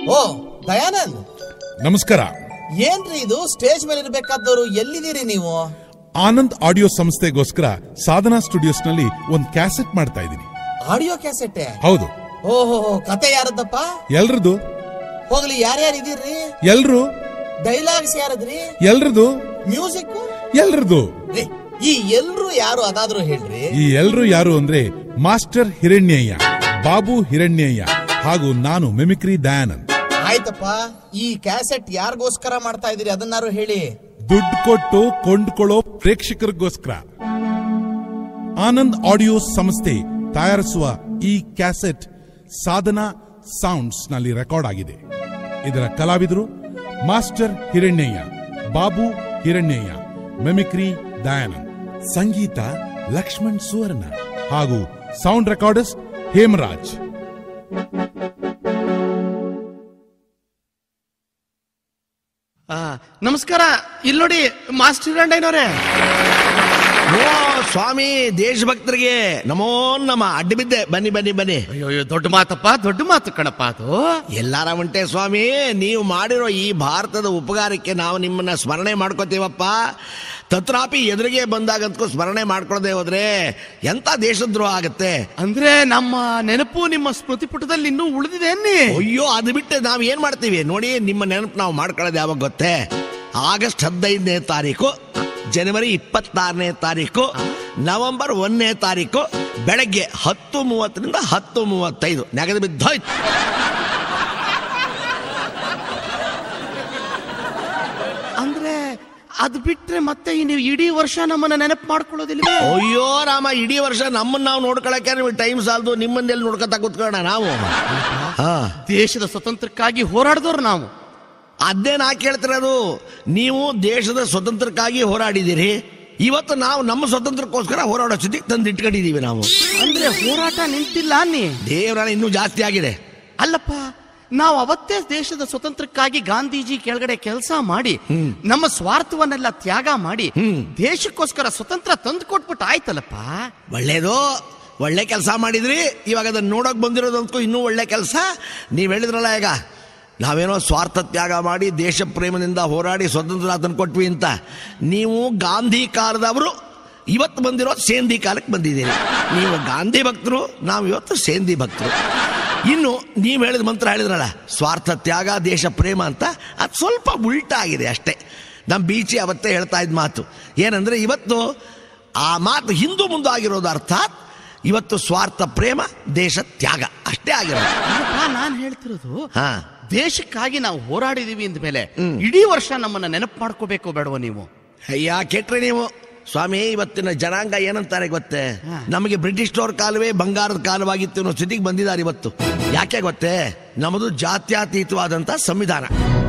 ಓ ದಯಾನಂದ್ ನಮಸ್ಕಾರ ಏನ್ರಿ ಇದು ಸ್ಟೇಜ್ ಮೇಲೆ ಇರ್ಬೇಕಾದವ್ರು ಎಲ್ಲಿದ್ದೀರಿ ನೀವು ಆನಂದ್ ಆಡಿಯೋ ಸಂಸ್ಥೆಗೋಸ್ಕರ ಸಾಧನಾ ಸ್ಟುಡಿಯೋಸ್ ನಲ್ಲಿ ಒಂದ್ ಕ್ಯಾಸೆಟ್ ಮಾಡ್ತಾ ಇದ್ದೀನಿ ಆಡಿಯೋ ಕ್ಯಾಸೆಟ್ ಹೌದು ಓಹೋ ಕತೆ ಯಾರದಪ್ಪ ಎಲ್ರದು ಹೋಗ್ಲಿ ಯಾರ್ಯಾರು ಇದೀರ್ರಿ ಎಲ್ರು ಡೈಲಾಗ್ಸ್ ಯಾರದ್ರಿ ಎಲ್ರದು ಮ್ಯೂಸಿಕ್ ಎಲ್ರದು ಈ ಎಲ್ರು ಯಾರು ಅದಾದ್ರೂ ಹೇಳ್ರಿ ಈ ಎಲ್ರು ಯಾರು ಅಂದ್ರೆ ಮಾಸ್ಟರ್ ಹಿರಣ್ಯಯ್ಯ ಬಾಬು ಹಿರಣ್ಯಯ್ಯ ಹಾಗೂ ನಾನು ಮಿಮಿಕ್ರಿ ದಯಾನಂದ್ ಆಯ್ತಪ್ಪ ಈ ಕ್ಯಾಸೆಟ್ ಯಾರಿಗೋಸ್ಕರ ಮಾಡ್ತಾ ಇದೀರಿ ಅದನ್ನಾರು ಹೇಳಿ ದುಡ್ಡು ಕೊಟ್ಟು ಕೊಂಡ್ಕೊಳ್ಳೋ ಪ್ರೇಕ್ಷಕರಿಗೋಸ್ಕರ ಆನಂದ್ ಆಡಿಯೋ ಸಂಸ್ಥೆ ತಯಾರಿಸುವ ಈ ಕ್ಯಾಸೆಟ್ ಸಾಧನಾ ಸೌಂಡ್ಸ್ ನಲ್ಲಿ ರೆಕಾರ್ಡ್ ಆಗಿದೆ ಇದರ ಕಲಾವಿದರು ಮಾಸ್ಟರ್ ಹಿರಣ್ಯಯ್ಯ ಬಾಬು ಹಿರಣ್ಯಯ್ಯ ಮೆಮಿಕ್ರಿ ದಯಾನಂದ್ ಸಂಗೀತ ಲಕ್ಷ್ಮಣ್ ಸುವರ್ಣ ಹಾಗೂ ಸೌಂಡ್ ರೆಕಾರ್ಡರ್ಸ್ ಹೇಮರಾಜ್ ಆ, ನಮಸ್ಕಾರ ಇಲ್ಲಿ ನೋಡಿ ಮಾಸ್ಟರ್ ಹಿರಣ್ಣಯ್ಯನವ್ರೆ ಓ ಸ್ವಾಮಿ ದೇಶಭಕ್ತರಿಗೆ ನಮೋ ನಮ ಅಡ್ಡ ಬಿದ್ದೆ ಬನ್ನಿ ಬನ್ನಿ ಬನ್ನಿ ಅಯ್ಯೋ ಅಯ್ಯೋ, ದೊಡ್ಡ ಮಾತಪ್ಪ ದೊಡ್ಡ ಮಾತು ಕಣಪ್ಪ ಅದು ಎಲ್ಲಾರ ಒಂಟೆ ಸ್ವಾಮಿ ನೀವು ಮಾಡಿರೋ ಈ ಭಾರತದ ಉಪಕಾರಕ್ಕೆ ನಾವು ನಿಮ್ಮನ್ನ ಸ್ಮರಣೆ ಮಾಡ್ಕೋತೀವಪ್ಪ ತತ್ರಾಪಿ ಎದುರಿಗೆ ಬಂದಾಗಂತೂ ಸ್ಮರಣೆ ಮಾಡ್ಕೊಳ್ಳದೆ ಹೋದ್ರೆ ಎಂತ ದೇಶದ್ರೋಹ ಆಗತ್ತೆ ಅಂದ್ರೆ ನಮ್ಮ ನೆನಪು ನಿಮ್ಮ ಸ್ಮೃತಿ ಪುಟದಲ್ಲಿ ಇನ್ನೂ ಉಳಿದಿದೆ ಅನ್ನಿ ಅಯ್ಯೋ ಅದು ಬಿಟ್ಟು ನಾವು ಏನ್ ಮಾಡ್ತೀವಿ ನೋಡಿ ನಿಮ್ಮ ನೆನಪು ನಾವು ಮಾಡ್ಕೊಳ್ಳೋದು ಯಾವಾಗ ಗೊತ್ತೇ ಆಗಸ್ಟ್ ಹದಿನೈದನೇ ತಾರೀಕು ಜನವರಿ ಇಪ್ಪತ್ತಾರನೇ ತಾರೀಕು ನವೆಂಬರ್ ಒಂದನೇ ತಾರೀಕು ಬೆಳಗ್ಗೆ ಹತ್ತು ಮೂವತ್ತರಿಂದ ಹತ್ತು ಮೂವತ್ತೈದು ನೆಗದು ಬಿದ್ದೋಯ್ತು ಅಂದ್ರೆ ಅದು ಬಿಟ್ರೆ ಮತ್ತೆ ಈ ನೀವು ಇಡೀ ವರ್ಷ ನಮ್ಮನ್ನ ನೆನಪು ಮಾಡ್ಕೊಳ್ಳೋದಿಲ್ವೇ ಅಯ್ಯೋ ರಾಮ ಇಡೀ ವರ್ಷ ನಮ್ಮನ್ನ ನಾವು ನೋಡ್ಕೊಳಕ್ಕೆ ನಿಮಗೆ ಟೈಮ್ ಸಾಲದು ನಿಮ್ಮನ್ನೆಲ್ಲಿ ನೋಡ್ಕೊತಾ ಕೂತ್ಕೊಳ್ಳೋಣ ನಾವು ಹಾ ದೇಶದ ಸ್ವತಂತ್ರಕ್ಕಾಗಿ ಹೋರಾಡಿದವ್ರು ನಾವು ಅದೇ ನಾ ಕೇಳ್ತಿರೋದು ನೀವು ದೇಶದ ಸ್ವತಂತ್ರಕ್ಕಾಗಿ ಹೋರಾಡಿದ್ದೀರಿ ಇವತ್ತು ನಾವು ನಮ್ಮ ಸ್ವತಂತ್ರಕ್ಕೋಸ್ಕರ ಹೋರಾಡೋ ಸ್ಥಿತಿಗೆ ತಂದು ಇಟ್ಕೊಂಡಿದೀವಿ ನಾವು ಅಂದ್ರೆ ಹೋರಾಟ ನಿಂತಿಲ್ಲ ಅನ್ನಿ ದೇವರ ಇನ್ನೂ ಜಾಸ್ತಿ ಆಗಿದೆ ಅಲ್ಲಪ್ಪ ನಾವು ಅವತ್ತೇ ದೇಶದ ಸ್ವತಂತ್ರಕ್ಕಾಗಿ ಗಾಂಧೀಜಿ ಕೆಳಗಡೆ ಕೆಲಸ ಮಾಡಿ ನಮ್ಮ ಸ್ವಾರ್ಥವನ್ನೆಲ್ಲ ತ್ಯಾಗ ಮಾಡಿ ದೇಶಕ್ಕೋಸ್ಕರ ಸ್ವತಂತ್ರ ತಂದು ಕೊಟ್ಬಿಟ್ಟು ಆಯ್ತಲ್ಲಪ್ಪ ಒಳ್ಳೇದು ಒಳ್ಳೆ ಕೆಲಸ ಮಾಡಿದ್ರಿ ಇವಾಗ ಅದನ್ನ ನೋಡೋಕೆ ಬಂದಿರೋದಂತೂ ಇನ್ನೂ ಒಳ್ಳೆ ಕೆಲಸ ನೀವು ಹೇಳಿದ್ರಲ್ಲ ಈಗ ನಾವೇನೋ ಸ್ವಾರ್ಥ ತ್ಯಾಗ ಮಾಡಿ ದೇಶ ಪ್ರೇಮದಿಂದ ಹೋರಾಡಿ ಸ್ವತಂತ್ರ ತಂದು ಕೊಟ್ವಿ ಅಂತ ನೀವು ಗಾಂಧಿ ಕಾಲದವರು ಇವತ್ತು ಬಂದಿರೋ ಸೇಂದಿ ಕಾಲಕ್ಕೆ ಬಂದಿದ್ದೀರಿ ನೀವು ಗಾಂಧಿ ಭಕ್ತರು ನಾವು ಇವತ್ತು ಸೇಂದಿ ಭಕ್ತರು ಇನ್ನು ನೀವು ಹೇಳಿದ ಮಂತ್ರ ಹೇಳಿದ್ರಲ್ಲ ಸ್ವಾರ್ಥ ತ್ಯಾಗ ದೇಶ ಪ್ರೇಮ ಅಂತ ಅದು ಸ್ವಲ್ಪ ಉಲ್ಟಾ ಆಗಿದೆ ಅಷ್ಟೇ ನಮ್ಮ ಬೀಚಿ ಅವತ್ತೇ ಹೇಳ್ತಾ ಇದ್ದ ಮಾತು ಏನಂದ್ರೆ ಇವತ್ತು ಆ ಮಾತು ಹಿಂದೂ ಮುಂದೆ ಆಗಿರೋದು ಅರ್ಥಾತ್ ಇವತ್ತು ಸ್ವಾರ್ಥ ಪ್ರೇಮ ದೇಶ ತ್ಯಾಗ ಅಷ್ಟೇ ಆಗಿರೋದು ಅಲ್ಲಪ್ಪ ನಾನ್ ಹೇಳ್ತಿರೋದು ಹಾ ದೇಶಕ್ಕಾಗಿ ನಾವು ಹೋರಾಡಿದೀವಿ ಅಂದ್ಮೇಲೆ ಇಡೀ ವರ್ಷ ನಮ್ಮನ್ನ ನೆನಪು ಮಾಡ್ಕೋಬೇಕು ಬೇಡವೋ ನೀವು ಅಯ್ಯ ಕೆಟ್ರೆ ನೀವು ಸ್ವಾಮಿ ಇವತ್ತಿನ ಜನಾಂಗ ಏನಂತಾರೆ ಗೊತ್ತೇ ಹಾ. ನಮಗೆ ಬ್ರಿಟಿಷ್ನವ್ರ ಕಾಲವೇ ಬಂಗಾರದ ಕಾಲವಾಗಿತ್ತು ಅನ್ನೋ ಸ್ಥಿತಿಗೆ ಬಂದಿದ್ದಾರೆ ಇವತ್ತು ಯಾಕೆ ಗೊತ್ತೇ ನಮ್ಮದು ಜಾತ್ಯತೀತವಾದಂತ ಸಂವಿಧಾನ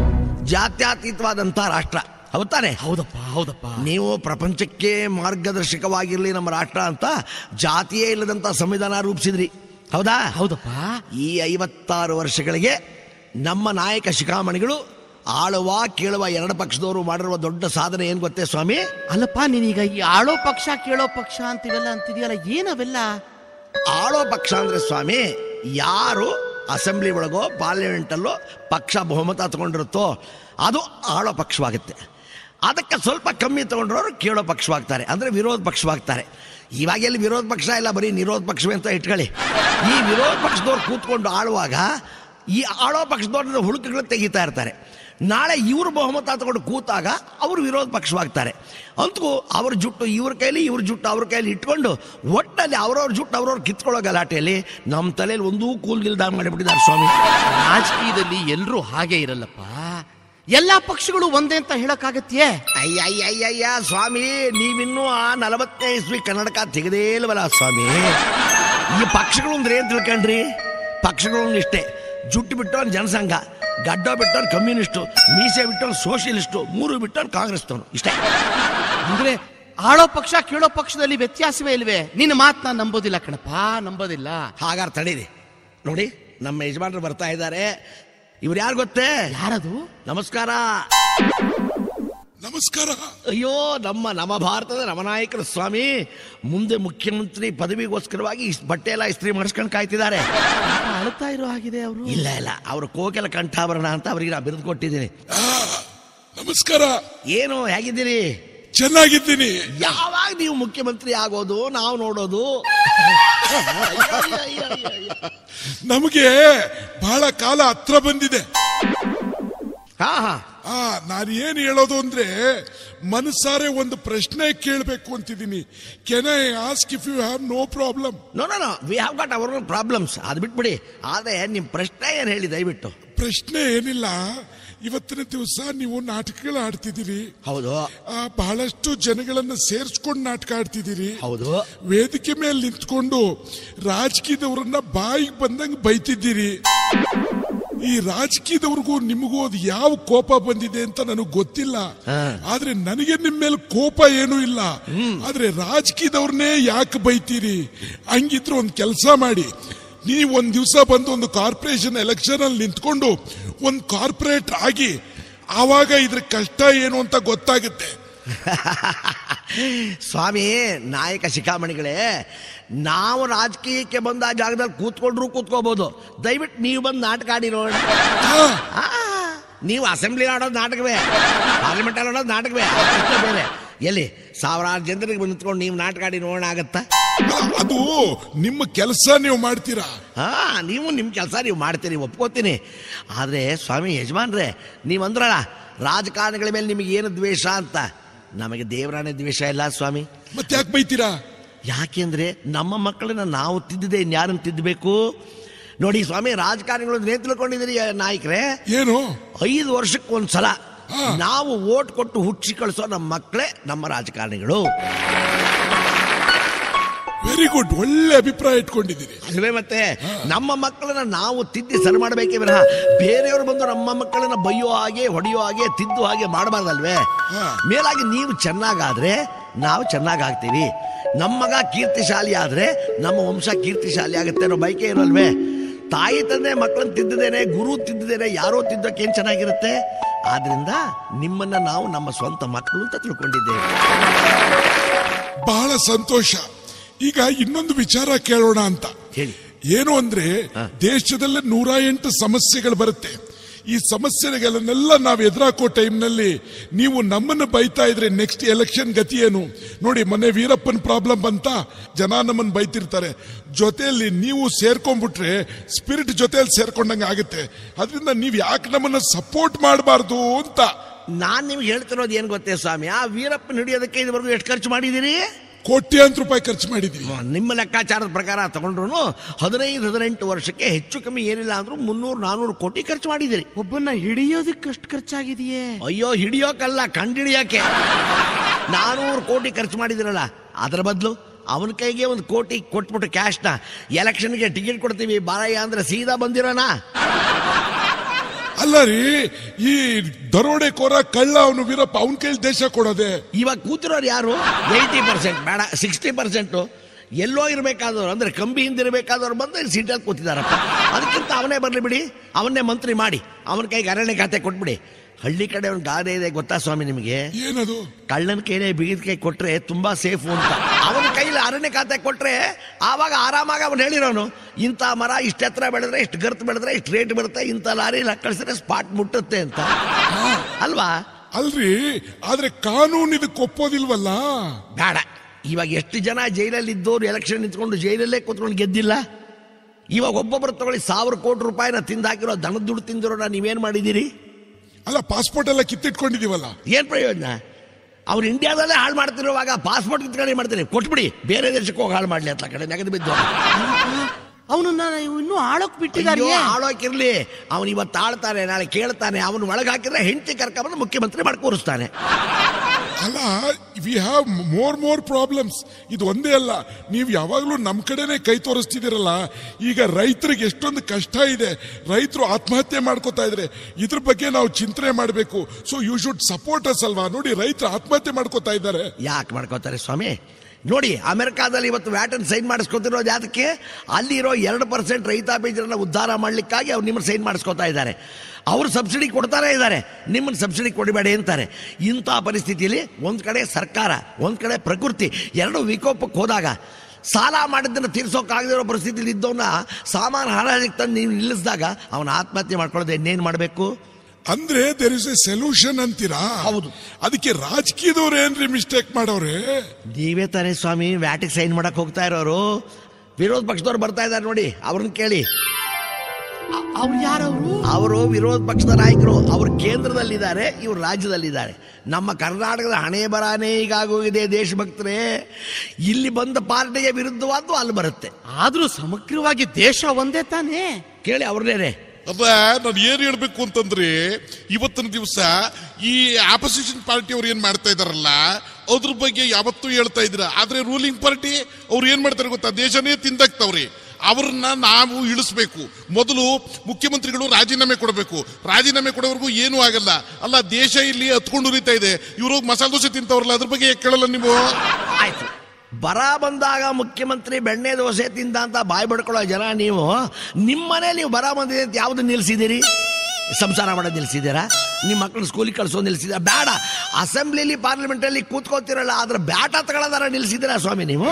ಜಾತ್ಯತೀತವಾದಂತ ರಾಷ್ಟ್ರ ಹೌದಾನೆ ಹೌದಪ್ಪ ಹೌದಪ್ಪ ನೀವು ಪ್ರಪಂಚಕ್ಕೆ ಮಾರ್ಗದರ್ಶಕವಾಗಿರ್ಲಿ ನಮ್ಮ ರಾಷ್ಟ್ರ ಅಂತ ಜಾತಿಯೇ ಇಲ್ಲದಂತ ಸಂವಿಧಾನ ರೂಪಿಸಿದ್ರಿ ಹೌದಾ ಹೌದಪ್ಪ ಈ ಐವತ್ತಾರು ವರ್ಷಗಳಿಗೆ ನಮ್ಮ ನಾಯಕ ಶಿಖಾಮಣಿಗಳು ಆಳುವ ಕೇಳುವ ಎರಡು ಪಕ್ಷದವರು ಮಾಡಿರುವ ದೊಡ್ಡ ಸಾಧನೆ ಏನ್ ಗೊತ್ತೇ ಸ್ವಾಮಿ ಅಲ್ಲಪ್ಪ ನೀನೀಗ ಈ ಆಳೋ ಪಕ್ಷ ಕೇಳೋ ಪಕ್ಷ ಅಂತಿವೆಲ್ಲ ಅಂತಿದೆಯಲ್ಲ ಏನವೆಲ್ಲ ಆಳೋ ಪಕ್ಷ ಅಂದ್ರೆ ಸ್ವಾಮಿ ಯಾರು ಅಸೆಂಬ್ಲಿ ಒಳಗೋ ಪಾರ್ಲಿಮೆಂಟಲ್ಲೋ ಪಕ್ಷ ಬಹುಮತ ತಗೊಂಡಿರುತ್ತೋ ಅದು ಆಳೋ ಪಕ್ಷವಾಗುತ್ತೆ ಅದಕ್ಕೆ ಸ್ವಲ್ಪ ಕಮ್ಮಿ ತಗೊಂಡ್ರವರು ಕೇಳೋ ಪಕ್ಷವಾಗ್ತಾರೆ ಅಂದ್ರೆ ವಿರೋಧ ಪಕ್ಷವಾಗ್ತಾರೆ ಇವಾಗ ಎಲ್ಲಿ ವಿರೋಧ ಪಕ್ಷ ಇಲ್ಲ ಬರೀ ನಿರೋಧ ಪಕ್ಷವೇ ಅಂತ ಇಟ್ಕೊಳ್ಳಿ ಈ ವಿರೋಧ ಪಕ್ಷದವ್ರು ಕೂತ್ಕೊಂಡು ಆಳುವಾಗ ಈ ಆಳೋ ಪಕ್ಷದವ್ರ ಹುಳುಕುಗಳು ತೆಗಿತಾ ಇರ್ತಾರೆ ನಾಳೆ ಇವರು ಬಹುಮತ ತಗೊಂಡು ಕೂತಾಗ ಅವರು ವಿರೋಧ ಪಕ್ಷವಾಗ್ತಾರೆ ಅಂತೂ ಅವ್ರ ಜುಟ್ಟು ಇವ್ರ ಕೈಲಿ ಇವ್ರ ಜುಟ್ಟು ಅವ್ರ ಕೈಲಿ ಇಟ್ಕೊಂಡು ಒಟ್ಟಲ್ಲಿ ಅವ್ರವ್ರ ಜುಟ್ಟು ಅವ್ರವ್ರು ಕಿತ್ಕೊಳ್ಳೋ ಗಲಾಟೆಯಲ್ಲಿ ನಮ್ಮ ತಲೆಯಲ್ಲಿ ಒಂದೂ ಕೂಲ್ಗಿಲ್ದ ಮಾಡಿಬಿಟ್ಟಿದ್ದಾರೆ ಸ್ವಾಮಿ ರಾಜಕೀಯದಲ್ಲಿ ಎಲ್ಲರೂ ಹಾಗೆ ಇರಲ್ಲಪ್ಪ ಎಲ್ಲಾ ಪಕ್ಷಗಳು ಒಂದೇ ಅಂತ ಹೇಳಕ್ಕಾಗತ್ಯೇ ಅಯ್ಯಯ್ಯಯ್ಯಯ್ಯ ಸ್ವಾಮಿ ನೀವಿನ್ನೂ ಆ ನಲವತ್ತನೇ ಇಸ್ವಿ ಕನ್ನಡಕ ತೆಗೆದೇ ಇಲ್ವಲ್ಲ ಸ್ವಾಮಿ ಈ ಪಕ್ಷಗಳು ಅಂದ್ರೆ ಏನ್ ತಿಳ್ಕೊಂಡ್ರಿ ಪಕ್ಷಗಳು ಅಂದ್ರೆ ಇಷ್ಟೇ ಜುಟ್ಟು ಬಿಟ್ಟವನ್ ಜನಸಂಘ ಗಡ್ಡ ಬಿಟ್ಟವನ್ ಕಮ್ಯುನಿಸ್ಟು ಮೀಸೆ ಬಿಟ್ಟವನ್ ಸೋಷಿಯಲಿಸ್ಟು ಮೂರು ಬಿಟ್ಟವನ್ ಕಾಂಗ್ರೆಸ್ನವನು ಇಷ್ಟೇ ಅಂದ್ರೆ ಆಳೋ ಪಕ್ಷ ಕೇಳೋ ಪಕ್ಷದಲ್ಲಿ ವ್ಯತ್ಯಾಸವೇ ಇಲ್ವೇ ನಿನ್ನ ಮಾತ್ ನಾನ್ ನಂಬೋದಿಲ್ಲ ಕಣಪ್ಪ ನಂಬೋದಿಲ್ಲ ಹಾಗಾದ್ರೆ ತಡೀರಿ ನೋಡಿ ನಮ್ಮ ಯಜಮಾನರು ಬರ್ತಾ ಇದ್ದಾರೆ ಇವ್ರು ಯಾರು ಗೊತ್ತೇ ಯಾರದು ನಮಸ್ಕಾರ ನಮಸ್ಕಾರ ಅಯ್ಯೋ ನಮ್ಮ ನವ ಭಾರತದ ನವನಾಯಕರು ಸ್ವಾಮಿ ಮುಂದೆ ಮುಖ್ಯಮಂತ್ರಿ ಪದವಿಗೋಸ್ಕರವಾಗಿ ಇಷ್ಟ್ ಬಟ್ಟೆ ಎಲ್ಲ ಇಸ್ತ್ರಿ ಮಾಡಿಸ್ಕೊಂಡು ಕಾಯ್ತಿದ್ದಾರೆ ಅಳ್ತಾ ಇರೋ ಹಾಗಿದೆ ಅವರು ಇಲ್ಲ ಇಲ್ಲ ಅವ್ರ ಕೋಕೆಲ ಕಂಠಾಭರಣ ಅಂತ ಅವರಿಗೆ ನಾ ಬಿರುದು ಕೊಟ್ಟಿದ್ದೀನಿ ಆ, ನಮಸ್ಕಾರ ಏನು ಹೇಗಿದ್ದೀರಿ ಚೆನ್ನಾಗಿದ್ದೀನಿ ಯಾವಾಗ ನೀವು ಮುಖ್ಯಮಂತ್ರಿ ಆಗೋದು ನಾವು ನೋಡೋದು ನಮಗೆ ಬಹಳ ಕಾಲ ಹತ್ರ ಬಂದಿದೆ ಹಾ ಹಾ ಆ ನಾನು ಏನ್ ಹೇಳೋದು ಅಂದ್ರೆ ಮನಸಾರೆ ಒಂದು ಪ್ರಶ್ನೆ ಕೇಳಬೇಕು ಅಂತಿದ್ದೀನಿ can I ask if you have no problem no no no we have got our problems ಅದು ಬಿಟ್ಬಿಡಿ ಆದ್ರೆ ನಿಮ್ ಪ್ರಶ್ನೆ ಏನ್ ಹೇಳಿ ದಯವಿಟ್ಟು ಪ್ರಶ್ನೆ ಏನಿಲ್ಲ ಇವತ್ತಿನ ದಿವಸ ನೀವು ನಾಟಕಗಳು ಆಡ್ತಿದ್ದೀರಿ ಹೌದು ಆ, ಬಹಳಷ್ಟು ಜನಗಳನ್ನ ಸೇರಿಸ್ಕೊಂಡು ನಾಟಕ ಆಡ್ತಿದ್ದೀರಿ ಹೌದು ವೇದಿಕೆ ಮೇಲೆ ನಿಂತ್ಕೊಂಡು ರಾಜಕೀಯದವ್ರನ್ನ ಬಾಯಿಗೆ ಬಂದಂಗೆ ಬೈತಿದ್ದೀರಿ ಈ ರಾಜಕೀಯದವ್ರಿಗೂ ನಿಮಗೂ ಅದು ಯಾವ ಕೋಪ ಬಂದಿದೆ ಅಂತ ನನಗೆ ಗೊತ್ತಿಲ್ಲ ಆದ್ರೆ ನನಗೆ ನಿಮ್ಮ ಮೇಲೆ ಕೋಪ ಏನೂ ಇಲ್ಲ ಆದ್ರೆ ರಾಜಕೀಯದವ್ರನ್ನೇ ಯಾಕೆ ಬೈತೀರಿ ಹಂಗಿದ್ರೆ ಒಂದು ಕೆಲಸ ಮಾಡಿ ನೀವು ಒಂದ್ ದಿವಸ ಬಂದು ಒಂದು ಕಾರ್ಪೊರೇಷನ್ ಎಲೆಕ್ಷನ್ ಅಲ್ಲಿ ನಿಂತ್ಕೊಂಡು ಒಂದು ಕಾರ್ಪೊರೇಟ್ ಆಗಿ ಆವಾಗ ಇದ್ರ ಕಷ್ಟ ಏನು ಅಂತ ಗೊತ್ತಾಗುತ್ತೆ ಸ್ವಾಮಿ ನಾಯಕ ಶಿಖಾಮಣಿಗಳೇ ನಾವು ರಾಜಕೀಯಕ್ಕೆ ಬಂದ ಆ ಜಾಗದಲ್ಲಿ ಕೂತ್ಕೊಂಡ್ರು ಕೂತ್ಕೋಬಹುದು ದಯವಿಟ್ಟು ನೀವು ಬಂದು ನಾಟಕ ಆಡಿ ನೋಡೋಣ ಹಾ ಆ, ನೀವು ಅಸೆಂಬ್ಲಿ ಆಡೋದು ನಾಟಕವೇ ಪಾರ್ಲಿಮೆಂಟ್ ಅಲ್ಲಿ ಆಡೋದು ನಾಟಕವೇ ಆ ಪ್ರಶ್ನೆ ಬೇರೆ ಎಲ್ಲಿ ಸಾವಿರಾರು ಜನರಿಗೆ ಬಂದು ನಿಂತ್ಕೊಂಡು ನೀವು ನಾಟಕ ಆಡಿ ನೋಡೋಣ ಆಗತ್ತಾ ಅಲ್ಲ, ಅದು ನಿಮ್ಮ ಕೆಲಸ ನೀವು ಮಾಡ್ತೀರಾ ಹಾ ನೀವು ನಿಮ್ಮ ಕೆಲಸ ನೀವು ಮಾಡ್ತೀರಿ ಒಪ್ಕೋತೀನಿ ಆದ್ರೆ ಸ್ವಾಮಿ ಯಜಮಾನ್ರೆ ನೀವಂದ್ರಲ್ಲ ರಾಜಕಾರಣಿಗಳ ಮೇಲೆ ನಿಮಗೆ ಏನು ದ್ವೇಷ ಅಂತ ನಮಗೆ ದೇವರಾಣೆ ದ್ವೇಷ ಇಲ್ಲ ಸ್ವಾಮಿ ಮತ್ತೆ ಯಾಕೆ ಬೈತೀರಾ ಯಾಕೆಂದ್ರೆ ನಮ್ಮ ಮಕ್ಕಳನ್ನ ನಾವು ತಿದ್ದಿದೆ ಇನ್ಯಾರನ್ನು ತಿದ್ದಬೇಕು ನೋಡಿ ಸ್ವಾಮಿ ರಾಜಕಾರಣಿಗಳು ಏನ್ ತಿಳ್ಕೊಂಡಿದ್ದೀರಿ ನಾಯಕರೇ ಏನು ಐದು ವರ್ಷಕ್ಕೆ ಒಂದ್ಸಲ ಹಾ. ನಾವು ಓಟ್ ಕೊಟ್ಟು ಹುಟ್ಟಿಸಿ ಕಳಿಸೋ ನಮ್ಮ ಮಕ್ಕಳೇ ನಮ್ಮ ರಾಜಕಾರಣಿಗಳು ವೆರಿ ಗುಡ್ ಒಳ್ಳೆ ಅಭಿಪ್ರಾಯ ಇಟ್ಕೊಂಡಿದ್ದೀರಿ ಅಲ್ವೇ ಮತ್ತೆ ನಮ್ಮ ಮಕ್ಕಳನ್ನ ನಾವು ತಿದ್ದಿ ಸರಿ ಮಾಡಬೇಕೇ ವಿನಃ ಬೇರೆಯವರು ಬಂದು ನಮ್ಮ ಮಕ್ಕಳನ್ನ ಬೈಯೋ ಹಾಗೆ ಹೊಡೆಯೋ ಹಾಗೆ ತಿದ್ದು ಹಾಗೆ ಮಾಡಬಾರ್ದಲ್ವೇ ಹಾ. ಮೇಲಾಗಿ ನೀವು ಚೆನ್ನಾಗಾದ್ರೆ ನಾವು ಚೆನ್ನಾಗಾಗ್ತೀವಿ ನಮ್ಮ ಮಗ ಕೀರ್ತಿಶಾಲಿ ಆದ್ರೆ ನಮ್ಮ ವಂಶ ಕೀರ್ತಿಶಾಲಿ ಆಗುತ್ತೆ ಅನ್ನೋ ಬೈಕೆ ಇರೋಲ್ವೇ ತಾಯಿ ತಂದೆ ಮಕ್ಕಳನ್ನ ತಿದ್ದಿದ್ದೇನೆ ಗುರು ತಿದ್ದಿದ್ದೇನೆ ಯಾರೋ ತಿದ್ದೋಕೆ ಏನ್ ಚೆನ್ನಾಗಿರುತ್ತೆ ಆದ್ರಿಂದ ನಿಮ್ಮನ್ನ ನಾವು ನಮ್ಮ ಸ್ವಂತ ಮಕ್ಕಳು ಅಂತ ತಿಳ್ಕೊಂಡಿದ್ದೇವೆ ಬಹಳ ಸಂತೋಷ ಈಗ ಇನ್ನೊಂದು ವಿಚಾರ ಕೇಳೋಣ ಅಂತ ಹೇಳಿ ಏನು ಅಂದ್ರೆ ದೇಶದಲ್ಲೇ ನೂರ ಎಂಟು ಸಮಸ್ಯೆಗಳು ಬರುತ್ತೆ ಈ ಸಮಸ್ಯೆಗಳನ್ನೆಲ್ಲ ನಾವು ಎದುರಾಕೋ ಟೈಮ್ನಲ್ಲಿ ನೀವು ನಮ್ಮನ್ನು ಬೈತಾ ಇದ್ರೆ ನೆಕ್ಸ್ಟ್ ಎಲೆಕ್ಷನ್ ಗತಿ ಏನು ನೋಡಿ ಮೊನ್ನೆ ವೀರಪ್ಪನ್ ಪ್ರಾಬ್ಲಮ್ ಬಂತ ಜನ ನಮ್ಮನ್ನು ಬೈತಿರ್ತಾರೆ ಜೊತೆಯಲ್ಲಿ ನೀವು ಸೇರ್ಕೊಂಡ್ಬಿಟ್ರೆ ಸ್ಪಿರಿಟ್ ಜೊತೆಯಲ್ಲಿ ಸೇರ್ಕೊಂಡಂಗೆ ಆಗುತ್ತೆ ಅದರಿಂದ ನೀವು ಯಾಕೆ ನಮ್ಮನ್ನ ಸಪೋರ್ಟ್ ಮಾಡಬಾರ್ದು ಅಂತ ನಾನ್ ನಿಮ್ಗೆ ಹೇಳ್ತಿರೋದು ಏನ್ ಗೊತ್ತೇ ಸ್ವಾಮಿ ಆ ವೀರಪ್ಪನ ಹಿಡಿಯೋದಕ್ಕೆ ಇದುವರೆಗೂ ಎಷ್ಟು ಖರ್ಚು ಮಾಡಿದಿರಿ ಕೋಟ್ಯಾಂತರ ರೂಪಾಯಿ ಖರ್ಚು ಮಾಡಿದೀವಿ ನಿಮ್ಮ ಲೆಕ್ಕಾಚಾರದ ಪ್ರಕಾರ ತಗೊಂಡ್ರು ಹದಿನೈದು ಹದಿನೆಂಟು ವರ್ಷಕ್ಕೆ ಹೆಚ್ಚು ಕಮ್ಮಿ ಏನಿಲ್ಲ ಅಂದ್ರೂ ಮುನ್ನೂರು ನಾನೂರು ಕೋಟಿ ಖರ್ಚು ಮಾಡಿದಿರಿ ಒಬ್ಬನ್ನ ಹಿಡಿಯೋದಕ್ಕೆ ಅಷ್ಟು ಖರ್ಚಾಗಿದೆಯೇ ಅಯ್ಯೋ ಹಿಡಿಯೋಕಲ್ಲ ಕಂಡಿಡಿಯೋಕೆ ನಾನೂರು ಕೋಟಿ ಖರ್ಚು ಮಾಡಿದಿರಲ್ಲ ಅದರ ಬದಲು ಅವನ ಕೈಗೆ ಒಂದು ಕೋಟಿ ಕೊಟ್ಬಿಟ್ಟು ಕ್ಯಾಶ್ನ ಎಲೆಕ್ಷನ್ಗೆ ಟಿಕೆಟ್ ಕೊಡ್ತೀವಿ ಬಾರಯ್ಯ ಅಂದ್ರೆ ಸೀದಾ ಬಂದಿರೋಣ ಅಲ್ಲ ರೀ ಈ ದರೋಡೆಕೋರ ಕಳ್ಳ ಅವನು ವೀರಪ್ಪ ಅವನ ಕೈಲಿ ದೇಶ ಕೊಡೋದೆ ಇವಾಗ ಕೂತಿರೋರು ಯಾರು ಏಯ್ಟಿ ಪರ್ಸೆಂಟ್ ಬೇಡ ಸಿಕ್ಸ್ಟಿ ಪರ್ಸೆಂಟು ಎಲ್ಲೋ ಇರಬೇಕಾದವ್ರು ಅಂದ್ರೆ ಕಂಬಿ ಹಿಂದಿರಬೇಕಾದವ್ರು ಬಂದು ಇಲ್ಲಿ ಸೀಟಲ್ಲಿ ಕೂತಿದಾರಪ್ಪ ಅದಕ್ಕಿಂತ ಅವನೇ ಬರಲಿ ಬಿಡಿ ಅವನ್ನೇ ಮಂತ್ರಿ ಮಾಡಿ ಅವನ ಕೈಗೆ ಅರಣ್ಯ ಖಾತೆ ಕೊಟ್ಬಿಡಿ ಹಳ್ಳಿ ಕಡೆ ಒಂದು ಗಾದೆ ಇದೆ ಗೊತ್ತಾ ಸ್ವಾಮಿ ನಿಮಗೆ ಏನದು ಕಳ್ಳನ ಕೈಲೇ ಬಿಗಿದ ಕೈ ಕೊಟ್ರೆ ತುಂಬಾ ಸೇಫು ಅಂತ ಅವನ ಕೈಲಿ ಅರಣ್ಯ ಖಾತೆ ಕೊಟ್ರೆ ಆವಾಗ ಆರಾಮಾಗಿ ಅವನು ಹೇಳಿರೋನು ಇಂಥ ಮರ ಇಷ್ಟು ಎತ್ತರ ಬೆಳೆದ್ರೆ ಇಷ್ಟು ಗರ್ತ್ ಬೆಳೆದ್ರೆ ಇಷ್ಟು ರೇಟ್ ಬರುತ್ತೆ ಇಂಥ ಲಾರಿ ಕಳಿಸಿದ್ರೆ ಸ್ಪಾಟ್ ಮುಟ್ಟುತ್ತೆ ಅಂತ ಅಲ್ವಾ ಅಲ್ರಿ ಆದ್ರೆ ಕಾನೂನು ಇದಕ್ಕೆ ಒಪ್ಪೋದಿಲ್ವಲ್ಲ ಬೇಡ ಇವಾಗ ಎಷ್ಟು ಜನ ಜೈಲಲ್ಲಿ ಇದ್ದವ್ರು ಎಲೆಕ್ಷನ್ ನಿಂತ್ಕೊಂಡು ಜೈಲಲ್ಲೇ ಕೂತ್ಕೊಂಡು ಗೆದ್ದಿಲ್ಲ ಇವಾಗ ಒಬ್ಬೊಬ್ಬರು ತಗೊಳ್ಳಿ ಸಾವಿರ ಕೋಟಿ ರೂಪಾಯಿನ ತಿಂದು ಹಾಕಿರೋ ದನದ ದುಡ್ಡು ತಿಂದಿರೋನ ನೀವೇನ್ ಮಾಡಿದ್ದೀರಿ ಅಲ್ಲ ಪಾಸ್ಪೋರ್ಟ್ ಎಲ್ಲ ಕಿತ್ತಿಟ್ಕೊಂಡಿದೀವಲ್ಲ ಏನ್ ಪ್ರಯೋಜನ ಅವ್ರು ಇಂಡಿಯಾದಲ್ಲೇ ಹಾಳು ಮಾಡ್ತಿರುವಾಗ ಪಾಸ್ಪೋರ್ಟ್ ಕಿತ್ಕೊಂಡು ಮಾಡ್ತೀರಿ ಕೊಟ್ಬಿಡಿ ಬೇರೆ ದೇಶಕ್ಕೆ ಹೋಗಿ ಹಾಳು ಮಾಡ್ಲಿ ಅಂತ ಕಡೆ ನೆಗದು ಬಿದ್ದು ಅವನನ್ನ ಇನ್ನೂ ಆಳೋಕ್ ಬಿಟ್ಟಿದ್ದಾರೆ ಅಯ್ಯೋ, ಹಾಳೋಕಿರ್ಲಿ ಅವನು ಇವತ್ತು ಆಳ್ತಾನೆ ನಾಳೆ ಕೇಳ್ತಾನೆ ಅವನು ಒಳಗೆ ಹಾಕಿದ್ರೆ ಹೆಂಡತಿ ಕರ್ಕೊಂಡ್ಬಂದು ಮುಖ್ಯಮಂತ್ರಿ ಮಾಡಿ ಕೂರಿಸ್ತಾನೆ ಅಲ್ಲ we have more more problems ಇದು ಒಂದೇ ಅಲ್ಲ ನೀವು ಯಾವಾಗಲೂ ನಮ್ಮ ಕಡೆನೆ ಕೈ ತೋರಿಸ್ತಿದ್ದೀರಲ್ಲ ಈಗ ರೈತರಿಗೆ ಎಷ್ಟೊಂದು ಕಷ್ಟ ಇದೆ ರೈತರು ಆತ್ಮಹತ್ಯೆ ಮಾಡ್ಕೋತಾ ಇದ್ರೆ ಇದ್ರ ಬಗ್ಗೆ ನಾವು ಚಿಂತನೆ ಮಾಡಬೇಕು so you should support us ಅಲ್ವಾ ನೋಡಿ ರೈತರು ಆತ್ಮಹತ್ಯೆ ಮಾಡ್ಕೋತಾ ಇದ್ದಾರೆ ಯಾಕೆ ಮಾಡ್ಕೋತಾರೆ ಸ್ವಾಮಿ ನೋಡಿ ಅಮೆರಿಕಾದಲ್ಲಿ ಇವತ್ತು ವ್ಯಾಟನ್ ಸೈನ್ ಮಾಡಿಸ್ಕೊತಿರೋದು ಯಾತಕ್ಕೆ ಅಲ್ಲಿರೋ ಎರಡು ಪರ್ಸೆಂಟ್ ರೈತಾಪಿ ಜನರನ್ನ ಉದ್ಧಾರ ಮಾಡಲಿಕ್ಕಾಗಿ ಅವ್ರು ನಿಮ್ಮನ್ನು ಸೈನ್ ಮಾಡಿಸ್ಕೊತಾ ಇದ್ದಾರೆ ಅವರು ಸಬ್ಸಿಡಿ ಕೊಡ್ತಾನೆ ಇದ್ದಾರೆ ನಿಮ್ಮನ್ನು ಸಬ್ಸಿಡಿ ಕೊಡಬೇಡಿ ಅಂತಾರೆ ಇಂಥ ಪರಿಸ್ಥಿತಿಯಲ್ಲಿ ಒಂದು ಕಡೆ ಸರ್ಕಾರ ಒಂದು ಕಡೆ ಪ್ರಕೃತಿ ಎರಡು ವಿಕೋಪಕ್ಕೆ ಹೋದಾಗ ಸಾಲ ಮಾಡಿದ್ದನ್ನು ತೀರ್ಸೋಕ್ಕಾಗದಿರೋ ಪರಿಸ್ಥಿತಿಲಿ ಇದ್ದವನ್ನ ಸಾಮಾನು ಹರಾಜಿಗೆ ತಂದು ನೀವು ನಿಲ್ಲಿಸಿದಾಗ ಅವನ ಆತ್ಮಹತ್ಯೆ ಮಾಡ್ಕೊಳ್ಳೋದು ಇನ್ನೇನು ಮಾಡಬೇಕು ಅಂದ್ರೆ ದೇರ್ ಇಸ್ ಎ ಸೊಲ್ಯೂಷನ್ ಅಂತೀರಾ ಹೌದು. ಅದಕ್ಕೆ ರಾಜಕೀಯದವ್ರು ಏನ್ರಿ ಮಿಸ್ಟೇಕ್ ಮಾಡೋರೆ ನೀವೇ ತಾನೇ ಸ್ವಾಮಿ ವ್ಯಾಟಿಗೆ ಸೈನ್ ಮಾಡಕ್ ಹೋಗ್ತಾ ಇರೋರು ವಿರೋಧ ಪಕ್ಷದವ್ರು ಬರ್ತಾ ಇದ್ದಾರೆ ನೋಡಿ ಅವ್ರನ್ನ ಕೇಳಿ ಅವ್ರು ಯಾರವರು ಅವರು ವಿರೋಧ ಪಕ್ಷದ ನಾಯಕರು ಅವರು ಕೇಂದ್ರದಲ್ಲಿದ್ದಾರೆ ಇವರು ರಾಜ್ಯದಲ್ಲಿದ್ದಾರೆ ನಮ್ಮ ಕರ್ನಾಟಕದ ಹಣೆ ಬರಾನೇ ಈಗಾಗೋಗಿದೆ ದೇಶಭಕ್ತರೇ ಇಲ್ಲಿ ಬಂದ ಪಾರ್ಟಿಗೆ ವಿರುದ್ಧವಾದ್ದು ಅಲ್ಲಿ ಬರುತ್ತೆ ಆದ್ರೂ ಸಮಗ್ರವಾಗಿ ದೇಶ ಒಂದೇ ತಾನೇ ಕೇಳಿ ಅವ್ರನ್ನೇನೆ ಅದ ನಾನು ಏನ್ ಹೇಳ್ಬೇಕು ಅಂತಂದ್ರೆ ಇವತ್ತಿನ ದಿವಸ ಈ ಆಪೋಸಿಷನ್ ಪಾರ್ಟಿ ಅವ್ರು ಏನ್ ಮಾಡ್ತಾ ಇದಾರಲ್ಲ ಅದ್ರ ಬಗ್ಗೆ ಯಾವತ್ತೂ ಹೇಳ್ತಾ ಇದ್ರ ಆದ್ರೆ ರೂಲಿಂಗ್ ಪಾರ್ಟಿ ಅವ್ರು ಏನ್ ಮಾಡ್ತಾರೆ ಗೊತ್ತಾ ದೇಶನೇ ತಿಂದಾಕ್ತವ್ರಿ ಅವ್ರನ್ನ ನಾವು ಇಳಿಸ್ಬೇಕು ಮೊದಲು ಮುಖ್ಯಮಂತ್ರಿಗಳು ರಾಜೀನಾಮೆ ಕೊಡಬೇಕು ರಾಜೀನಾಮೆ ಕೊಡೋವರೆಗೂ ಏನೂ ಆಗಲ್ಲ ಅಲ್ಲ ದೇಶ ಇಲ್ಲಿ ಹತ್ಕೊಂಡು ಉರಿತಾ ಇದೆ ಇವರು ಮಸಾಲೆ ದೋಸೆ ತಿಂತವ್ರಲ್ಲ ಅದ್ರ ಬಗ್ಗೆ ಯಾಕ್ ಕೇಳಲ್ಲ ನೀವು ಆಯ್ತು ಬರ ಬಂದಾಗ ಮುಖ್ಯಮಂತ್ರಿ ಬೆಣ್ಣೆ ದೋಸೆ ತಿಂದ ಅಂತ ಬಾಯ್ ಬಡ್ಕೊಳ್ಳೋ ಜನ ನೀವು ನಿಮ್ಮನೆ ನೀವು ಬರ ಬಂದಿದೆ ಅಂತ ಯಾವ್ದು ನಿಲ್ಸಿದ್ದೀರಿ ಸಂಸಾರ ಮಾಡೋದು ನಿಲ್ಸಿದ್ದೀರಾ ನಿಮ್ಮ ಮಕ್ಕಳು ಸ್ಕೂಲಿಗೆ ಕಳ್ಸೋದು ನಿಲ್ಸಿದ್ದೀರಾ ಬೇಡ ಅಸೆಂಬ್ಲಿಲಿ ಪಾರ್ಲಿಮೆಂಟಲ್ಲಿ ಕೂತ್ಕೋತಿರಲ್ಲ ಆದ್ರೆ ಬ್ಯಾಟ ತಗೊಳ್ಳೋದಾರ ನಿಲ್ಸಿದ್ದೀರಾ ಸ್ವಾಮಿ ನೀವು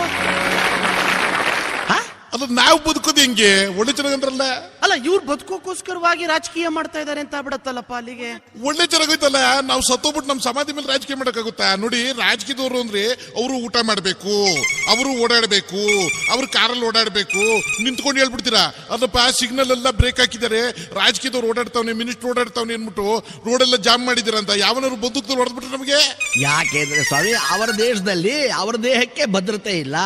ಹಾ ಅದು ನಾವು ಬದುಕೋದು ಹೆಂಗೆ ಒಳ್ಳೆ ಚೆನ್ನಾಗಂದ್ರಲ್ಲ ಅಲ್ಲ ಇವ್ರು ಬದುಕೋಕ್ಕೋಸ್ಕರವಾಗಿ ರಾಜಕೀಯ ಮಾಡ್ತಾ ಇದ್ದಾರೆ ಅಂತ ಬಿಡತ್ತಲ್ಲಪ್ಪ ಅಲ್ಲಿಗೆ ಒಳ್ಳೆ ಚೆನ್ನಾಗೋಯ್ತಲ್ಲ ನಾವು ಸತ್ತೋಗ್ಬಿಟ್ಟು ನಮ್ಮ ಸಮಾಧಿ ಮೇಲೆ ರಾಜಕೀಯ ಮಾಡಕ್ಕಾಗುತ್ತಾ ನೋಡಿ ರಾಜಕೀಯದವರು ಅಂದ್ರೆ ಅವರು ಊಟ ಮಾಡಬೇಕು ಅವರು ಓಡಾಡಬೇಕು ಅವ್ರು ಕಾರಲ್ಲಿ ಓಡಾಡಬೇಕು ನಿಂತ್ಕೊಂಡು ಹೇಳ್ಬಿಡ್ತೀರಾ ಅದಪ್ಪ ಸಿಗ್ನಲ್ ಎಲ್ಲ ಬ್ರೇಕ್ ಹಾಕಿದ್ದಾರೆ ರಾಜಕೀಯದವ್ರು ಓಡಾಡ್ತಾವ್ನೆ ಮಿನಿಸ್ಟರ್ ಓಡಾಡ್ತಾವ್ನೆ ಅಂದ್ಬಿಟ್ಟು ರೋಡೆಲ್ಲ ಜಾಮ್ ಮಾಡಿದ್ದೀರ ಅಂತ ಯಾವನಾದ್ರು ಬಂದೂಕ್ದವ್ರು ಹೊಡೆದ್ಬಿಟ್ರೆ ನಮಗೆ ಯಾಕೆಂದ್ರೆ ಸ್ವಾಮಿ ಅವರ ದೇಶದಲ್ಲಿ ಅವರ ದೇಹಕ್ಕೆ ಭದ್ರತೆ ಇಲ್ಲ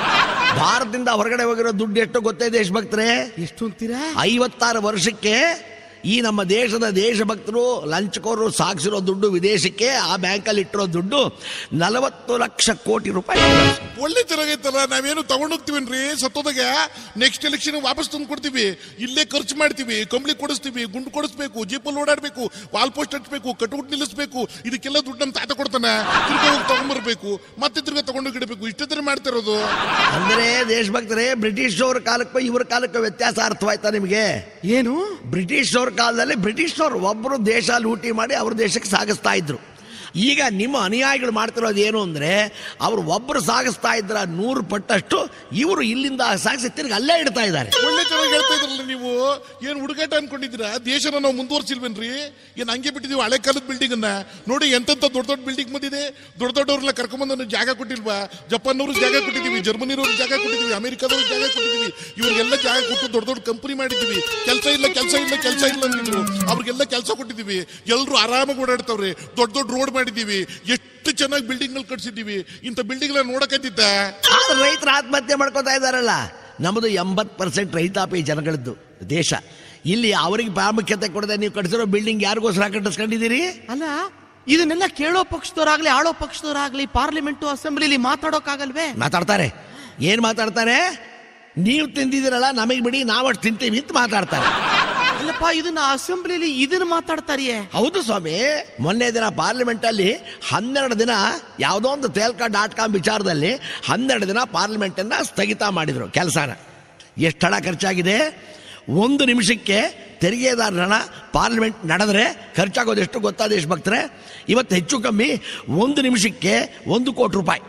ಭಾರತದಿಂದ ಹೊರಗಡೆ ಹೋಗಿರೋ ದುಡ್ಡು ಎಷ್ಟು ಗೊತ್ತೇ ದೇಶಭಕ್ತರೇ ಎಷ್ಟು ಅಂತೀರಾ ಐವತ್ತಾರು ವರ್ಷಕ್ಕೆ ಈ ನಮ್ಮ ದೇಶದ ದೇಶಭಕ್ತರು ಲಂಚಕೋರರು ಸಾಗಿಸಿರೋ ದುಡ್ಡು ವಿದೇಶಕ್ಕೆ ಆ ಬ್ಯಾಂಕಲ್ಲಿ ಇಟ್ಟಿರೋ ದುಡ್ಡು ನಲವತ್ತು ಲಕ್ಷ ಕೋಟಿ ರೂಪಾಯಿ ಒಳ್ಳೆ ಚೆನ್ನಾಗೈತಲ್ಲ ನಾವೇನು ತಗೊಂಡೋಗ್ತೀವೇನ್ರಿ ಸತ್ತೋದಾಗ ನೆಕ್ಸ್ಟ್ ಎಲೆಕ್ಷನ್ ವಾಪಸ್ ತಂದು ಕೊಡ್ತೀವಿ ಇಲ್ಲೇ ಖರ್ಚು ಮಾಡ್ತೀವಿ ಕಂಬಳಿ ಕೊಡಿಸ್ತೀವಿ ಗುಂಡು ಕೊಡಿಸ್ಬೇಕು ಜೀಪಲ್ಲಿ ಓಡಾಡ್ಬೇಕು ವಾಲ್ ಪೋಸ್ಟ್ ಹಚ್ಬೇಕು ಕಟೌಟ್ ನಿಲ್ಲಿಸ್ಬೇಕು ಇದಕ್ಕೆಲ್ಲ ದುಡ್ಡು ನಮ್ಮ ತಾತ ಕೊಡ್ತಾನೆ ತಿರ್ಗಾ ಹೋಗಿ ತಗೊಂಡ್ಬರ್ಬೇಕು ಮತ್ತೆ ತಿರ್ಗಾ ತಗೊಂಡೋಗಿ ಇಡಬೇಕು ಇಷ್ಟೇ ಮಾಡ್ತಿರೋದು ಅಂದ್ರೆ ದೇಶಭಕ್ತರೇ ಬ್ರಿಟಿಷ್ ಅವ್ರ ಕಾಲಕ್ಕೂ ಇವ್ರ ಕಾಲಕ್ಕೂ ವ್ಯತ್ಯಾಸ ಅರ್ಥವಾಯ್ತಾ ನಿಮಗೆ ಏನು ಬ್ರಿಟಿಷ್ ಅವ್ರ ಕಾಲದಲ್ಲಿ ಬ್ರಿಟಿಷ್ನವ್ರು ಒಬ್ಬರು ದೇಶ ಲೂಟಿ ಮಾಡಿ ಅವ್ರ ದೇಶಕ್ಕೆ ಸಾಗಿಸ್ತಾ ಇದ್ರು ಈಗ ನಿಮ್ಮ ಅನುಯಾಯಿಗಳು ಮಾಡ್ತಿರೋದು ಏನು ಅಂದ್ರೆ ಅವರು ಒಬ್ಬರು ಸಾಗಿಸ್ತಾ ಇದ್ರ ನೂರು ಪಟ್ಟಷ್ಟು ಇವರು ಇಲ್ಲಿಂದ ಸಾಗಿಸಿ ತಿರ್ಗಿ ಅಲ್ಲೇ ಇಡ್ತಾ ಇದ್ದಾರೆ ಒಳ್ಳೆ ಚೆನ್ನಾಗಿ ಹೇಳ್ತಾ ಇದ್ರಲ್ಲ ನೀವು ಏನ್ ಹುಡುಗಾಟ ಅನ್ಕೊಂಡಿದ್ದೀರಾ ದೇಶನ ನಾವು ಮುಂದುವರ್ಸಿಲ್ವೇನ್ರಿ ಏನ್ ಹಂಗೆ ಬಿಟ್ಟಿದೀವಿ ಹಳೆ ಕಾಲದ ಬಿಲ್ಡಿಂಗ್ ಅನ್ನ ನೋಡಿ ಎಂತೆಂತ ದೊಡ್ಡ ದೊಡ್ಡ ಬಿಲ್ಡಿಂಗ್ ಬಂದಿದೆ ದೊಡ್ಡ ದೊಡ್ಡವ್ರನ್ನ ಕರ್ಕೊಂಬಂದು ನಮ್ಗೆ ಜಾಗ ಕೊಟ್ಟಿಲ್ವಾ ಜಪಾನ್ನವ್ರಿಗೆ ಜಾಗ ಕೊಟ್ಟಿದೀವಿ ಜರ್ಮನಿರವ್ರಿಗೆ ಜಾಗ ಕೊಟ್ಟಿದೀವಿ ಅಮೆರಿಕಾದವ್ರಿಗೆ ಜಾಗ ಕೊಟ್ಟಿದೀವಿ ಇವ್ರಿಗೆಲ್ಲ ಜಾಗ ಕೊಟ್ಟು ದೊಡ್ಡ ದೊಡ್ಡ ಕಂಪನಿ ಮಾಡಿದೀವಿ ಕೆಲಸ ಇಲ್ಲ ಕೆಲಸ ಇಲ್ಲ ಕೆಲಸ ಇಲ್ಲ ಅಂತಿದ್ರು ಅವ್ರಿಗೆಲ್ಲ ಕೆಲಸ ಕೊಟ್ಟಿದೀವಿ ಎಲ್ಲರೂ ಆರಾಮಾಗಿ ಓಡಾಡ್ತಾವ್ರೆ ದೊಡ್ಡ ದೊಡ್ಡ ರೋಡ್ ಮಾಡಿದೀವಿ ಎಷ್ಟು ಚೆನ್ನಾಗಿ ಬಿಲ್ಡಿಂಗ್ ಗಳು ಕಟ್ಸಿದೀವಿ ಇಂಥ ಬಿಲ್ಡಿಂಗ್ ನೋಡಕತ್ತಿದ್ದ ಆದ್ರೆ ರೈತರು ಆತ್ಮಹತ್ಯೆ ಮಾಡ್ಕೋತಾ ಇದ್ದಾರಲ್ಲ ನಮ್ಮದು ಎಂಬತ್ತು ಪರ್ಸೆಂಟ್ ರೈತಾಪಿ ಜನಗಳದ್ದು ದೇಶ ಇಲ್ಲಿ ಅವರಿಗೆ ಪ್ರಾಮುಖ್ಯತೆ ಕೊಡದೆ ನೀವು ಕಟ್ಟಿಸಿರೋ ಬಿಲ್ಡಿಂಗ್ ಯಾರಿಗೋಸ್ಕರ ಕಟ್ಟಿಸ್ಕೊಂಡಿದ್ದೀರಿ ಅಲ್ಲ ಇದನ್ನೆಲ್ಲ ಕೇಳೋ ಪಕ್ಷದವರಾಗ್ಲಿ ಆಳೋ ಪಕ್ಷದವರಾಗ್ಲಿ ಪಾರ್ಲಿಮೆಂಟು ಅಸೆಂಬ್ಲಿಲಿ ಮಾತಾಡೋಕ್ಕಾಗಲ್ವೇ ಮಾತಾಡ್ತಾರೆ ಏನ್ ಮಾತಾಡ್ತಾರೆ ನೀವು ತಿಂದಿದ್ದೀರಲ್ಲ ನಮಗೆ ಬಿಡಿ ನಾವಷ್ಟು ತಿಂತೀವಿ ಅಂತ ಮಾತಾಡ್ತಾರೆ ಅಲ್ಲಪ್ಪ ಇದನ್ನ ಅಸೆಂಬ್ಲಿಲಿ ಇದನ್ನ ಮಾತಾಡ್ತಾರಿಯೇ ಹೌದು ಸ್ವಾಮಿ ಮೊನ್ನೆ ದಿನ ಪಾರ್ಲಿಮೆಂಟ್ ಅಲ್ಲಿ ಹನ್ನೆರಡು ದಿನ ಯಾವುದೋ ಒಂದು ತೇಲ್ಕಾ ಡಾಟ್ ಕಾಮ್ ವಿಚಾರದಲ್ಲಿ ಹನ್ನೆರಡು ದಿನ ಪಾರ್ಲಿಮೆಂಟ್ ಅನ್ನ ಸ್ಥಗಿತ ಮಾಡಿದ್ರು ಕೆಲಸನ ಎಷ್ಟು ಹಣ ಖರ್ಚಾಗಿದೆ ಒಂದು ನಿಮಿಷಕ್ಕೆ ತೆರಿಗೆದಾರರ ಹಣ ಪಾರ್ಲಿಮೆಂಟ್ ನಡೆದ್ರೆ ಖರ್ಚಾಗೋದು ಎಷ್ಟು ಗೊತ್ತಾ ದೇಶಭಕ್ತರೆ ಇವತ್ತು ಹೆಚ್ಚು ಕಮ್ಮಿ ಒಂದು ನಿಮಿಷಕ್ಕೆ ಒಂದು ಕೋಟಿ ರೂಪಾಯಿ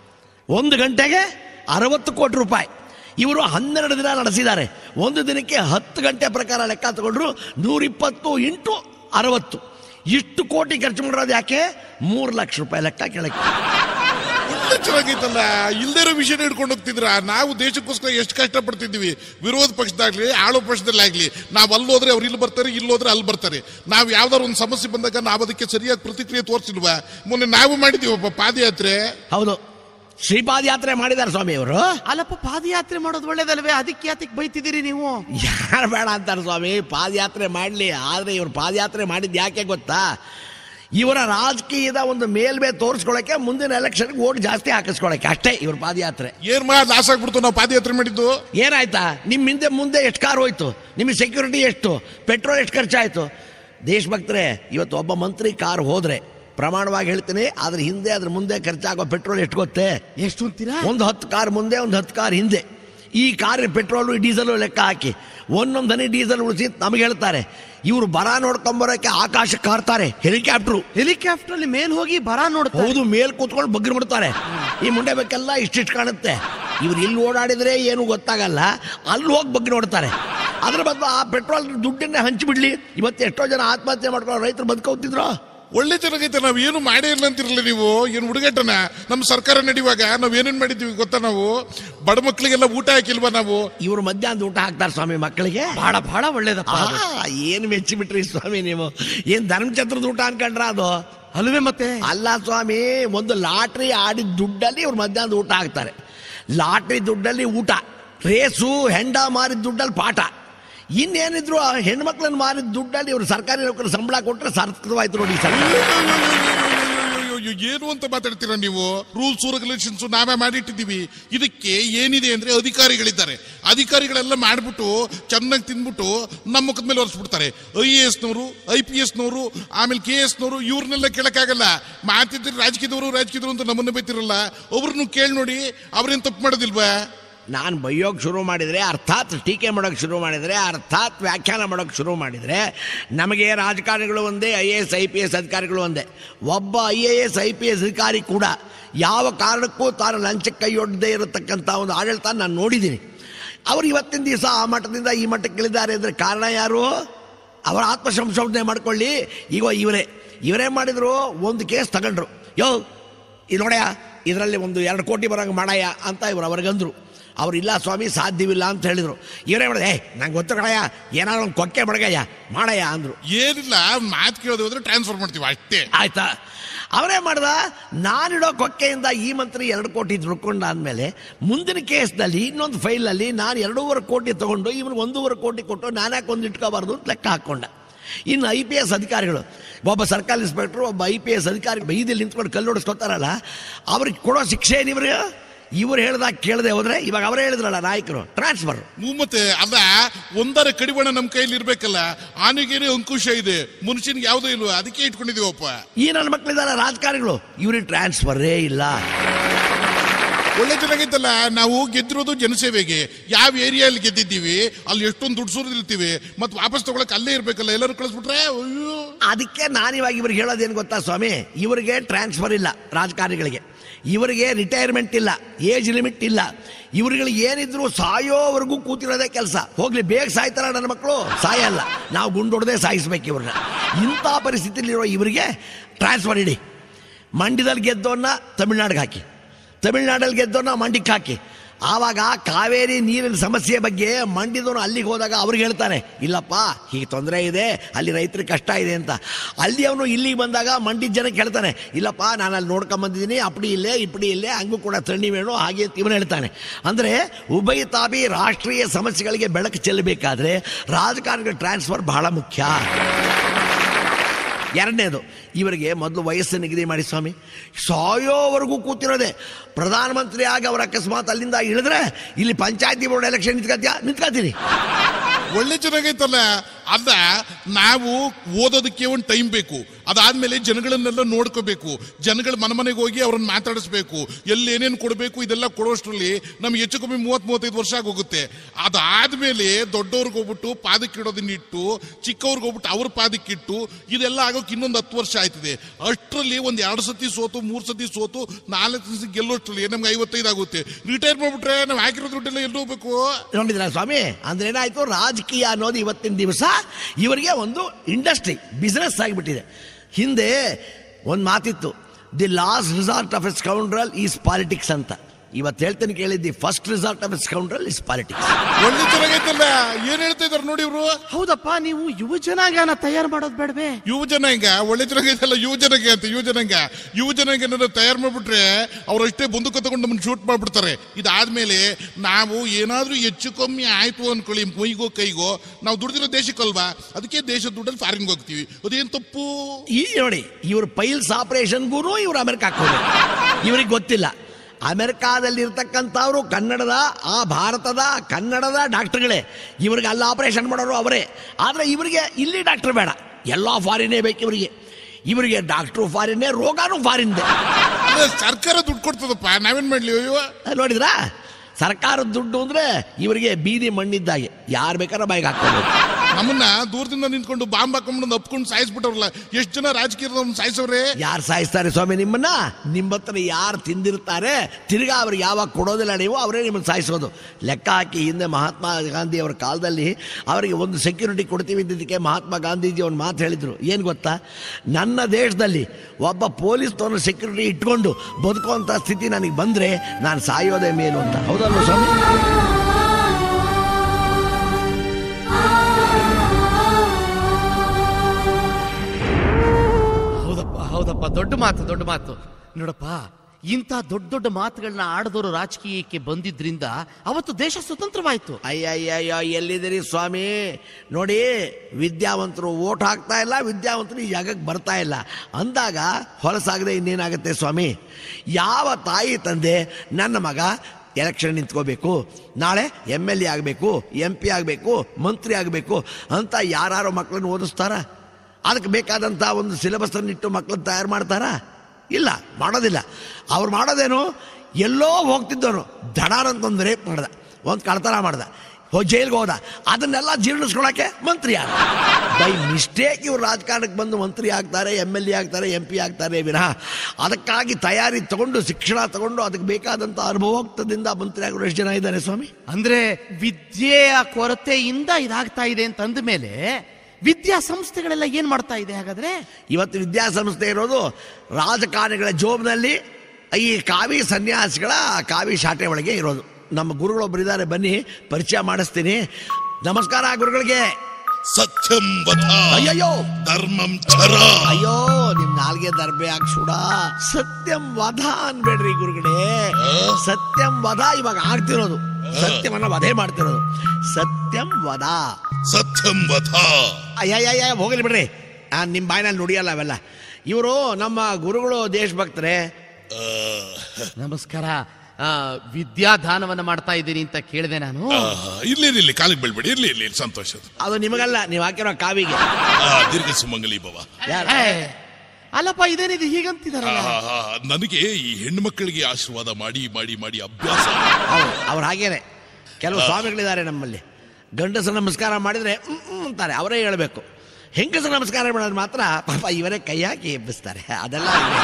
ಒಂದು ಗಂಟೆಗೆ ಅರವತ್ತು ಕೋಟಿ ರೂಪಾಯಿ ಇವರು ಹನ್ನೆರಡು ದಿನ ನಡೆಸಿದ್ದಾರೆ ಒಂದು ದಿನಕ್ಕೆ ಹತ್ತು ಗಂಟೆ ಪ್ರಕಾರ ಲೆಕ್ಕ ತಗೊಂಡ್ರು ನೂರಿಪ್ಪತ್ತು ಇಂಟು ಅರವತ್ತು ಇಷ್ಟು ಕೋಟಿ ಖರ್ಚು ಮಾಡಿರೋದು ಯಾಕೆ ಮೂರು ಲಕ್ಷ ರೂಪಾಯಿ ಲೆಕ್ಕ ಕೆಳಕ್ಕೆ ಒಳ್ಳೆ ಚೆನ್ನಾಗೈತಲ್ಲ ಇಲ್ದೇ ಇರೋ ವಿಷಯ ಹಿಡ್ಕೊಂಡು ಹೋಗ್ತಿದ್ರ ನಾವು ದೇಶಕ್ಕೋಸ್ಕರ ಎಷ್ಟು ಕಷ್ಟ ಪಡ್ತಿದ್ವಿ ವಿರೋಧ ಪಕ್ಷದಾಗ್ಲಿ ಆಳೋ ಪಕ್ಷದಲ್ಲಾಗ್ಲಿ ನಾವು ಅಲ್ಲಿ ಹೋದ್ರೆ ಅವ್ರು ಇಲ್ಲಿ ಬರ್ತಾರೆ ಇಲ್ಲಿ ಹೋದ್ರೆ ಅಲ್ಲಿ ಬರ್ತಾರೆ ನಾವು ಯಾವ್ದಾದ್ರು ಒಂದು ಸಮಸ್ಯೆ ಬಂದಾಗ ನಾವು ಅದಕ್ಕೆ ಸರಿಯಾಗಿ ಪ್ರತಿಕ್ರಿಯೆ ತೋರಿಸಿಲ್ವಾ ಮೊನ್ನೆ ನಾವು ಮಾಡಿದೀವಪ್ಪ ಪಾದಯಾತ್ರೆ ಹೌದು ಶ್ರೀಪಾದ ಯಾತ್ರೆ ಮಾಡಿದ್ದಾರೆ ಸ್ವಾಮಿ ಅವರು ಅಲ್ಲಪ್ಪ ಪಾದಯಾತ್ರೆ ಮಾಡೋದು ಒಳ್ಳೇದಲ್ವೇ ಅದಕ್ಕೆ ಯಾತಕ್ಕೆ ಬೈತಿದ್ದೀರಿ ನೀವು ಯಾರು ಬೇಡ ಅಂತಾರೆ ಸ್ವಾಮಿ ಪಾದಯಾತ್ರೆ ಮಾಡಲಿ ಆದರೆ ಇವ್ರು ಪಾದಯಾತ್ರೆ ಮಾಡಿದ್ದು ಯಾಕೆ ಗೊತ್ತಾ ಇವರ ರಾಜಕೀಯದ ಒಂದು ಮೇಲ್ಮೆ ತೋರಿಸ್ಕೊಳಕ್ಕೆ ಮುಂದಿನ ಎಲೆಕ್ಷನ್ಗೆ ಓಟ್ ಜಾಸ್ತಿ ಹಾಕಿಸ್ಕೊಳಕ್ಕೆ ಅಷ್ಟೇ ಇವ್ರ ಪಾದಯಾತ್ರೆ ಏನ್ ಮಾಡಿ ಲಾಸ್ ಆಗ್ಬಿಡ್ತು ನಾವು ಪಾದಯಾತ್ರೆ ಮಾಡಿದ್ದು ಏನಾಯ್ತಾ ನಿಮ್ಮ ಹಿಂದೆ ಮುಂದೆ ಎಷ್ಟು ಕಾರ್ ಹೋಯ್ತು ನಿಮಗೆ ಸೆಕ್ಯೂರಿಟಿ ಎಷ್ಟು ಪೆಟ್ರೋಲ್ ಎಷ್ಟು ಖರ್ಚಾಯ್ತು ದೇಶಭಕ್ತರೇ ಇವತ್ತು ಒಬ್ಬ ಮಂತ್ರಿ ಕಾರ್ ಹೋದ್ರೆ ಪ್ರಮಾಣವಾಗಿ ಹೇಳ್ತೀನಿ ಅದ್ರ ಹಿಂದೆ ಅದ್ರ ಮುಂದೆ ಖರ್ಚಾಗೋ ಪೆಟ್ರೋಲ್ ಎಷ್ಟು ಗೊತ್ತೇ ಎಷ್ಟು ಅಂತೀರಾ ಒಂದು ಹತ್ತು ಕಾರ್ ಮುಂದೆ ಒಂದು ಹತ್ತು ಕಾರ್ ಹಿಂದೆ ಈ ಕಾರಿನ ಪೆಟ್ರೋಲು ಡೀಸೆಲು ಲೆಕ್ಕ ಹಾಕಿ ಒಂದೊಂದು ಹನಿ ಡೀಸೆಲ್ ಉಳಿಸಿ ನಮಗೆ ಹೇಳ್ತಾರೆ ಇವರು ಬರ ನೋಡ್ಕೊಂಬರೋಕೆ ಆಕಾಶಕ್ಕೆ ಹಾರ್ತಾರೆ ಹೆಲಿಕಾಪ್ಟ್ರು ಹೆಲಿಕಾಪ್ಟರ್ ಅಲ್ಲಿ ಮೇಲ್ ಹೋಗಿ ಬರ ನೋಡ್ತಾರೆ ಹೌದು ಮೇಲ್ ಕೂತ್ಕೊಂಡು ಬಗ್ಗಿ ಬಿಡ್ತಾರೆ ಈ ಮುಂಡೆ ಬೇಕೆಲ್ಲ ಇಷ್ಟಿಷ್ಟು ಕಾಣುತ್ತೆ ಇವ್ರು ಇಲ್ಲಿ ಓಡಾಡಿದ್ರೆ ಏನು ಗೊತ್ತಾಗಲ್ಲ ಅಲ್ಲಿ ಹೋಗಿ ಬಗ್ಗೆ ನೋಡ್ತಾರೆ ಅದ್ರ ಬದಲು ಆ ಪೆಟ್ರೋಲ್ ದುಡ್ಡನ್ನೇ ಹಂಚಿಬಿಡ್ಲಿ ಇವತ್ತು ಎಷ್ಟೋ ಜನ ಆತ್ಮಹತ್ಯೆ ಮಾಡ್ಕೊಂಡು ರೈತರು ಬದುಕೋತಿದ್ರು ಒಳ್ಳೆ ಚೆನ್ನಾಗೈತೆ ನಾವ್ ಏನು ಮಾಡೇ ಇಲ್ಲ ಅಂತಿರಲ್ಲ ನೀವು ಏನು ಹುಡುಗಾಟನ ನಮ್ಮ ಸರ್ಕಾರ ನಡೆಯುವಾಗ ನಾವ್ ಏನೇನ್ ಮಾಡಿದ್ವಿ ಗೊತ್ತಾ ನಾವು ಬಡ ಮಕ್ಳಿಗೆಲ್ಲ ಊಟ ಹಾಕಿಲ್ವಾ ನಾವು ಇವರು ಮಧ್ಯಾಹ್ನದ ಊಟ ಹಾಕ್ತಾರೆ ಸ್ವಾಮಿ ಮಕ್ಕಳಿಗೆ ಬಹಳ ಬಹಳ ಒಳ್ಳೇದಪ್ಪ ಅದು. ಆ, ಏನು ಮೆಚ್ಚಿ ಬಿಟ್ರಿ ಸ್ವಾಮಿ ನೀವು ಏನ್ ಧರ್ಮಚಂದ್ರದ ಊಟ ಅನ್ಕೊಂಡ್ರ ಅದು ಅಲ್ವೇ ಮತ್ತೆ ಅಲ್ಲ ಸ್ವಾಮಿ ಒಂದು ಲಾಟ್ರಿ ಆಡಿದ ದುಡ್ಡಲ್ಲಿ ಇವ್ರು ಮಧ್ಯಾಹ್ನದ ಊಟ ಹಾಕ್ತಾರೆ ಲಾಟ್ರಿ ದುಡ್ಡಲ್ಲಿ ಊಟ ರೇಸು ಹೆಂಡ ಮಾರಿದ ದುಡ್ಡಲ್ಲಿ ಪಾಠ ಇನ್ನೇನಿದ್ರು ಆ ಹೆಣ್ಮಕ್ಳನ್ನ ಮಾರಿದ ದುಡ್ಡಲ್ಲಿ ಇವ್ರು ಸರ್ಕಾರಿ ನೌಕರ ಸಂಬಳ ಕೊಟ್ರೆ ಸಾರ್ಥಕವಾಯ್ತು ನೋಡಿ ಸರ್ ಅಯ್ಯೋ, ಏನು ಅಂತ ಮಾತಾಡ್ತೀರಾ ನೀವು ರೂಲ್ಸ್ ರೆಗ್ಯುಲೇಷನ್ಸ್ ನಾವೇ ಮಾಡಿಟ್ಟಿದ್ದೀವಿ ಇದಕ್ಕೆ ಏನಿದೆ ಅಂದ್ರೆ ಅಧಿಕಾರಿಗಳಿದ್ದಾರೆ ಅಧಿಕಾರಿಗಳೆಲ್ಲ ಮಾಡ್ಬಿಟ್ಟು ಚೆನ್ನಾಗಿ ತಿಂದ್ಬಿಟ್ಟು ನಮ್ಮ ಮುಖದ ಮೇಲೆ ಒರೆಸ್ಬಿಡ್ತಾರೆ ಐ ಎ ಎಸ್ನವರು ಐ ಪಿ ಎಸ್ನವರು ಆಮೇಲೆ ಕೆ ಎಸ್ನವರು ಇವ್ರನ್ನೆಲ್ಲ ಕೇಳಕ್ಕಾಗಲ್ಲ ಮಾತಿದ್ರೆ ರಾಜಕೀಯದವರು ರಾಜಕೀಯದವರು ಅಂತ ನಮ್ಮನ್ನ ಬೈತಿರಲ್ಲ ಒಬ್ರನ್ನು ಕೇಳಿ ನೋಡಿ ಅವ್ರೇನ್ ತಪ್ಪು ಮಾಡೋದಿಲ್ವಾ ನಾನು ಬೈಯೋಕೆ ಶುರು ಮಾಡಿದರೆ ಅರ್ಥಾತ್ ಟೀಕೆ ಮಾಡೋಕೆ ಶುರು ಮಾಡಿದರೆ ಅರ್ಥಾತ್ ವ್ಯಾಖ್ಯಾನ ಮಾಡೋಕೆ ಶುರು ಮಾಡಿದರೆ ನಮಗೆ ರಾಜಕಾರಣಿಗಳು ಒಂದೇ I A S I P S ಅಧಿಕಾರಿಗಳು ಒಂದೇ ಒಬ್ಬ I A S I P S ಅಧಿಕಾರಿ ಕೂಡ ಯಾವ ಕಾರಣಕ್ಕೂ ತಾನು ಲಂಚಕ್ಕೆ ಕೈಯೊಡ್ಡದೇ ಇರತಕ್ಕಂಥ ಒಂದು ಆಡಳಿತ ನಾನು ನೋಡಿದ್ದೀನಿ ಅವರು ಇವತ್ತಿನ ದಿವಸ ಆ ಮಟ್ಟದಿಂದ ಈ ಮಟ್ಟಕ್ಕೆ ಇಳಿದ್ದಾರೆ ಅಂದರೆ ಕಾರಣ ಯಾರು ಅವರ ಆತ್ಮ ಸಂಶೋಧನೆ ಮಾಡ್ಕೊಳ್ಳಿ ಈಗ ಇವರೇ ಇವರೇ ಮಾಡಿದ್ರು ಒಂದು ಕೇಸ್ ತಗೊಂಡ್ರು ಯೋ ಇದು ನೋಡ್ಯಾ ಇದರಲ್ಲಿ ಒಂದು ಎರಡು ಕೋಟಿ ಬರೋಂಗೆ ಮಾಡಯ್ಯ ಅಂತ ಇವರು ಅವ್ರಿಗಂದ್ರು ಅವ್ರು ಇಲ್ಲ ಸ್ವಾಮಿ ಸಾಧ್ಯವಿಲ್ಲ ಅಂತ ಹೇಳಿದ್ರು ಇವರೇ ಮಾಡಿದೆ ಏ ನಂಗೆ ಗೊತ್ತು ಕಣಯ್ಯ ಏನಾದ್ರು ಒಂದು ಕೊಕ್ಕೆ ಬಡಗಯ್ಯ ಮಾಡಯ್ಯ ಅಂದರು ಏನಿಲ್ಲ ಮಾತು ಕೇಳೋದು ಹೋದ್ರೆ ಟ್ರಾನ್ಸ್ಫರ್ ಮಾಡ್ತೀವಿ ಅಷ್ಟೇ ಆಯ್ತಾ ಅವರೇ ಮಾಡ್ದ ನಾನಿಡೋ ಕೊಕ್ಕೆಯಿಂದ ಈ ಮಂತ್ರಿ ಎರಡು ಕೋಟಿ ದುಡ್ಕೊಂಡ ಆದ್ಮೇಲೆ ಮುಂದಿನ ಕೇಸ್ನಲ್ಲಿ ಇನ್ನೊಂದು ಫೈಲಲ್ಲಿ ನಾನು ಎರಡೂವರೆ ಕೋಟಿ ತಗೊಂಡು ಇವನು ಒಂದೂವರೆ ಕೋಟಿ ಕೊಟ್ಟು ನಾನ್ಯಾಕೆ ಒಂದು ಇಟ್ಕೋಬಾರ್ದು ಅಂತ ಲೆಕ್ಕ ಹಾಕ್ಕೊಂಡ ಇನ್ನು ಐ ಪಿ ಎಸ್ ಅಧಿಕಾರಿಗಳು ಒಬ್ಬ ಸರ್ಕಾರಿ ಇನ್ಸ್ಪೆಕ್ಟ್ರು ಒಬ್ಬ ಐ ಪಿ ಎಸ್ ಅಧಿಕಾರಿ ಬೈದಲ್ಲಿ ನಿಂತ್ಕೊಂಡು ಕಲ್ಲು ಹೊಡಿಸ್ಕೊತಾರಲ್ಲ ಅವ್ರಿಗೆ ಕೊಡೋ ಶಿಕ್ಷೆ ಏನು ಇವ್ರಿಗೆ ಇವ್ರು ಹೇಳ್ದಾಗ ಕೇಳದೆ ಹೋದ್ರೆ ಇವಾಗ ಅವರೇ ಹೇಳಿದ್ರಲ್ಲ ನಾಯಕರು ಟ್ರಾನ್ಸ್ಫರ್ ಹ್ಞೂ ಮತ್ತೆ ಅಲ್ಲ ಒಂದರ ಕಡಿವಾಣ ನಮ್ಮ ಕೈಯಲ್ಲಿ ಇರ್ಬೇಕಲ್ಲ ಆನೆಗೇನೆ ಅಂಕುಶ ಇದೆ ಮನುಷ್ಯನಿಗೆ ಯಾವುದೂ ಇಲ್ವಾ ಅದಕ್ಕೆ ಇಟ್ಕೊಂಡಿದೀವಪ್ಪ ಈ ನನ್ನ ಮಕ್ಕಳಿದ್ದಾರೆ ರಾಜಕಾರಣಿಗಳು ಇವ್ರಿಗೆ ಟ್ರಾನ್ಸ್ಫರೇ ಇಲ್ಲ ಒಳ್ಳೆ ಚೆನ್ನಾಗಿತ್ತಲ್ಲ ನಾವು ಗೆದ್ದಿರೋದು ಜನಸೇವೆಗೆ ಯಾವ ಏರಿಯಲ್ಲಿ ಗೆದ್ದಿದ್ದೀವಿ ಅಲ್ಲಿ ಎಷ್ಟೊಂದು ದುಡ್ಡು ಸುರಿದಿರ್ತೀವಿ ಮತ್ತೆ ವಾಪಸ್ ತಗೊಳಕ್ ಅಲ್ಲೇ ಇರ್ಬೇಕಲ್ಲ ಎಲ್ಲರೂ ಕಳಿಸ್ಬಿಟ್ರೆ ಅಯ್ಯೋ ಅದಕ್ಕೆ ನಾನು ಇವಾಗ ಇವ್ರಿಗೆ ಹೇಳೋದೇನು ಗೊತ್ತಾ ಸ್ವಾಮಿ ಇವರಿಗೆ ಟ್ರಾನ್ಸ್ಫರ್ ಇಲ್ಲ ರಾಜಕಾರಣಿಗಳಿಗೆ ಇವರಿಗೆ ರಿಟೈರ್ಮೆಂಟ್ ಇಲ್ಲ ಏಜ್ ಲಿಮಿಟ್ ಇಲ್ಲ ಇವ್ರುಗಳಿಗೆ ಏನಿದ್ರು ಸಾಯೋವರೆಗೂ ಕೂತಿರೋದೇ ಕೆಲಸ ಹೋಗ್ಲಿ ಬೇಗ ಸಾಯ್ತಾರ ನನ್ನ ಮಕ್ಕಳು ಸಾಯಲ್ಲ ನಾವು ಗುಂಡೊಡದೆ ಸಾಯಿಸ್ಬೇಕು ಇವ್ರನ್ನ ಇಂಥ ಪರಿಸ್ಥಿತಿಲಿರೋ ಇವರಿಗೆ ಟ್ರಾನ್ಸ್ಫರ್ ಇಡಿ ಮಂಡ್ಯದಲ್ಲಿ ಗೆದ್ದವನ್ನ ತಮಿಳ್ನಾಡಿಗೆ ಹಾಕಿ ತಮಿಳ್ನಾಡಲ್ಲಿ ಗೆದ್ದವನ್ನ ಮಂಡ್ಯಕ್ಕೆ ಹಾಕಿ ಆವಾಗ ಕಾವೇರಿ ನೀರಿನ ಸಮಸ್ಯೆ ಬಗ್ಗೆ ಮಂಡ್ಯದವನು ಅಲ್ಲಿಗೆ ಹೋದಾಗ ಅವ್ರಿಗೆ ಹೇಳ್ತಾನೆ ಇಲ್ಲಪ್ಪ ಹೀಗೆ ತೊಂದರೆ ಇದೆ ಅಲ್ಲಿ ರೈತರಿಗೆ ಕಷ್ಟ ಇದೆ ಅಂತ ಅಲ್ಲಿ ಅವನು ಇಲ್ಲಿಗೆ ಬಂದಾಗ ಮಂಡ್ಯದ ಜನಕ್ಕೆ ಹೇಳ್ತಾನೆ ಇಲ್ಲಪ್ಪ ನಾನು ಅಲ್ಲಿ ನೋಡ್ಕೊಂಬಂದಿದ್ದೀನಿ ಅಪ್ಪಡಿ ಇಲ್ಲೇ ಇಪ್ಪಡಿ ಇಲ್ಲೇ ಹಂಗೂ ಕೂಡ ತಣ್ಣಿ ವೇಣು ಹಾಗೆ ಅಂತ ಇವನು ಹೇಳ್ತಾನೆ ಅಂದರೆ ಉಭಯ ತಾಬಿ ರಾಷ್ಟ್ರೀಯ ಸಮಸ್ಯೆಗಳಿಗೆ ಬೆಳಕು ಚೆಲ್ಲಬೇಕಾದ್ರೆ ರಾಜಕಾರಣಿಗಳ ಟ್ರಾನ್ಸ್ಫರ್ ಬಹಳ ಮುಖ್ಯ ಎರಡನೇದು ಇವರಿಗೆ ಮೊದಲು ವಯಸ್ಸು ನಿಗದಿ ಮಾಡಿ ಸ್ವಾಮಿ ಸಾಯೋವರೆಗೂ ಕೂತಿರೋದೆ ಪ್ರಧಾನಮಂತ್ರಿ ಆಗಿ ಅವ್ರ ಅಕಸ್ಮಾತ್ ಅಲ್ಲಿಂದ ಇಳಿದ್ರೆ ಇಲ್ಲಿ ಪಂಚಾಯತಿ ಬೋರ್ಡ್ ಎಲೆಕ್ಷನ್ ನಿಂತ್ಕೊತ್ಯಾ ನಿಂತ್ಕೊತೀನಿ ಒಳ್ಳೆ ಚೆನ್ನಾಗೈತಲ್ಲ ಅಲ್ಲ ನಾವು ಓದೋದಕ್ಕೆ ಒಂದು ಟೈಮ್ ಬೇಕು ಅದಾದ್ಮೇಲೆ ಜನಗಳನ್ನೆಲ್ಲ ನೋಡ್ಕೋಬೇಕು ಜನಗಳ ಮನೆ ಮನೆಗೆ ಹೋಗಿ ಅವ್ರನ್ನ ಮಾತಾಡಿಸ್ಬೇಕು ಎಲ್ಲಿ ಏನೇನು ಕೊಡಬೇಕು ಇದೆಲ್ಲ ಕೊಡೋಷ್ಟ್ರಲ್ಲಿ ನಮ್ಗೆ ಹೆಚ್ಚು ಕಮ್ಮಿ ಮೂವತ್ ಮೂವತ್ತೈದು ವರ್ಷ ಆಗೋಗುತ್ತೆ ಅದಾದ್ಮೇಲೆ ದೊಡ್ಡವ್ರಿಗೆ ಹೋಗ್ಬಿಟ್ಟು ಪಾದಕ್ಕೆ ಇಡೋದನ್ನ ಇಟ್ಟು ಚಿಕ್ಕವ್ರಿಗೆ ಹೋಗ್ಬಿಟ್ಟು ಅವ್ರ ಪಾದಕ್ಕೆ ಇಟ್ಟು ಇದೆಲ್ಲ ಆಗೋಕೆ ಇನ್ನೊಂದು ಹತ್ತು ವರ್ಷ ಆಯ್ತಿದೆ ಅಷ್ಟರಲ್ಲಿ ಒಂದ್ ಎರಡು ಸತಿ ಸೋತು ಮೂರ್ ಸತಿ ಸೋತು ನಾಲ್ಕು ಸತಿ ಗೆಲ್ಲೋಷ್ಟ್ರಲ್ಲಿ ನಮ್ಗೆ ಐವತ್ತೈದು ಆಗುತ್ತೆ ರಿಟೈರ್ ಮಾಡ್ಬಿಟ್ರೆ ನಾವು ಹಾಕಿರೋ ದುಡ್ಡೆಲ್ಲ ಎಲ್ಲಿ ಹೋಗ್ಬೇಕು ನೋಡಿದ್ರ ಸ್ವಾಮಿ ಅಂದ್ರೆ ಏನಾಯ್ತು ರಾಜಕೀಯ ಅನ್ನೋದು ಇವತ್ತಿನ ದಿವಸ ಇವರಿಗೆ ಒಂದು ಇಂಡಸ್ಟ್ರಿ ಬಿಸ್ನೆಸ್ ಆಗಿಬಿಟ್ಟಿದೆ ಹಿಂದೆ ಒಂದು ಮಾತಿತ್ತು the last resort of a scoundrel is politics ಅಂತ ಇವತ್ತು ಹೇಳ್ತೇನೆ ಕೇಳಿದ್ದಿ first resort of a scoundrel is politics ಒಳ್ಳೆ ಚೆನ್ನಾಗೈತಲ್ಲ ಏನ್ ಹೇಳ್ತಾ ಇದಾರೆ ನೋಡಿ ಇವ್ರು ಹೌದಪ್ಪ ನೀವು ಯುವ ಜನಾಂಗನ ತಯಾರು ಮಾಡೋದು ಬೇಡವೇ ಯುವ ಜನಾಂಗ ಒಳ್ಳೆ ಚೆನ್ನಾಗೈತಲ್ಲ ಯುವ ಜನಾಂಗ ಅಂತ ಯುವ ಜನಾಂಗ ಯುವ ಜನಾಂಗ ತಯಾರು ಮಾಡ್ಬಿಟ್ರೆ ಅವ್ರು ಅಷ್ಟೇ ಬಂದೂಕ ತಗೊಂಡು ನಮ್ಮನ್ನ ಶೂಟ್ ಮಾಡ್ಬಿಡ್ತಾರೆ ಇದಾದ್ಮೇಲೆ ನಾವು ಏನಾದ್ರೂ ಹೆಚ್ಚು ಕಮ್ಮಿ ಆಯ್ತು ಅನ್ಕೊಳ್ಳಿ ಮೈಗೋ ಕೈಗೋ ನಾವು ದುಡ್ದಿರೋ ದೇಶಕ್ಕಲ್ವಾ ಅದಕ್ಕೆ ದೇಶದ ದುಡ್ಡಲ್ಲಿ ಫಾರಿನ್ಗೆ ಹೋಗ್ತೀವಿ ಅದೇನ್ ತಪ್ಪು ಈ ನೋಡಿ ಇವ್ರ ಪೈಲ್ಸ್ ಆಪರೇಷನ್ಗೂ ಇವ್ರು ಅಮೆರಿಕಕ್ಕೆ ಹೋದ್ರು ಇವ್ರಿಗೆ ಗೊತ್ತಿಲ್ಲ ಅಮೆರಿಕಾದಲ್ಲಿ ಇರ್ತಕ್ಕಂಥವ್ರು ಕನ್ನಡದ ಆ ಭಾರತದ ಕನ್ನಡದ ಡಾಕ್ಟರ್ಗಳೇ ಇವ್ರಿಗೆ ಅಲ್ಲಿ ಆಪರೇಷನ್ ಮಾಡೋರು ಅವರೇ ಆದರೆ ಇವರಿಗೆ ಇಲ್ಲಿ ಡಾಕ್ಟರ್ ಬೇಡ ಎಲ್ಲ ಫಾರಿನೇ ಬೇಕು ಇವರಿಗೆ ಇವರಿಗೆ ಡಾಕ್ಟ್ರು ಫಾರಿನ್ನೇ ರೋಗಾನು ಫಾರಿನ್ದೆ ಅದೇ ಸರ್ಕಾರ ದುಡ್ಡು ಕೊಡ್ತದಪ್ಪ ನಾವೇನ್ ಮಾಡ್ಲಿ ಅಯ್ಯೋ ನೋಡಿದ್ರಾ ಸರ್ಕಾರದ ದುಡ್ಡು ಅಂದ್ರೆ ಇವರಿಗೆ ಬೀದಿ ಮಣ್ಣಿದ್ದಾಗೆ ಯಾರು ಬೇಕಾದ್ರೆ ಬಾಯಿಗೆ ಹಾಕ್ಕೋಬೋದು ನಮ್ಮನ್ನ ದೂರದಿಂದ ನಿಂತ್ಕೊಂಡು ಬಾಂಬ್ ಹಾಕೊಂಡ್ಬಂದು ಅಪ್ಕೊಂಡು ಸಾಯಿಸ್ಬಿಟ್ಟವ್ರಲ್ಲ ಎಷ್ಟು ಜನ ರಾಜಕೀಯದವ್ರನ್ನ ಸಾಯಿಸವ್ರೆ ಯಾರು ಸಾಯಿಸ್ತಾರೆ ಸ್ವಾಮಿ ನಿಮ್ಮನ್ನ ನಿಮ್ಮ ಹತ್ರ ಯಾರು ತಿಂದಿರ್ತಾರೆ ತಿರ್ಗಾ ಅವ್ರಿಗೆ ಯಾವಾಗ ಕೊಡೋದಿಲ್ಲ ನೀವು ಅವರೇ ನಿಮ್ಮನ್ನು ಸಾಯಿಸೋದು ಲೆಕ್ಕ ಹಾಕಿ ಹಿಂದೆ ಮಹಾತ್ಮ ಗಾಂಧಿ ಅವರ ಕಾಲದಲ್ಲಿ ಅವರಿಗೆ ಒಂದು ಸೆಕ್ಯೂರಿಟಿ ಕೊಡ್ತೀವಿ ಇದ್ದಿದ್ದಕ್ಕೆ ಮಹಾತ್ಮ ಗಾಂಧೀಜಿ ಒಂದು ಮಾತು ಹೇಳಿದ್ರು ಏನು ಗೊತ್ತಾ ನನ್ನ ದೇಶದಲ್ಲಿ ಒಬ್ಬ ಪೊಲೀಸ್ನವ್ರನ್ನ ಸೆಕ್ಯೂರಿಟಿ ಇಟ್ಕೊಂಡು ಬದುಕುವಂಥ ಸ್ಥಿತಿ ನನಗೆ ಬಂದರೆ ನಾನು ಸಾಯೋದೇ ಮೇಲು ಅಂತ ಹೌದಲ್ವ ಸ್ವಾಮಿ ಹೌದಪ್ಪ ಹೌದಪ್ಪ ದೊಡ್ಡ ಮಾತು ದೊಡ್ಡ ಮಾತು ನೋಡಪ್ಪ ಇಂಥ ದೊಡ್ಡ ದೊಡ್ಡ ಮಾತುಗಳನ್ನ ಆಡದವರು ರಾಜಕೀಯಕ್ಕೆ ಬಂದಿದ್ರಿಂದ ಅವತ್ತು ದೇಶ ಸ್ವತಂತ್ರವಾಯ್ತು ಅಯ್ಯಯ್ಯಯ್ಯೋ ಎಲ್ಲಿದ್ದೀರಿ ಸ್ವಾಮಿ ನೋಡಿ ವಿದ್ಯಾವಂತರು ಓಟ್ ಹಾಕ್ತಾ ಇಲ್ಲ ವಿದ್ಯಾವಂತರು ಈ ಜಾಗಕ್ಕೆ ಬರ್ತಾ ಇಲ್ಲ ಅಂದಾಗ ಹೊಲಸಾಗದೆ ಇನ್ನೇನಾಗುತ್ತೆ ಸ್ವಾಮಿ ಯಾವ ತಾಯಿ ತಂದೆ ನನ್ನ ಮಗ ಎಲೆಕ್ಷನ್ ನಿಂತ್ಕೋಬೇಕು ನಾಳೆ ಎಮ್ ಎಲ್ ಎ ಆಗಬೇಕು ಎಂ ಪಿ ಆಗಬೇಕು ಮಂತ್ರಿ ಆಗಬೇಕು ಅಂತ ಯಾರು ಮಕ್ಕಳನ್ನು ಓದಿಸ್ತಾರ ಅದಕ್ಕೆ ಬೇಕಾದಂಥ ಒಂದು ಸಿಲೆಬಸ್ಸನ್ನು ಇಟ್ಟು ಮಕ್ಕಳನ್ನ ತಯಾರು ಮಾಡ್ತಾರಾ ಇಲ್ಲ ಮಾಡೋದಿಲ್ಲ ಅವ್ರು ಮಾಡೋದೇನು ಎಲ್ಲೋ ಹೋಗ್ತಿದ್ದವನು ದಡಾರಂತ ಒಂದು ರೇಪ್ ಮಾಡ್ದ ಒಂದು ಕಳ್ತನ ಮಾಡ್ದ ಹೋ ಜೈಲ್ಗೆ ಹೋದ ಅದನ್ನೆಲ್ಲ ಜೀರ್ಣಿಸ್ಕೊಳಕ್ಕೆ ಮಂತ್ರಿ ಆದ ಬೈ ಮಿಸ್ಟೇಕ್ ಇವ್ರು ರಾಜಕಾರಣಕ್ಕೆ ಬಂದು ಮಂತ್ರಿ ಆಗ್ತಾರೆ ಎಮ್ ಎಲ್ ಎ ಆಗ್ತಾರೆ ಎಂ ಪಿ ಆಗ್ತಾರೆ ವಿನಃ ಅದಕ್ಕಾಗಿ ತಯಾರಿ ತಗೊಂಡು ಶಿಕ್ಷಣ ತಗೊಂಡು ಅದಕ್ಕೆ ಬೇಕಾದಂಥ ಅನುಭವೋಕ್ತದಿಂದ ಮಂತ್ರಿ ಆಗೋರು ಎಷ್ಟು ಜನ ಇದ್ದಾರೆ ಸ್ವಾಮಿ ಅಂದ್ರೆ ವಿದ್ಯೆಯ ಕೊರತೆಯಿಂದ ಇದಾಗ್ತಾ ಇದೆ ಅಂತ ಅಂದ ಮೇಲೆ ವಿದ್ಯಾ ಸಂಸ್ಥೆಗಳೆಲ್ಲ ಏನ್ ಮಾಡ್ತಾ ಇದೆ ಹಾಗಾದ್ರೆ ಇವತ್ತು ವಿದ್ಯಾಸಂಸ್ಥೆ ಇರೋದು ರಾಜಕಾರಣಿಗಳ ಜೋಬ್ನಲ್ಲಿ ಈ ಕಾವಿ ಸನ್ಯಾಸಿಗಳ ಕಾವಿ ಶಾಟೆ ಒಳಗೆ ಇರೋದು ನಮ್ಮ ಗುರುಗಳೊಬ್ಬರು ಇದ್ದಾರೆ ಬನ್ನಿ ಪರಿಚಯ ಮಾಡಿಸ್ತೀನಿ ನಮಸ್ಕಾರ ಗುರುಗಳಿಗೆ ಸತ್ಯಂ ವಧ ಅಯ್ಯಯ್ಯೋ ಧರ್ಮಂ ಚರ ಅಯ್ಯೋ ನಿಮ್ ನಾಲ್ಗೆ ದರ್ಬೆ ಹಾಕ್ ಸುಡ ಸತ್ಯಂ ವಧ ಅನ್ಬೇಡ್ರಿ ಗುರುಗಳೇ ಸತ್ಯಂ ವಧ ಇವಾಗ ಆಗ್ತಿರೋದು ಸತ್ಯವನ್ನ ವಧೆ ಮಾಡ್ತಿರೋದು ಸತ್ಯಂ ವಧ ಸತ್ಯಂ ವಧ ಅಯ್ಯಯ್ಯ ಹೋಗಲಿ ಬಿಡ್ರಿ ನಾನು ನಿಮ್ಮ ಬಾಯಿನಲ್ಲಿ ನುಡಿಯಲ್ಲ ಅವೆಲ್ಲ ಇವರು ನಮ್ಮ ಗುರುಗಳು ದೇಶಭಕ್ತರೇ ನಮಸ್ಕಾರ ಆ, ವಿದ್ಯಾದಾನವನ್ನ ಮಾಡ್ತಾ ಇದ್ದೀನಿ ಅಂತ ಕೇಳಿದೆ ನಾನು ಇರ್ಲಿ ಇರ್ಲಿ, ಇರ್ಲಿ ಕಾಲಿಗೆ ಬೀಳ್ಬೇಡಿ ಇರ್ಲಿ ಇರ್ಲಿ ಸಂತೋಷ ಅದು ನಿಮಗಲ್ಲ ನೀವು ಹಾಕಿರೋ ಕಾವಿಗೆ ಆ, ದೀರ್ಘ ಸುಮಂಗಲಿ ಭವ ಯಾರು ಏ, ಅಲ್ಲಪ್ಪ ಇದೇನಿದೆ ಹೀಗಂತಿದಾರಲ್ಲ ಆ, ಆ, ನನಗೆ ಈ ಹೆಣ್ಣು ಮಕ್ಕಳಿಗೆ ಆಶೀರ್ವಾದ ಮಾಡಿ ಮಾಡಿ ಮಾಡಿ ಅಭ್ಯಾಸ ಹೌದು ಅವ್ರು ಹಾಗೇನೆ ಕೆಲವು ಸ್ವಾಮಿಗಳಿದ್ದಾರೆ ನಮ್ಮಲ್ಲಿ ಗಂಡಸ ನಮಸ್ಕಾರ ಮಾಡಿದ್ರೆ ಹ್ಮ್, ಹ್ಮ್ ಅಂತಾರೆ ಅವರೇ ಹೇಳಬೇಕು ಹೆಂಗಸ ನಮಸ್ಕಾರ ಮಾಡೋದು ಮಾತ್ರ ಪಾಪ ಇವರೇ ಕೈ ಹಾಕಿ ಎಬ್ಬಿಸ್ತಾರೆ ಅದೆಲ್ಲ ಇದೆ.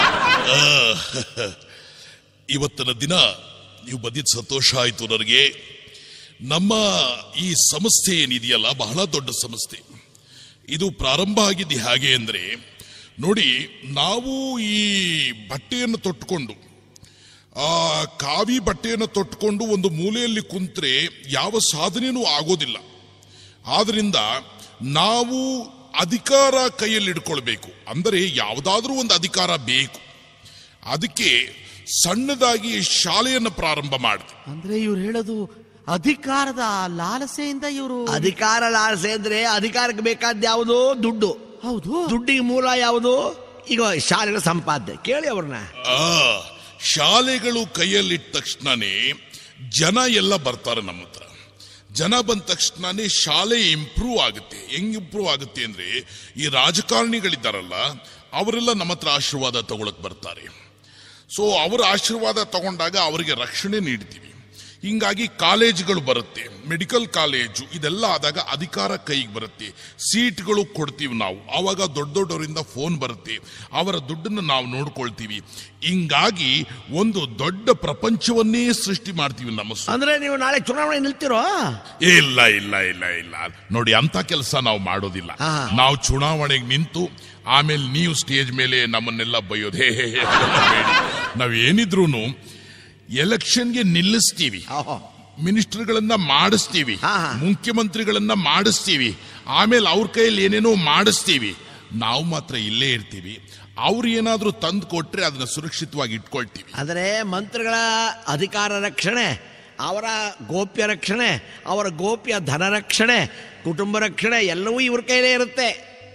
ಆ, ಇವತ್ತಿನ ದಿನ ನೀವು ಬಂದಿದ್ದು ಸಂತೋಷ ಆಯ್ತು ನನಗೆ ನಮ್ಮ ಈ ಸಂಸ್ಥೆ ಏನಿದೆಯಲ್ಲ ಬಹಳ ದೊಡ್ಡ ಸಂಸ್ಥೆ ಇದು ಪ್ರಾರಂಭ ಆಗಿದ್ದು ಹೇಗೆ ಅಂದ್ರೆ ನೋಡಿ ನಾವು ಈ ಬಟ್ಟೆಯನ್ನು ತೊಟ್ಟುಕೊಂಡು ಆ ಕಾವಿ ಬಟ್ಟೆಯನ್ನು ತೊಟ್ಟುಕೊಂಡು ಒಂದು ಮೂಲೆಯಲ್ಲಿ ಕುಂತ್ರೆ ಯಾವ ಸಾಧನೆಯೂ ಆಗೋದಿಲ್ಲ ಆದ್ರಿಂದ ನಾವು ಅಧಿಕಾರ ಕೈಯಲ್ಲಿ ಇಟ್ಕೊಳ್ಬೇಕು ಅಂದರೆ ಯಾವುದಾದ್ರೂ ಒಂದು ಅಧಿಕಾರ ಬೇಕು ಅದಕ್ಕೆ ಸಣ್ಣದಾಗಿ ಶಾಲೆಯನ್ನು ಪ್ರಾರಂಭ ಮಾಡಿದೆ ಅಂದ್ರೆ ಇವ್ರು ಹೇಳೋದು ಅಧಿಕಾರದ ಲಾಲಸೆಯಿಂದ ಇವರು ಅಧಿಕಾರ ಲಾಲಸೆ ಅಂದ್ರೆ ಅಧಿಕಾರಕ್ಕೆ ಬೇಕಾದ ಯಾವುದು ದುಡ್ಡು ಹೌದು ದುಡ್ಡಿಗೆ ಮೂಲ ಯಾವುದು ಈಗ ಶಾಲೆಗಳ ಸಂಪಾದನೆ ಕೇಳಿ ಅವ್ರನ್ನ ಆ ಶಾಲೆಗಳು ಕೈಯಲ್ಲಿಟ್ಟ ತಕ್ಷಣನೇ ಜನ ಎಲ್ಲ ಬರ್ತಾರೆ ನಮ್ಮ ಹತ್ರ ಜನ ಬಂದ ತಕ್ಷಣನೇ ಶಾಲೆ ಇಂಪ್ರೂವ್ ಆಗುತ್ತೆ ಹೆಂಗ್ ಇಂಪ್ರೂವ್ ಆಗುತ್ತೆ ಅಂದ್ರೆ ಈ ರಾಜಕಾರಣಿಗಳಿದ್ದಾರಲ್ಲ ಅವರೆಲ್ಲ ನಮ್ಮ ಹತ್ರ ಆಶೀರ್ವಾದ ತಗೊಳಕ್ ಬರ್ತಾರೆ ಸೊ ಅವರ ಆಶೀರ್ವಾದ ತಗೊಂಡಾಗ ಅವರಿಗೆ ರಕ್ಷಣೆ ನೀಡ್ತೀವಿ ಹಿಂಗಾಗಿ ಕಾಲೇಜುಗಳು ಬರುತ್ತೆ ಮೆಡಿಕಲ್ ಕಾಲೇಜು ಇದೆಲ್ಲ ಆದಾಗ ಅಧಿಕಾರ ಕೈಗೆ ಬರುತ್ತೆ ಸೀಟ್ಗಳು ಕೊಡ್ತೀವಿ ನಾವು ಆವಾಗ ದೊಡ್ಡ ದೊಡ್ಡವರಿಂದ ಫೋನ್ ಬರುತ್ತೆ ಅವರ ದುಡ್ಡನ್ನು ನಾವು ನೋಡ್ಕೊಳ್ತೀವಿ ಹಿಂಗಾಗಿ ಒಂದು ದೊಡ್ಡ ಪ್ರಪಂಚವನ್ನೇ ಸೃಷ್ಟಿ ಮಾಡ್ತೀವಿ ನಮ್ಮ ಸ್ವ- ಅಂದ್ರೆ ನೀವು ನಾಳೆ ಚುನಾವಣೆ ನಿಲ್ತಿರೋ ಇಲ್ಲ ಇಲ್ಲ ಇಲ್ಲ ಇಲ್ಲ ನೋಡಿ ಅಂತ ಕೆಲಸ ನಾವು ಮಾಡೋದಿಲ್ಲ ಹಾ. ನಾವು ಚುನಾವಣೆಗೆ ನಿಂತು ಆಮೇಲೆ ನೀವು ಸ್ಟೇಜ್ ಮೇಲೆ ನಮ್ಮನ್ನೆಲ್ಲ ಬೈಯೋದು ಹೇ ಹೇ ಹೇ ಅದೆಲ್ಲ ಬೇಡಿ ನಾವ್ ಏನಿದ್ರು ಎಲೆಕ್ಷನ್ಗೆ ನಿಲ್ಲಿಸ್ತೀವಿ ಓಹೋ. ಮಿನಿಸ್ಟರ್ಗಳನ್ನ ಮಾಡಿಸ್ತೀವಿ ಹಾ, ಹಾ. ಮುಖ್ಯಮಂತ್ರಿಗಳನ್ನ ಮಾಡಿಸ್ತೀವಿ ಆಮೇಲೆ ಅವ್ರ ಕೈಯಲ್ಲಿ ಏನೇನೋ ಮಾಡಿಸ್ತೀವಿ ನಾವು ಮಾತ್ರ ಇಲ್ಲೇ ಇರ್ತೀವಿ ಅವ್ರು ಏನಾದ್ರೂ ತಂದು ಕೊಟ್ರೆ ಅದನ್ನ ಸುರಕ್ಷಿತವಾಗಿ ಇಟ್ಕೊಳ್ತೀವಿ ಅಂದರೆ ಮಂತ್ರಿಗಳ ಅಧಿಕಾರ ರಕ್ಷಣೆ ಅವರ ಗೋಪ್ಯ ರಕ್ಷಣೆ ಅವರ ಗೋಪ್ಯ ಧನ ರಕ್ಷಣೆ ಕುಟುಂಬ ರಕ್ಷಣೆ ಎಲ್ಲವೂ ಇವ್ರ ಕೈಲೇ ಇರುತ್ತೆ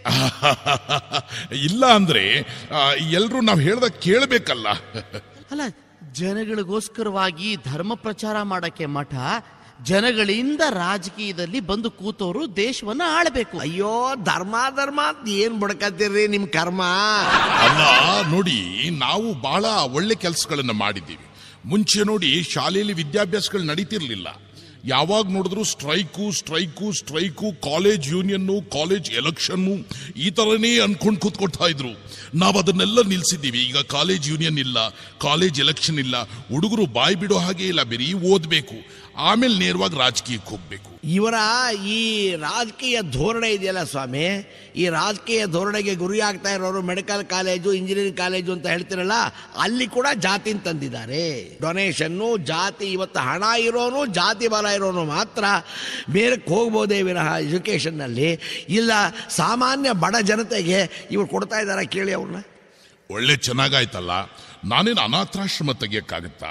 ಇಲ್ಲ ಅಂದ್ರೆ ಎಲ್ರು ನಾವು ಹೇಳ್ದಾಗ ಕೇಳಬೇಕಲ್ಲ ಅಲ್ಲ ಜನಗಳಿಗೋಸ್ಕರವಾಗಿ ಧರ್ಮ ಪ್ರಚಾರ ಮಾಡಕ್ಕೆ ಮಠ ಜನಗಳಿಂದ ರಾಜಕೀಯದಲ್ಲಿ ಬಂದು ಕೂತವರು ದೇಶವನ್ನ ಆಳಬೇಕು ಅಯ್ಯೋ ಧರ್ಮ ಧರ್ಮ ಅಂತ ಏನ್ ಬಡ್ಕತ್ತೀರ್ರಿ ನಿಮ್ ಕರ್ಮ ಅಲ್ಲ ನೋಡಿ ನಾವು ಬಹಳ ಒಳ್ಳೆ ಕೆಲಸಗಳನ್ನ ಮಾಡಿದ್ದೀವಿ ಮುಂಚೆ ನೋಡಿ ಶಾಲೆಯಲ್ಲಿ ವಿದ್ಯಾಭ್ಯಾಸಗಳು ನಡೀತಿರ್ಲಿಲ್ಲ ಯಾವಾಗ ನೋಡಿದ್ರು strike strike strike college union college election ಈ ತರನೇ ಅನ್ಕೊಂಡ್ ಕೂತ್ಕೊಳ್ತಾ ಇದ್ರು ನಾವು ಅದನ್ನೆಲ್ಲ ನಿಲ್ಸಿದ್ದೀವಿ ಈಗ ಕಾಲೇಜ್ ಯೂನಿಯನ್ ಇಲ್ಲ ಕಾಲೇಜ್ ಎಲೆಕ್ಷನ್ ಇಲ್ಲ ಹುಡುಗರು ಬಾಯಿ ಬಿಡೋ ಹಾಗೆ ಇಲ್ಲ ಬರೀ ಓದ್ಬೇಕು ಆಮೇಲೆ ನೇರವಾಗಿ ರಾಜಕೀಯಕ್ಕೆ ಹೋಗ್ಬೇಕು ಇವರ ಈ ರಾಜಕೀಯ ಧೋರಣೆ ಇದೆಯಲ್ಲ ಸ್ವಾಮಿ ಈ ರಾಜಕೀಯ ಧೋರಣೆಗೆ ಗುರಿ ಆಗ್ತಾ ಇರೋರು ಮೆಡಿಕಲ್ ಕಾಲೇಜು ಇಂಜಿನಿಯರಿಂಗ್ ಕಾಲೇಜು ಅಂತ ಹೇಳ್ತಿರಲ್ಲ ಅಲ್ಲಿ ಕೂಡ ಜಾತಿ ತಂದಿದ್ದಾರೆ ಡೊನೇಷನ್ನು ಜಾತಿ ಇವತ್ತು ಹಣ ಇರೋನು ಜಾತಿ ಬಲ ಇರೋನು ಮಾತ್ರ ಬೇರೆಕ್ಕೆ ಹೋಗ್ಬೋದೇ ವಿನಃ ಎಜುಕೇಷನ್ನಲ್ಲಿ ಇಲ್ಲ ಸಾಮಾನ್ಯ ಬಡ ಜನತೆಗೆ ಇವ್ರು ಕೊಡ್ತಾ ಇದ್ದಾರೆ ಕೇಳಿ ಅವ್ರನ್ನ ಒಳ್ಳೆ ಚೆನ್ನಾಗಾಯ್ತಲ್ಲ ನಾನೇನು ಅನಾಥಾಶ್ರಮ ತೆಗಿಯಕ್ಕಾಗತ್ತಾ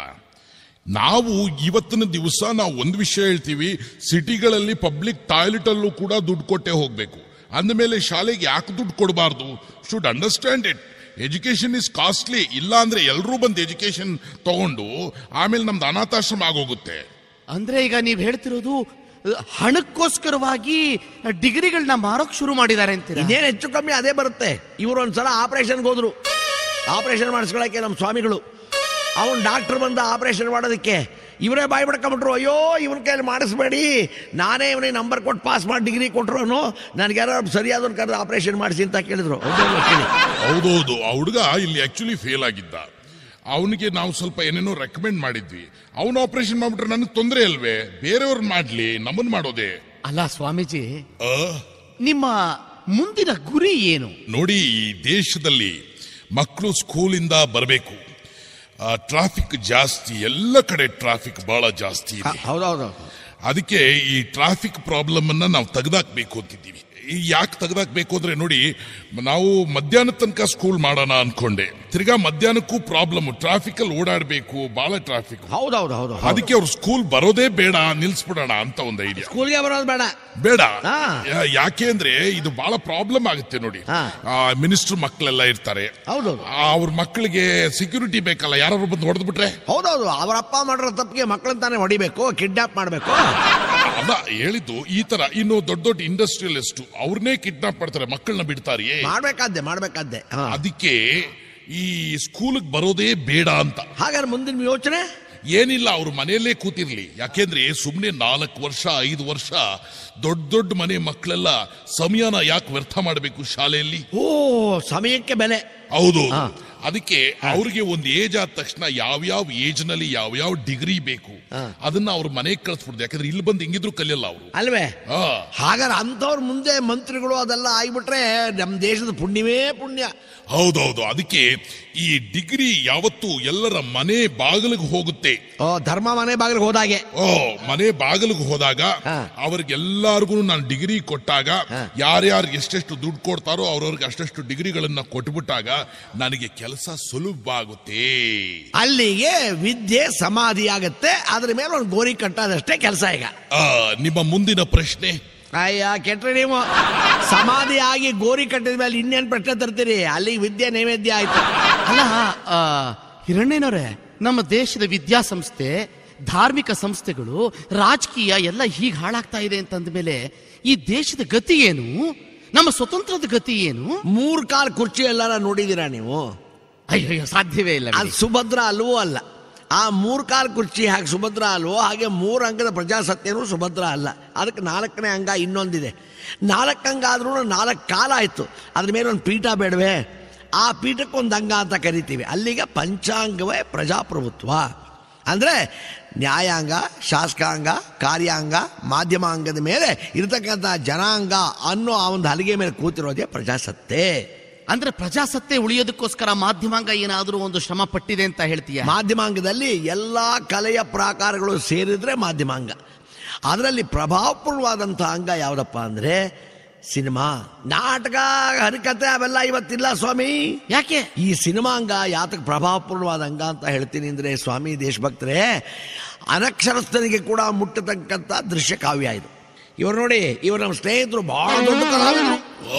ನಾವು ಇವತ್ತಿನ ದಿವಸ ನಾವು ಒಂದು ವಿಷಯ ಹೇಳ್ತೀವಿ ಸಿಟಿಗಳಲ್ಲಿ ಪಬ್ಲಿಕ್ ಟಾಯ್ಲೆಟ್ ಅಲ್ಲೂ ಕೂಡ ದುಡ್ಡು ಕೊಟ್ಟೆ ಹೋಗ್ಬೇಕು ಅಂದಮೇಲೆ ಶಾಲೆಗೆ ಯಾಕೆ ದುಡ್ಡು ಕೊಡಬಾರ್ದು should understand it education is costly ಇಲ್ಲ ಅಂದ್ರೆ ಎಲ್ಲರೂ ಬಂದು ಎಜುಕೇಶನ್ ತಗೊಂಡು ಆಮೇಲೆ ನಮ್ದು ಅನಾಥಾಶ್ರಮ ಆಗೋಗುತ್ತೆ ಅಂದ್ರೆ ಈಗ ನೀವ್ ಹೇಳ್ತಿರೋದು ಅಹ್, ಹಣಕ್ಕೋಸ್ಕರವಾಗಿ ಡಿಗ್ರಿಗಳನ್ನ ಮಾರೋಕ್ ಶುರು ಮಾಡಿದ್ದಾರೆ ಅಂತೀರಾ ಇದೇನು ಹೆಚ್ಚು ಕಮ್ಮಿ ಅದೇ ಬರುತ್ತೆ ಇವರು ಒಂದ್ಸಲ ಆಪರೇಷನ್ಗೆ ಹೋದ್ರು ಆಪರೇಷನ್ ಮಾಡಿಸ್ಕೊಳಕ್ಕೆ ನಮ್ಮ ಸ್ವಾಮಿಗಳು ಅವನು ಡಾಕ್ಟರ್ ಬಂದ ಆಪರೇಷನ್ ಮಾಡೋದಕ್ಕೆ ಇವರೇ ಬಾಯಿ ಬಿಡ್ಕೊಂಬಿಟ್ರು ಅಯ್ಯೋ ಇವನ ಕೈಯಲ್ಲಿ ಮಾಡಿಸ್ಬೇಡಿ ನಾನೇ ಇವನಿಗೆ ನಂಬರ್ ಕೊಟ್ಟು ಪಾಸ್ ಮಾಡಿ ಡಿಗ್ರಿ ಕೊಟ್ಟರು ನನಗೆ ಯಾರೋ ಸರಿಯಾದ ಕರೆದು ಆಪರೇಷನ್ ಮಾಡಿಸಿ ಅಂತ ಕೇಳಿದ್ರು ಹೌದಲ್ವಾ ಕೇಳಿ ಹೌದೌದು ಆ ಹುಡುಗ ಇಲ್ಲಿ ಆಕ್ಚುಲಿ ಫೇಲ್ ಆಗಿದ್ದ ಅವನಿಗೆ ನಾವು ಸ್ವಲ್ಪ ಏನೇನೋ ರೆಕಮೆಂಡ್ ಮಾಡಿದ್ವಿ ಅವನು ಆಪರೇಷನ್ ಮಾಡ್ಬಿಟ್ರೆ ನನಗೆ ತೊಂದರೆ ಅಲ್ವೇ ಬೇರೆಯವ್ರನ್ನ ಮಾಡ್ಲಿ ನಮ್ಮನ್ ಮಾಡೋದೇ ಅಲ್ಲ ಸ್ವಾಮೀಜಿ ಆ, ನಿಮ್ಮ ಮುಂದಿನ ಗುರಿ ಏನು ನೋಡಿ ಈ ದೇಶದಲ್ಲಿ ಮಕ್ಕಳು ಸ್ಕೂಲಿಂದ ಬರಬೇಕು ಟ್ರಾಫಿಕ್ ಜಾಸ್ತಿ ಎಲ್ಲ ಕಡೆ ಟ್ರಾಫಿಕ್ ಬಹಳ ಜಾಸ್ತಿ ಇದೆ ಹೌದೌದು ಅದಕ್ಕೆ ಈ ಟ್ರಾಫಿಕ್ ಪ್ರಾಬ್ಲಮ್ ಅನ್ನ ನಾವು ತೆಗೆದಾಕ್ಬೇಕು ಅಂತಿದ್ದೀವಿ ಈ ಯಾಕೆ ತೆಗೆದಾಕ್ಬೇಕು ಅಂದ್ರೆ ನೋಡಿ ನಾವು ಮಧ್ಯಾಹ್ನ ತನಕ ಸ್ಕೂಲ್ ಮಾಡೋಣ ಅನ್ಕೊಂಡೆ ತಿರ್ಗಾ ಮಧ್ಯಾಹ್ನಕ್ಕೂ ಪ್ರಾಬ್ಲಮ್ ಟ್ರಾಫಿಕ್ ಅಲ್ಲಿ ಓಡಾಡಬೇಕು ಬಹಳ ಟ್ರಾಫಿಕ್ ಹೌದೌದು ಹೌದು ಅದಕ್ಕೆ ಅವ್ರು ಸ್ಕೂಲ್ ಬರೋದೇ ಬೇಡ ನಿಲ್ಸ್ಬಿಡೋಣ ಅಂತ ಒಂದು ಐಡಿಯಾ ಸ್ಕೂಲ್ಗೆ ಬರೋದು ಬೇಡ ಬೇಡ ಹಾ. ಯಾ- ಯಾಕೆ ಅಂದ್ರೆ ಇದು ಬಹಳ ಪ್ರಾಬ್ಲಮ್ ಆಗುತ್ತೆ ನೋಡಿ ಹಾ. ಮಿನಿಸ್ಟರ್ ಮಕ್ಕಳೆಲ್ಲ ಇರ್ತಾರೆ ಹೌದೌದು ಆ, ಅವ್ರ ಮಕ್ಕಳಿಗೆ ಸೆಕ್ಯೂರಿಟಿ ಬೇಕಲ್ಲ ಯಾರು ಬಂದು ಹೊಡೆದ್ಬಿಟ್ರೆ ಹೌದೌದು ಅವರ ಅಪ್ಪ ಮಾಡಿರೋ ತಪ್ಪಿಗೆ ಮಕ್ಕಳನ್ನ ತಾನೇ ಹೊಡಿಬೇಕು ಕಿಡ್ನಾಪ್ ಮಾಡಬೇಕು ಅಲ್ಲ ಹೇಳಿದ್ದು ಈ ತರ ಇನ್ನು ದೊಡ್ಡ ದೊಡ್ಡ ಇಂಡಸ್ಟ್ರಿಯಲಿಸ್ಟ್ ಅವ್ರನ್ನೇ ಕಿಡ್ನಾಪ್ ಮಾಡ್ತಾರೆ ಮಕ್ಕಳನ್ನ ಬಿಡ್ತಾರಿಯೇ ಮಾಡ್ಬೇಕಾದ್ದೆ ಮಾಡ್ಬೇಕಾದ್ದೆ ಹಾ. ಅದಕ್ಕೆ ಈ ಸ್ಕೂಲ್ಗೆ ಬರೋದೇ ಬೇಡ ಅಂತ ಹಾಗಾದ್ರೆ ಮುಂದಿನ ಯೋಚನೆ ಏನಿಲ್ಲ ಅವ್ರ ಮನೆಯಲ್ಲೇ ಕೂತಿರ್ಲಿ ಯಾಕೆಂದ್ರೆ ಸುಮ್ಮನೆ ನಾಲ್ಕು ವರ್ಷ ಐದು ವರ್ಷ ದೊಡ್ಡ ದೊಡ್ಡ ಮನೆ ಮಕ್ಕಳೆಲ್ಲ ಸಮಯನ ಯಾಕೆ ವ್ಯರ್ಥ ಮಾಡಬೇಕು ಶಾಲೆಯಲ್ಲಿ ಓ ಸಮಯಕ್ಕೆ ಬೆಲೆ ಹೌದು ಅದಕ್ಕೆ ಅವ್ರಿಗೆ ಒಂದು ಏಜ್ ಆದ ತಕ್ಷಣ ಯಾವ್ಯಾವ ಏಜ್ ನಲ್ಲಿ ಯಾವ್ಯಾವ ಡಿಗ್ರಿ ಬೇಕು ಅದನ್ನ ಅವ್ರ ಮನೆಗೆ ಕಳಿಸ್ಬಿಡ್ದು ಯಾಕಂದ್ರೆ ಇಲ್ಲಿ ಬಂದು ಹೆಂಗಿದ್ರು ಕಲಿಯಲ್ಲ ಅವರು ಅಲ್ವೇ ಹಾಗಾದ್ರೆ ಅಂಥವ್ರ ಮುಂದೆ ಮಂತ್ರಿಗಳು ಅದೆಲ್ಲ ಆಗ್ಬಿಟ್ರೆ ನಮ್ಮ ದೇಶದ ಪುಣ್ಯವೇ ಪುಣ್ಯ ಹೌದೌದು ಅದಕ್ಕೆ ಈ ಡಿಗ್ರಿ ಯಾವತ್ತು ಎಲ್ಲರ ಮನೆ ಬಾಗಿಲಿಗೆ ಹೋಗುತ್ತೆ ಓ ಧರ್ಮ ಮನೆ ಬಾಗಿಲಿಗೆ ಹೋದಾಗೆ ಓ ಮನೆ ಬಾಗಿಲಿಗೆ ಹೋದಾಗ ಹಾ. ಅವ್ರಿಗೆಲ್ಲರಿಗೂ ನಾನು ಡಿಗ್ರಿ ಕೊಟ್ಟಾಗ ಯಾರ್ಯಾರು ಎಷ್ಟೆಷ್ಟು ದುಡ್ಡು ಕೊಡ್ತಾರೋ ಅವ್ರವ್ರಿಗೆ ಅಷ್ಟೆಷ್ಟು ಡಿಗ್ರಿಗಳನ್ನ ಕೊಟ್ಬಿಟ್ಟಾಗ ನನಗೆ ಕೆಲಸ ಸುಲಭ ಆಗುತ್ತೆ ಅಲ್ಲಿಗೆ ವಿದ್ಯೆ ಸಮಾಧಿ ಆಗತ್ತೆ ಅದ್ರ ಮೇಲೆ ಒಂದು ಗೋರಿ ಕಟ್ಟೋದಷ್ಟೇ ಕೆಲಸ ಈಗ ಆ, ನಿಮ್ಮ ಮುಂದಿನ ಪ್ರಶ್ನೆ ಅಯ್ಯ ಕೆಟ್ರೆ ನೀವು ಸಮಾಧಿ ಆಗಿ ಗೋರಿ ಕಟ್ಟಿದ ಮೇಲೆ ಇನ್ನೇನು ಪ್ರಶ್ನೆ ತರ್ತೀರಿ ಅಲ್ಲಿಗೆ ವಿದ್ಯೆ ನೈವೇದ್ಯ ಆಯ್ತು ಅಲ್ಲ ಆ, ಹಿರಣ್ಣನವರೇ ನಮ್ಮ ದೇಶದ ವಿದ್ಯಾಸಂಸ್ಥೆ ಧಾರ್ಮಿಕ ಸಂಸ್ಥೆಗಳು ರಾಜಕೀಯ ಎಲ್ಲ ಹೀಗೆ ಹಾಳಾಗ್ತಾ ಇದೆ ಅಂತಂದ ಮೇಲೆ ಈ ದೇಶದ ಗತಿ ಏನು ನಮ್ಮ ಸ್ವತಂತ್ರದ ಗತಿ ಏನು ಮೂರ್ ಕಾಲ್ ಕುರ್ಚಿ ಎಲ್ಲಾರ ನೋಡಿದೀರಾ ನೀವು ಅಯ್ಯೋ ಸಾಧ್ಯವೇ ಇಲ್ಲ ಅದು ಸುಭದ್ರ ಅಲ್ವೋ ಅಲ್ಲ ಆ ಮೂರ್ ಕಾಲ್ ಕುರ್ಚಿ ಹಾಗೆ ಸುಭದ್ರ ಅಲ್ವೋ ಹಾಗೆ ಮೂರು ಅಂಗದ ಪ್ರಜಾಸತ್ಯನೂ ಸುಭದ್ರ ಅಲ್ಲ ಅದಕ್ಕೆ ನಾಲ್ಕನೇ ಅಂಗ ಇನ್ನೊಂದಿದೆ ನಾಲ್ಕು ಅಂಗ ಆದ್ರೂ ನಾಲ್ಕು ಕಾಲ ಆಯ್ತು ಅದ್ರ ಮೇಲೆ ಒಂದು ಪೀಠ ಬೇಡವೆ ಆ ಪೀಠಕ್ಕೆ ಒಂದು ಅಂಗ ಅಂತ ಕರಿತೀವಿ ಅಲ್ಲಿಗೆ ಪಂಚಾಂಗವೇ ಪ್ರಜಾಪ್ರಭುತ್ವ ಅಂದ್ರೆ ನ್ಯಾಯಾಂಗ ಶಾಸಕಾಂಗ ಕಾರ್ಯಾಂಗ ಮಾಧ್ಯಮಾಂಗದ ಮೇಲೆ ಇರತಕ್ಕಂಥ ಜನಾಂಗ ಅನ್ನೋ ಆ ಒಂದು ಹಲಿಗೆ ಮೇಲೆ ಕೂತಿರೋದೇ ಪ್ರಜಾಸತ್ತೆ ಅಂದ್ರೆ ಪ್ರಜಾಸತ್ತೆ ಉಳಿಯೋದಕ್ಕೋಸ್ಕರ ಮಾಧ್ಯಮಾಂಗ ಏನಾದರೂ ಒಂದು ಶ್ರಮ ಪಟ್ಟಿದೆ ಅಂತ ಹೇಳ್ತೀಯ ಮಾಧ್ಯಮಾಂಗದಲ್ಲಿ ಎಲ್ಲ ಕಲೆಯ ಪ್ರಾಕಾರಗಳು ಸೇರಿದ್ರೆ ಮಾಧ್ಯಮಾಂಗ ಅದರಲ್ಲಿ ಪ್ರಭಾವಪೂರ್ಣವಾದಂಥ ಅಂಗ ಯಾವುದಪ್ಪ ಅಂದರೆ ಸಿನಿಮಾ ನಾಟಕ ಹರಿಕತೆ ಅವೆಲ್ಲ ಇವತ್ತಿಲ್ಲ ಸ್ವಾಮಿ ಯಾಕೆ ಈ ಸಿನಿಮಾ ಅಂಗ ಯಾತಕ್ಕೆ ಪ್ರಭಾವಪೂರ್ಣವಾದ ಅಂಗ ಅಂತ ಹೇಳ್ತೀನಿ ಅಂದರೆ ಸ್ವಾಮಿ ದೇಶಭಕ್ತರೇ ಅನಕ್ಷರಸ್ಥನಿಗೆ ಕೂಡ ಮುಟ್ಟತಕ್ಕಂಥ ದೃಶ್ಯ ಕಾವ್ಯ ಇದು ಇವರು ನೋಡಿ ಇವರು ನಮ್ಮ ಸ್ನೇಹಿತರು ಬಹಳ ದೊಡ್ಡ ಕಲಾವಿದರು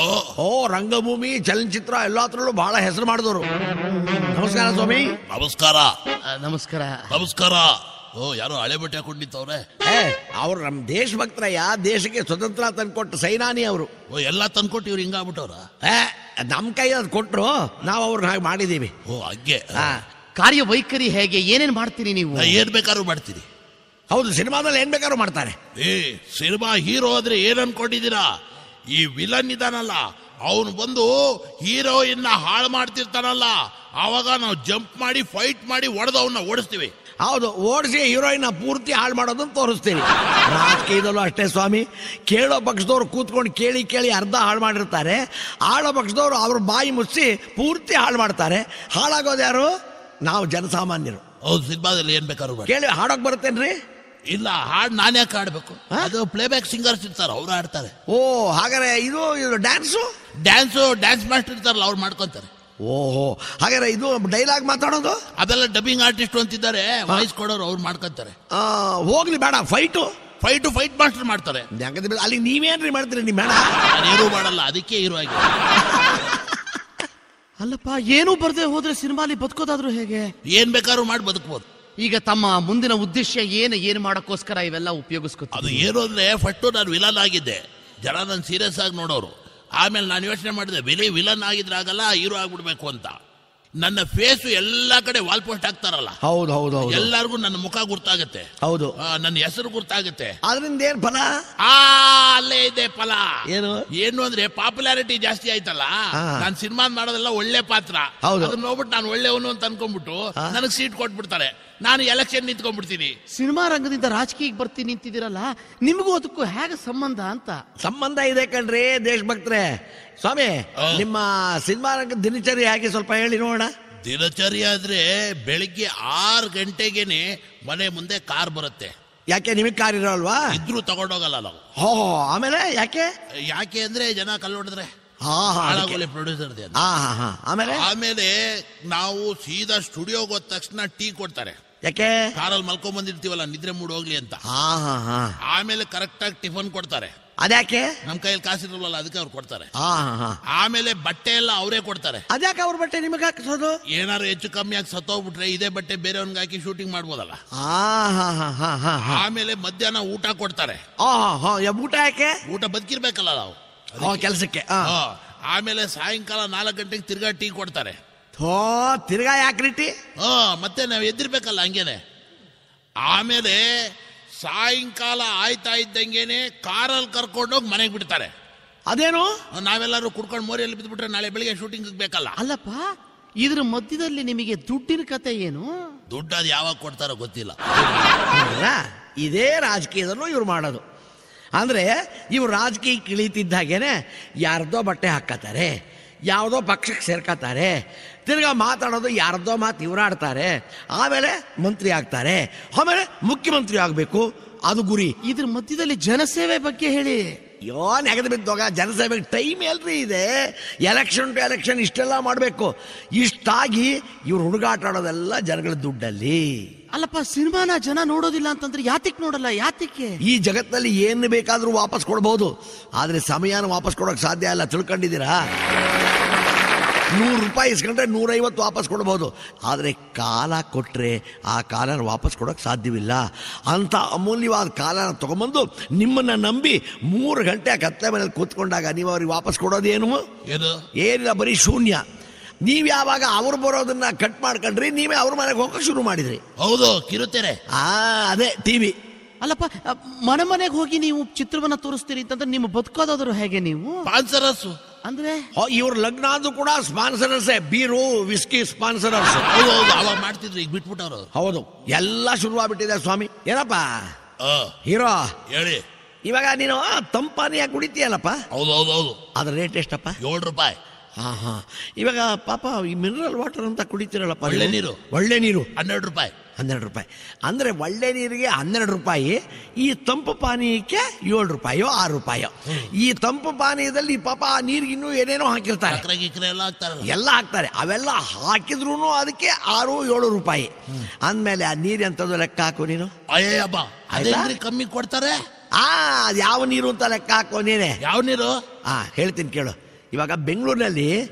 ಓ ರಂಗಭೂಮಿ ಚಲನಚಿತ್ರ ಎಲ್ಲತ್ರಲ್ಲೂ ಬಹಳ ಹೆಸರು ಮಾಡಿದವರು ನಮಸ್ಕಾರ ಸ್ವಾಮಿ ನಮಸ್ಕಾರ ಆ, ನಮಸ್ಕಾರ ನಮಸ್ಕಾರ ಓ ಯಾರೋ ಹಳೆ ಬಟ್ಟೆ ಹಾಕೊಂಡಿತ್ತವ್ರೆ ಏ ಅವ್ರು ನಮ್ಮ ದೇಶಭಕ್ತರಯ್ಯ ದೇಶಕ್ಕೆ ಸ್ವತಂತ್ರ ತಂದ್ಕೊಟ್ಟು ಸೈನಾನಿ ಅವರು ಓ ಎಲ್ಲ ತಂದ್ಕೊಟ್ಟು ಇವ್ರು ಹಿಂಗಾಗ್ಬಿಟ್ಟವ್ರ ಏ ನಮ್ಮ ಕೈ ಅದು ಕೊಟ್ರು ನಾವು ಅವ್ರನ್ನ ಹಾಗೆ ಮಾಡಿದೀವಿ ಓ ಹಂಗೆ ಹಾ ಕಾರ್ಯವೈಖರಿ ಹೇಗೆ ಏನೇನ್ ಮಾಡ್ತೀರಿ ನೀವು ನಾ ಏನ್ ಬೇಕಾದ್ರೂ ಮಾಡ್ತೀನಿ ಹೌದು ಸಿನಿಮಾದಲ್ಲಿ ಏನ್ ಬೇಕಾದ್ರೂ ಮಾಡ್ತಾರೆ ಏ ಸಿನಿಮಾ ಹೀರೋ ಆದ್ರೆ ಏನ್ ಅನ್ಕೊಂಡಿದ್ದೀರಾ ಈ ವಿಲನ್ ಇದಾನಲ್ಲ ಅವನು ಬಂದು ಹೀರೋಯಿನ್ನ ಹಾಳು ಮಾಡ್ತಿರ್ತಾನಲ್ಲ ಆವಾಗ ನಾವು ಜಂಪ್ ಮಾಡಿ ಫೈಟ್ ಮಾಡಿ ಹೊಡೆದು ಅವನ್ನ ಓಡಿಸ್ತೀವಿ ಹೌದು ಓಡಿಸಿ ಹೀರೋಯಿನ್ ಪೂರ್ತಿ ಹಾಳು ಮಾಡೋದನ್ನ ತೋರಿಸ್ತೀವಿ ರಾಜಕೀಯದಲ್ಲೂ ಅಷ್ಟೇ ಸ್ವಾಮಿ ಕೇಳೋ ಪಕ್ಷದವ್ರು ಕೂತ್ಕೊಂಡು ಕೇಳಿ ಕೇಳಿ ಅರ್ಧ ಹಾಳು ಮಾಡಿರ್ತಾರೆ ಆಳೋ ಪಕ್ಷದವ್ರು ಅವ್ರ ಬಾಯಿ ಮುಚ್ಚಿ ಪೂರ್ತಿ ಹಾಳು ಮಾಡ್ತಾರೆ ಹಾಳಾಗೋದು ಯಾರು ನಾವು ಜನಸಾಮಾನ್ಯರು ಹೌದು ಸಿನಿಮಾದಲ್ಲಿ ಏನ್ ಬೇಕಾದ್ರೂ ಮಾಡಿ ಕೇಳಿ ಹಾಡೋಕ್ ಬರುತ್ತೇನ್ರಿ ಇಲ್ಲ ಹಾಡು ನಾನೇ ಯಾಕೆ ಆಡ್ಬೇಕು ಅದು ಪ್ಲೇಬ್ಯಾಕ್ ಸಿಂಗರ್ಸ್ ಇರ್ತಾರೆ ಅವ್ರು ಆಡ್ತಾರೆ ಓ ಹಾಗಾದ್ರೆ ಇದು ಇದು ಡ್ಯಾನ್ಸು ಡ್ಯಾನ್ಸು ಡ್ಯಾನ್ಸ್ ಮಾಸ್ಟರ್ ಇರ್ತಾರಲ್ಲ ಅವ್ರು ಮಾಡ್ಕೊಂತಾರೆ ಓಹೋ ಹಾಗಾದ್ರೆ ಇದು ಡೈಲಾಗ್ ಮಾತಾಡೋದು ಅದೆಲ್ಲ ಡಬ್ಬಿಂಗ್ ಆರ್ಟಿಸ್ಟ್ ಅಂತಿದ್ದಾರೆ ವಾಯ್ಸ್ ಕೊಡೋರು ಅವ್ರು ಮಾಡ್ಕೊಂತಾರೆ ಆ, ಹೋಗ್ಲಿ ಬೇಡ ಫೈಟು ಫೈಟು ಫೈಟ್ ಮಾಸ್ಟರ್ ಮಾಡ್ತಾರೆ ಅಲ್ಲಿ ನೀವೇನ್ರಿ ಮಾಡ್ತೀರಿ ನಿಮ್ಮ ಬೇಡ ನಾನೇನು ಮಾಡಲ್ಲ ಅದಕ್ಕೆ ಹೀರೋ ಆಗಿ ಅಲ್ಲಪ್ಪ ಏನೂ ಬರ್ದೆ ಹೋದ್ರೆ ಸಿನಿಮಾಲಿ ಬದುಕೋದಾದ್ರೂ ಹೇಗೆ ಏನ್ ಬೇಕಾದ್ರೂ ಮಾಡಿ ಬದುಕ್ಬೋದು ಈಗ ತಮ್ಮ ಮುಂದಿನ ಉದ್ದೇಶ ಏನು ಏನು ಮಾಡಕ್ಕೋಸ್ಕರ ಇವೆಲ್ಲ ಉಪಯೋಗಿಸ್ಕೊತೀವಿ ಅದು ಏನು ಅಂದ್ರೆ ಫಸ್ಟ್ ನಾನು ವಿಲನ್ ಆಗಿದ್ದೆ ಜನ ನಾನು ಸೀರಿಯಸ್ ಆಗಿ ನೋಡೋರು ಆಮೇಲೆ ನಾನು ಯೋಚನೆ ಮಾಡಿದೆ ಬೆಲೆ ವಿಲನ್ ಆಗಿದ್ರೆ ಆಗಲ್ಲ ಹೀರೋ ಆಗ್ಬಿಡ್ಬೇಕು ಅಂತ ನನ್ನ ಫೇಸು ಎಲ್ಲಾ ಕಡೆ ವಾಲ್ ಪೋಸ್ಟ್ ಹಾಕ್ತಾರಲ್ಲ ಹೌದು ಹೌದು ಹೌದು ಎಲ್ಲರಿಗೂ ನನ್ನ ಮುಖ ಗುರ್ತಾಗತ್ತೆ ಹೌದು ಆ, ನನ್ನ ಹೆಸರು ಗುರ್ತಾಗತ್ತೆ ಅದರಿಂದ ಏನ್ ಫಲ ಆ ಅಲ್ಲೇ ಇದೆ ಫಲ ಏನು? ಏನು ಅಂದ್ರೆ ಪಾಪ್ಯುಲಾರಿಟಿ ಜಾಸ್ತಿ ಆಯ್ತಲ್ಲ ಹಾ. ನಾನು ಸಿನಿಮಾ ಮಾಡೋದೆಲ್ಲ ಒಳ್ಳೆ ಪಾತ್ರ ಹೌದು. ಅದನ್ನ ನೋಡ್ಬಿಟ್ಟು ನಾನು ಒಳ್ಳೆಯವನು ಅಂತ ಅನ್ಕೊಂಡ್ಬಿಟ್ಟು ನನಗೆ ಸೀಟ್ ಕೊಟ್ಬಿಡ್ತಾರೆ ನಾನು ಎಲೆಕ್ಷನ್ ನಿಂತ್ಕೊಂಡ್ಬಿಡ್ತೀನಿ ಸಿನಿಮಾ ರಂಗದಿಂದ ರಾಜಕೀಯಕ್ಕೆ ಬರ್ತೀನಿ ನಿಂತಿದ್ದೀರಲ್ಲ ನಿಮಗೂ ಅದಕ್ಕೂ ಹೇಗೆ ಸಂಬಂಧ ಅಂತ ಸಂಬಂಧ ಇದೆ ಕಣ್ರಿ ದೇಶಭಕ್ತರೇ ಸ್ವಾಮಿ ಆ. ನಿಮ್ಮ ಸಿನಿಮಾ ರಂಗದ ದಿನಚರಿ ಹಾಗೆ ಸ್ವಲ್ಪ ಹೇಳಿ ನೋಡೋಣ ದಿನಚರಿ ಆದ್ರೆ ಬೆಳಿಗ್ಗೆ ಆರು ಗಂಟೆಗೆನೆ ಮನೆ ಮುಂದೆ ಕಾರ್ ಬರುತ್ತೆ ಯಾಕೆ ನಿಮಗೆ ಕಾರ್ ಇರೋಲ್ವಾ ಇದ್ರೂ ತಗೊಂಡೋಗಲ್ಲ ನಾವು ಹೋ ಆಮೇಲೆ ಯಾಕೆ ಯಾಕೆ ಅಂದ್ರೆ ಜನ ಕಲ್ಲೊಡಿದ್ರೆ ಹಾ ಹಾ ಅದಕ್ಕೆ. ಹಾಳಾಗೋಲೆ ಪ್ರೊಡ್ಯೂಸರ್ ಹಾ ಹಾ ಹಾ ಆಮೇಲೆ ಆಮೇಲೆ ನಾವು ಸೀದಾ ಸ್ಟುಡಿಯೋಗೆ ಹೋದ ತಕ್ಷಣ ಟೀ ಕೊಡ್ತಾರೆ ಯಾಕೆ ಕಾರಲ್ಲಿ ಮಲ್ಕೊಂಡ್ ಬಂದಿರ್ತೀವಲ್ಲ ನಿದ್ರೆ ಮೂಡ್ ಹೋಗ್ಲಿ ಅಂತ ಹಾ ಹಾ ಹಾ ಆಮೇಲೆ ಕರೆಕ್ಟ್ ಆಗಿ ಟಿಫನ್ ಕೊಡ್ತಾರೆ ಅದ್ಯಾಕೆ ನಮ್ ಕೈಯಲ್ಲಿ ಕಾಸಿರಲ್ಲ ಅದಕ್ಕೆ ಅವ್ರು ಕೊಡ್ತಾರೆ ಹಾ ಹಾ ಹಾ ಆಮೇಲೆ ಬಟ್ಟೆ ಎಲ್ಲ ಅವರೇ ಕೊಡ್ತಾರೆ ಅದ್ಯಾಕೆ ಅವ್ರ ಬಟ್ಟೆ ನಿಮಗೆ ಹಾಕಿಸೋದು ಏನಾರು ಹೆಚ್ಚು ಕಮ್ಮಿ ಆಗಿ ಸತ್ತೋಗ್ಬಿಟ್ರೆ ಇದೇ ಬಟ್ಟೆ ಬೇರೆಯವ್ನಿಗೆ ಹಾಕಿ ಶೂಟಿಂಗ್ ಮಾಡ್ಬೋದಲ್ಲ ಹಾ ಹಾ ಹಾ ಹಾ ಹಾ ಹಾ ಆಮೇಲೆ ಮಧ್ಯಾಹ್ನ ಊಟ ಕೊಡ್ತಾರೆ ಹಾ ಹಾ ಯಾ, ಊಟ ಯಾಕೆ ಊಟ ಬದುಕಿರ್ಬೇಕಲ್ಲ ನಾವು ಹೋ ಕೆಲಸಕ್ಕೆ ಹಾ ಹಾ. ಆಮೇಲೆ ಸಾಯಂಕಾಲ ನಾಲ್ಕು ಗಂಟೆಗೆ ತಿರ್ಗಾ ಟೀ ಕೊಡ್ತಾರೆ ಥೋ ತಿರ್ಗಾ ಯಾಕ್ರಿ ಟೀ ಹಾ ಮತ್ತೆ ನಾವು ಎದ್ದಿರ್ಬೇಕಲ್ಲ ಹಂಗೇನೆ ಆಮೇಲೆ ಸಾಯಂಕಾಲ ಆಯ್ತಾ ಇದ್ದಂಗೆನೆ ಕಾರಲ್ಲಿ ಕರ್ಕೊಂಡೋಗಿ ಮನೆಗೆ ಬಿಡ್ತಾರೆ ಅದೇನು ನಾವೆಲ್ಲರೂ ಕುಡ್ಕೊಂಡು ಮೋರಿಯಲ್ಲಿ ಬಿದ್ದುಬಿಟ್ರೆ ನಾಳೆ ಬೆಳಿಗ್ಗೆ ಶೂಟಿಂಗ್ ಬೇಕಲ್ಲ ಅಲ್ಲಪ್ಪ ಇದ್ರ ಮಧ್ಯದಲ್ಲಿ ನಿಮಗೆ ದುಡ್ಡಿನ ಕತೆ ಏನು ದುಡ್ಡು ಅದು ಯಾವಾಗ ಕೊಡ್ತಾರೋ ಗೊತ್ತಿಲ್ಲ ನೋಡಿದ್ರಾ? ಇದೇ ರಾಜಕೀಯದಲ್ಲೂ ಇವ್ರು ಮಾಡೋದು ಅಂದ್ರೆ ಇವ್ರು ರಾಜಕೀಯಕ್ಕೆ ಇಳಿತಿದ್ದಾಗೇನೆ ಯಾರ್ದೋ ಬಟ್ಟೆ ಹಾಕತಾರೆ ಯಾವುದೋ ಪಕ್ಷಕ್ಕೆ ಸೇರ್ಕೋತಾರೆ ತಿರ್ಗಾ ಮಾತಾಡೋದು ಯಾರ್ದೋ ಮಾತು ಇವ್ರಾಡ್ತಾರೆ ಆಮೇಲೆ ಮಂತ್ರಿ ಆಗ್ತಾರೆ ಆಮೇಲೆ ಮುಖ್ಯಮಂತ್ರಿ ಆಗಬೇಕು ಅದು ಗುರಿ ಇದ್ರ ಮಧ್ಯದಲ್ಲಿ ಜನಸೇವೆ ಬಗ್ಗೆ ಹೇಳಿ ಅಯ್ಯೋ ನೆಗೆದು ಬಿದ್ದೋಗ ಜನಸೇವೆಗೆ ಟೈಮ್ ಎಲ್ರಿ ಇದೆ ಎಲೆಕ್ಷನ್ ಟು ಎಲೆಕ್ಷನ್ ಇಷ್ಟೆಲ್ಲ ಮಾಡಬೇಕು ಇಷ್ಟಾಗಿ ಇವ್ರು ಹುಡುಗಾಟ ಆಡೋದೆಲ್ಲ ಜನಗಳ ದುಡ್ಡಲ್ಲಿ ಅಲ್ಲಪ್ಪ ಸಿನಿಮಾನ ಜನ ನೋಡೋದಿಲ್ಲ ಅಂತಂದ್ರೆ ಯಾತಿಕ್ ನೋಡಲ್ಲ ಯಾತಿಕ್ಕೆ ಈ ಜಗತ್ತಲ್ಲಿ ಏನು ಬೇಕಾದರೂ ವಾಪಸ್ ಕೊಡ್ಬೋದು ಆದರೆ ಸಮಯನ ವಾಪಸ್ ಕೊಡೋಕೆ ಸಾಧ್ಯ ಇಲ್ಲ ತಿಳ್ಕೊಂಡಿದ್ದೀರಾ ನೂರು ರೂಪಾಯಿ ಇಸ್ಕೊಂಡ್ರೆ ನೂರೈವತ್ತು ವಾಪಸ್ ಕೊಡ್ಬೋದು ಆದರೆ ಕಾಲ ಕೊಟ್ಟರೆ ಆ ಕಾಲನ ವಾಪಸ್ ಕೊಡೋಕೆ ಸಾಧ್ಯವಿಲ್ಲ ಅಂಥ ಅಮೂಲ್ಯವಾದ ಕಾಲನ ತಗೊಂಬಂದು ನಿಮ್ಮನ್ನು ನಂಬಿ ಮೂರು ಗಂಟೆ ಆ ಕತ್ಲೆ ಮನೇಲಿ ಕೂತ್ಕೊಂಡಾಗ ನೀವು ಅವ್ರಿಗೆ ವಾಪಸ್ ಕೊಡೋದೇನು ಏನು ಏನಿಲ್ಲ ಬರೀ ಶೂನ್ಯ ನೀವು ಯಾವಾಗ ಅವ್ರು ಬರೋದನ್ನ ಕಟ್ ಮಾಡ್ಕೊಂಡ್ರಿ ನೀವೇ ಅವ್ರ ಮನೆಗೆ ಹೋಗೋಕೆ ಶುರು ಮಾಡಿದ್ರಿ ಹೌದು ಕಿರುತೆರೆ ಆ ಅದೇ ಟಿ ವಿ ಅಲ್ಲಪ್ಪ ಅ, ಮನೆ ಮನೆಗೆ ಹೋಗಿ ನೀವು ಚಿತ್ರವನ್ನ ತೋರಿಸ್ತೀರಿ ಅಂತಂದ್ರೆ ನಿಮ್ಮ ಬದುಕೋದಾದ್ರು ಹೇಗೆ ನೀವು ಸ್ಪಾನ್ಸರಸ್ ಅಂದ್ರೆ ಇವ್ರ ಲಗ್ನ ಆದ್ರೂ ಕೂಡ ಸ್ಪಾನ್ಸರರ್ಸೇ ಬೀರು ವಿಸ್ಕಿ ಸ್ಪಾನ್ಸರರ್ಸ್ ಹೌದು ಹೌದು ಅವಾಗ ಮಾಡ್ತಿದ್ರು ಈಗ ಬಿಟ್ಬಿಟ್ಟವ್ರು ಹೌದು ಎಲ್ಲ ಶುರುವಾಗ್ಬಿಟ್ಟಿದೆ ಸ್ವಾಮಿ ಏನಪ್ಪ ಆ, ಹೀರೋ ಹೇಳಿ ಇವಾಗ ನೀನು ತಂಪಾನಿಯಾಗಿ ಕುಡಿತೀಯಲ್ಲಪ್ಪ ಹೌದು ಹೌದು ಹೌದು ಅದ್ರ ರೇಟ್ ಎಷ್ಟಪ್ಪ ಏಳು ರೂಪಾಯಿ ಹಾ ಹಾ ಇವಾಗ ಪಾಪ ಈ ಮಿನರಲ್ ವಾಟರ್ ಅಂತ ಕುಡಿತೀರಲ್ಲಪ್ಪ ಒಳ್ಳೆ ನೀವು? ನೀರು. ಒಳ್ಳೆ ನೀರು ಹನ್ನೆರಡು ರೂಪಾಯಿ ಹನ್ನೆರಡು ರೂಪಾಯಿ ಅಂದ್ರೆ ಒಳ್ಳೆ ನೀರಿಗೆ ಹನ್ನೆರಡು ರೂಪಾಯಿ ಈ ತಂಪು ಪಾನೀಯಕ್ಕೆ ಏಳು ರೂಪಾಯೋ ಆರು ರೂಪಾಯೋ ಈ ತಂಪು ಪಾನೀಯದಲ್ಲಿ ಪಾಪ ಆ ನೀರಿಗೆ ಇನ್ನೂ ಏನೇನೋ ಹಾಕಿರ್ತಾರೆ ಸಕ್ಕರೆ ಗಿಕ್ರೆ ಎಲ್ಲ ಹಾಕ್ತಾರಲ್ಲ ಎಲ್ಲ ಹಾಕ್ತಾರೆ ಅವೆಲ್ಲ ಹಾಕಿದ್ರು ಅದಕ್ಕೆ ಆರು ಏಳು ರೂಪಾಯಿ ಅಂದಮೇಲೆ ಆ ನೀರು ಎಂಥದ್ದು ಲೆಕ್ಕ ಹಾಕು ನೀನು ಅಯ್ಯಬ್ಬ ಅದೇನ್ರಿ ಕಮ್ಮಿ ಕೊಡ್ತಾರೆ ಆ ಅದ್ ಯಾವ ನೀರು ಅಂತ ಲೆಕ್ಕ ಹಾಕೋ ನೀನೆ ಯಾವ ನೀರು ಆ ಹೇಳ್ತೀನಿ ಕೇಳು ಇವಾಗ ಬೆಂಗಳೂರಿನಲ್ಲಿ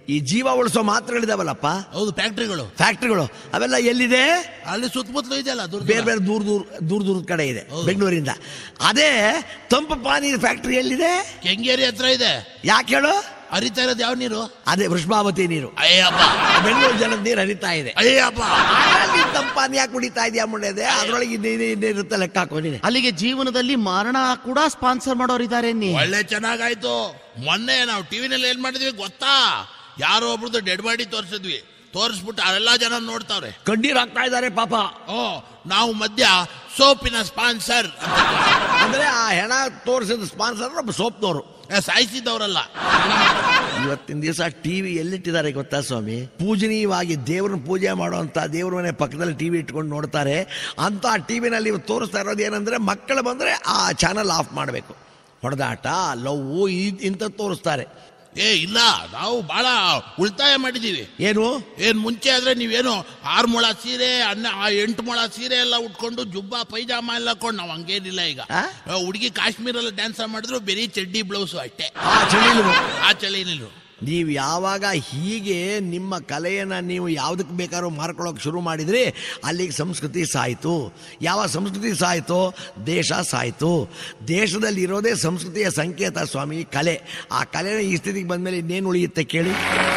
ಈ ಜೀವ ಉಳಿಸೋ ಮಾತ್ರೆಗಳಿದಾವಲ್ಲಪ್ಪ ಹೌದು ಫ್ಯಾಕ್ಟ್ರಿಗಳು ಫ್ಯಾಕ್ಟ್ರಿಗಳು ಅವೆಲ್ಲ ಎಲ್ಲಿದೆ ಅಲ್ಲಿ ಸುತ್ತಮುತ್ತಲು ಇದೆಯಲ್ಲ ದೂರ ಬೇರೆ ಬೇರೆ ದೂರ ದೂರ ದೂರ ದೂರದ ಕಡೆ ಇದೆ ಬೆಂಗಳೂರಿಂದ ಅದೇ ತಂಪು ಪಾನೀಯ ಫ್ಯಾಕ್ಟ್ರಿ ಎಲ್ಲಿದೆ ಕೆಂಗೇರಿ ಹತ್ರ ಇದೆ ಯಾಕೆ ಹೇಳು ಹರಿತಾ ಇರೋದು ಯಾವ ನೀರು ಅದೇ ವೃಷ್ಮಾವತಿ ನೀರು ಅಯ್ಯಪ್ಪ ಬೆಂಗಳೂರು ಜನದ ನೀರು ಹರಿತಾ ಇದೆ ಅಯ್ಯಪ್ಪ ಅಲ್ಲಿ ತಂಪಾನಿ ಯಾಕೆ ಕುಡಿತಾ ಇದೆಯಾ ಮುಂಡೆ ಅದ್ರೊಳಗೆ ಇನ್ನೇನು ಇನ್ನೇನಿರುತ್ತೆ ಲೆಕ್ಕ ಹಾಕೋ ನೀನೆ ಅಲ್ಲಿಗೆ ಜೀವನದಲ್ಲಿ ಮಾರಣ ಕೂಡ ಸ್ಪಾನ್ಸರ್ ಮಾಡೋರಿದ್ದಾರೆ ನೀ ಒಳ್ಳೆ ಚೆನ್ನಾಗಾಯ್ತು ಮೊನ್ನೆ ನಾವು ಟಿವಿನಲ್ಲಿ ಏನ್ ಮಾಡಿದ್ವಿ ಗೊತ್ತಾ ಯಾರೋ ಒಬ್ರದ್ದು ಡೆಡ್ ಬಾಡಿ ತೋರಿಸಿದ್ವಿ ತೋರಿಸ್ಬಿಟ್ಟು ಅವೆಲ್ಲ ಜನ ನೋಡ್ತಾವ್ರೆ ಕಣ್ಣೀರ್ ಹಾಕ್ತಾ ಇದ್ದಾರೆ ಪಾಪ ಓ ನಾವು ಮಧ್ಯ ಸೋಪಿನ ಸ್ಪಾನ್ಸರ್ ಅಂದ್ರೆ ಆ ಹೆಣ ತೋರಿಸಿದ ಸ್ಪಾನ್ಸರ್ ಒಬ್ಬ ಸೋಪ್ನವರು ಸಾಯಿಸಿದವರಲ್ಲ ಇವತ್ತಿನ ದಿವಸ ಟಿವಿ ಎಲ್ಲಿಟ್ಟಿದ್ದಾರೆ ಗೊತ್ತಾ ಸ್ವಾಮಿ ಪೂಜನೀಯವಾಗಿ ದೇವ್ರನ್ನ ಪೂಜೆ ಮಾಡುವಂತ ದೇವ್ರ ಮನೆ ಪಕ್ಕದಲ್ಲಿ ಟಿವಿ ಇಟ್ಕೊಂಡು ನೋಡ್ತಾರೆ ಅಂತ ಟಿವಿನಲ್ಲಿ ತೋರಿಸ್ತಾ ಇರೋದು ಏನಂದ್ರೆ ಮಕ್ಕಳು ಬಂದ್ರೆ ಆ ಚಾನಲ್ ಆಫ್ ಮಾಡಬೇಕು ಹೊಡೆದಾಟ ಲವ್ ಇಂಥ ತೋರಿಸ್ತಾರೆ ಏ ಇಲ್ಲ ನಾವು ಬಹಳ ಉಳಿತಾಯ ಮಾಡಿದೀವಿ ಏನು ಏನ್ ಮುಂಚೆ ಆದ್ರೆ ನೀವೇನು ಆರು ಮೊಳ ಸೀರೆ ಅನ್ನ ಆ ಎಂಟು ಮೊಳ ಸೀರೆ ಎಲ್ಲ ಉಟ್ಕೊಂಡು ಜುಬ್ಬ ಪೈಜಾಮ ಎಲ್ಲ ಹಾಕೊಂಡು ನಾವು ಹಂಗೇನಿಲ್ಲ ಈಗ ಆ? ಹುಡುಗಿ ಕಾಶ್ಮೀರಲ್ಲಿ ಡ್ಯಾನ್ಸ್ ಮಾಡಿದ್ರು ಬರೀ ಚಡ್ಡಿ ಬ್ಲೌಸ್ ಅಷ್ಟೇ ಆ ಚಳಿಲು ಆ ಚಳಿನಿಲ್ಲ ನೀವು ಯಾವಾಗ ಹೀಗೆ ನಿಮ್ಮ ಕಲೆಯನ್ನು ನೀವು ಯಾವುದಕ್ಕೆ ಬೇಕಾದ್ರೂ ಮಾರ್ಕೊಳ್ಳೋಕೆ ಶುರು ಮಾಡಿದ್ರಿ ಅಲ್ಲಿಗೆ ಸಂಸ್ಕೃತಿ ಸಾಯಿತು ಯಾವ ಸಂಸ್ಕೃತಿ ಸಾಯಿತು ದೇಶ ಸಾಯಿತು ದೇಶದಲ್ಲಿ ಇರೋದೇ ಸಂಸ್ಕೃತಿಯ ಸಂಕೇತ ಸ್ವಾಮಿ ಕಲೆ ಆ ಕಲೆನ ಈ ಸ್ಥಿತಿಗೆ ಬಂದಮೇಲೆ ಇನ್ನೇನು ಉಳಿಯುತ್ತೆ ಕೇಳಿ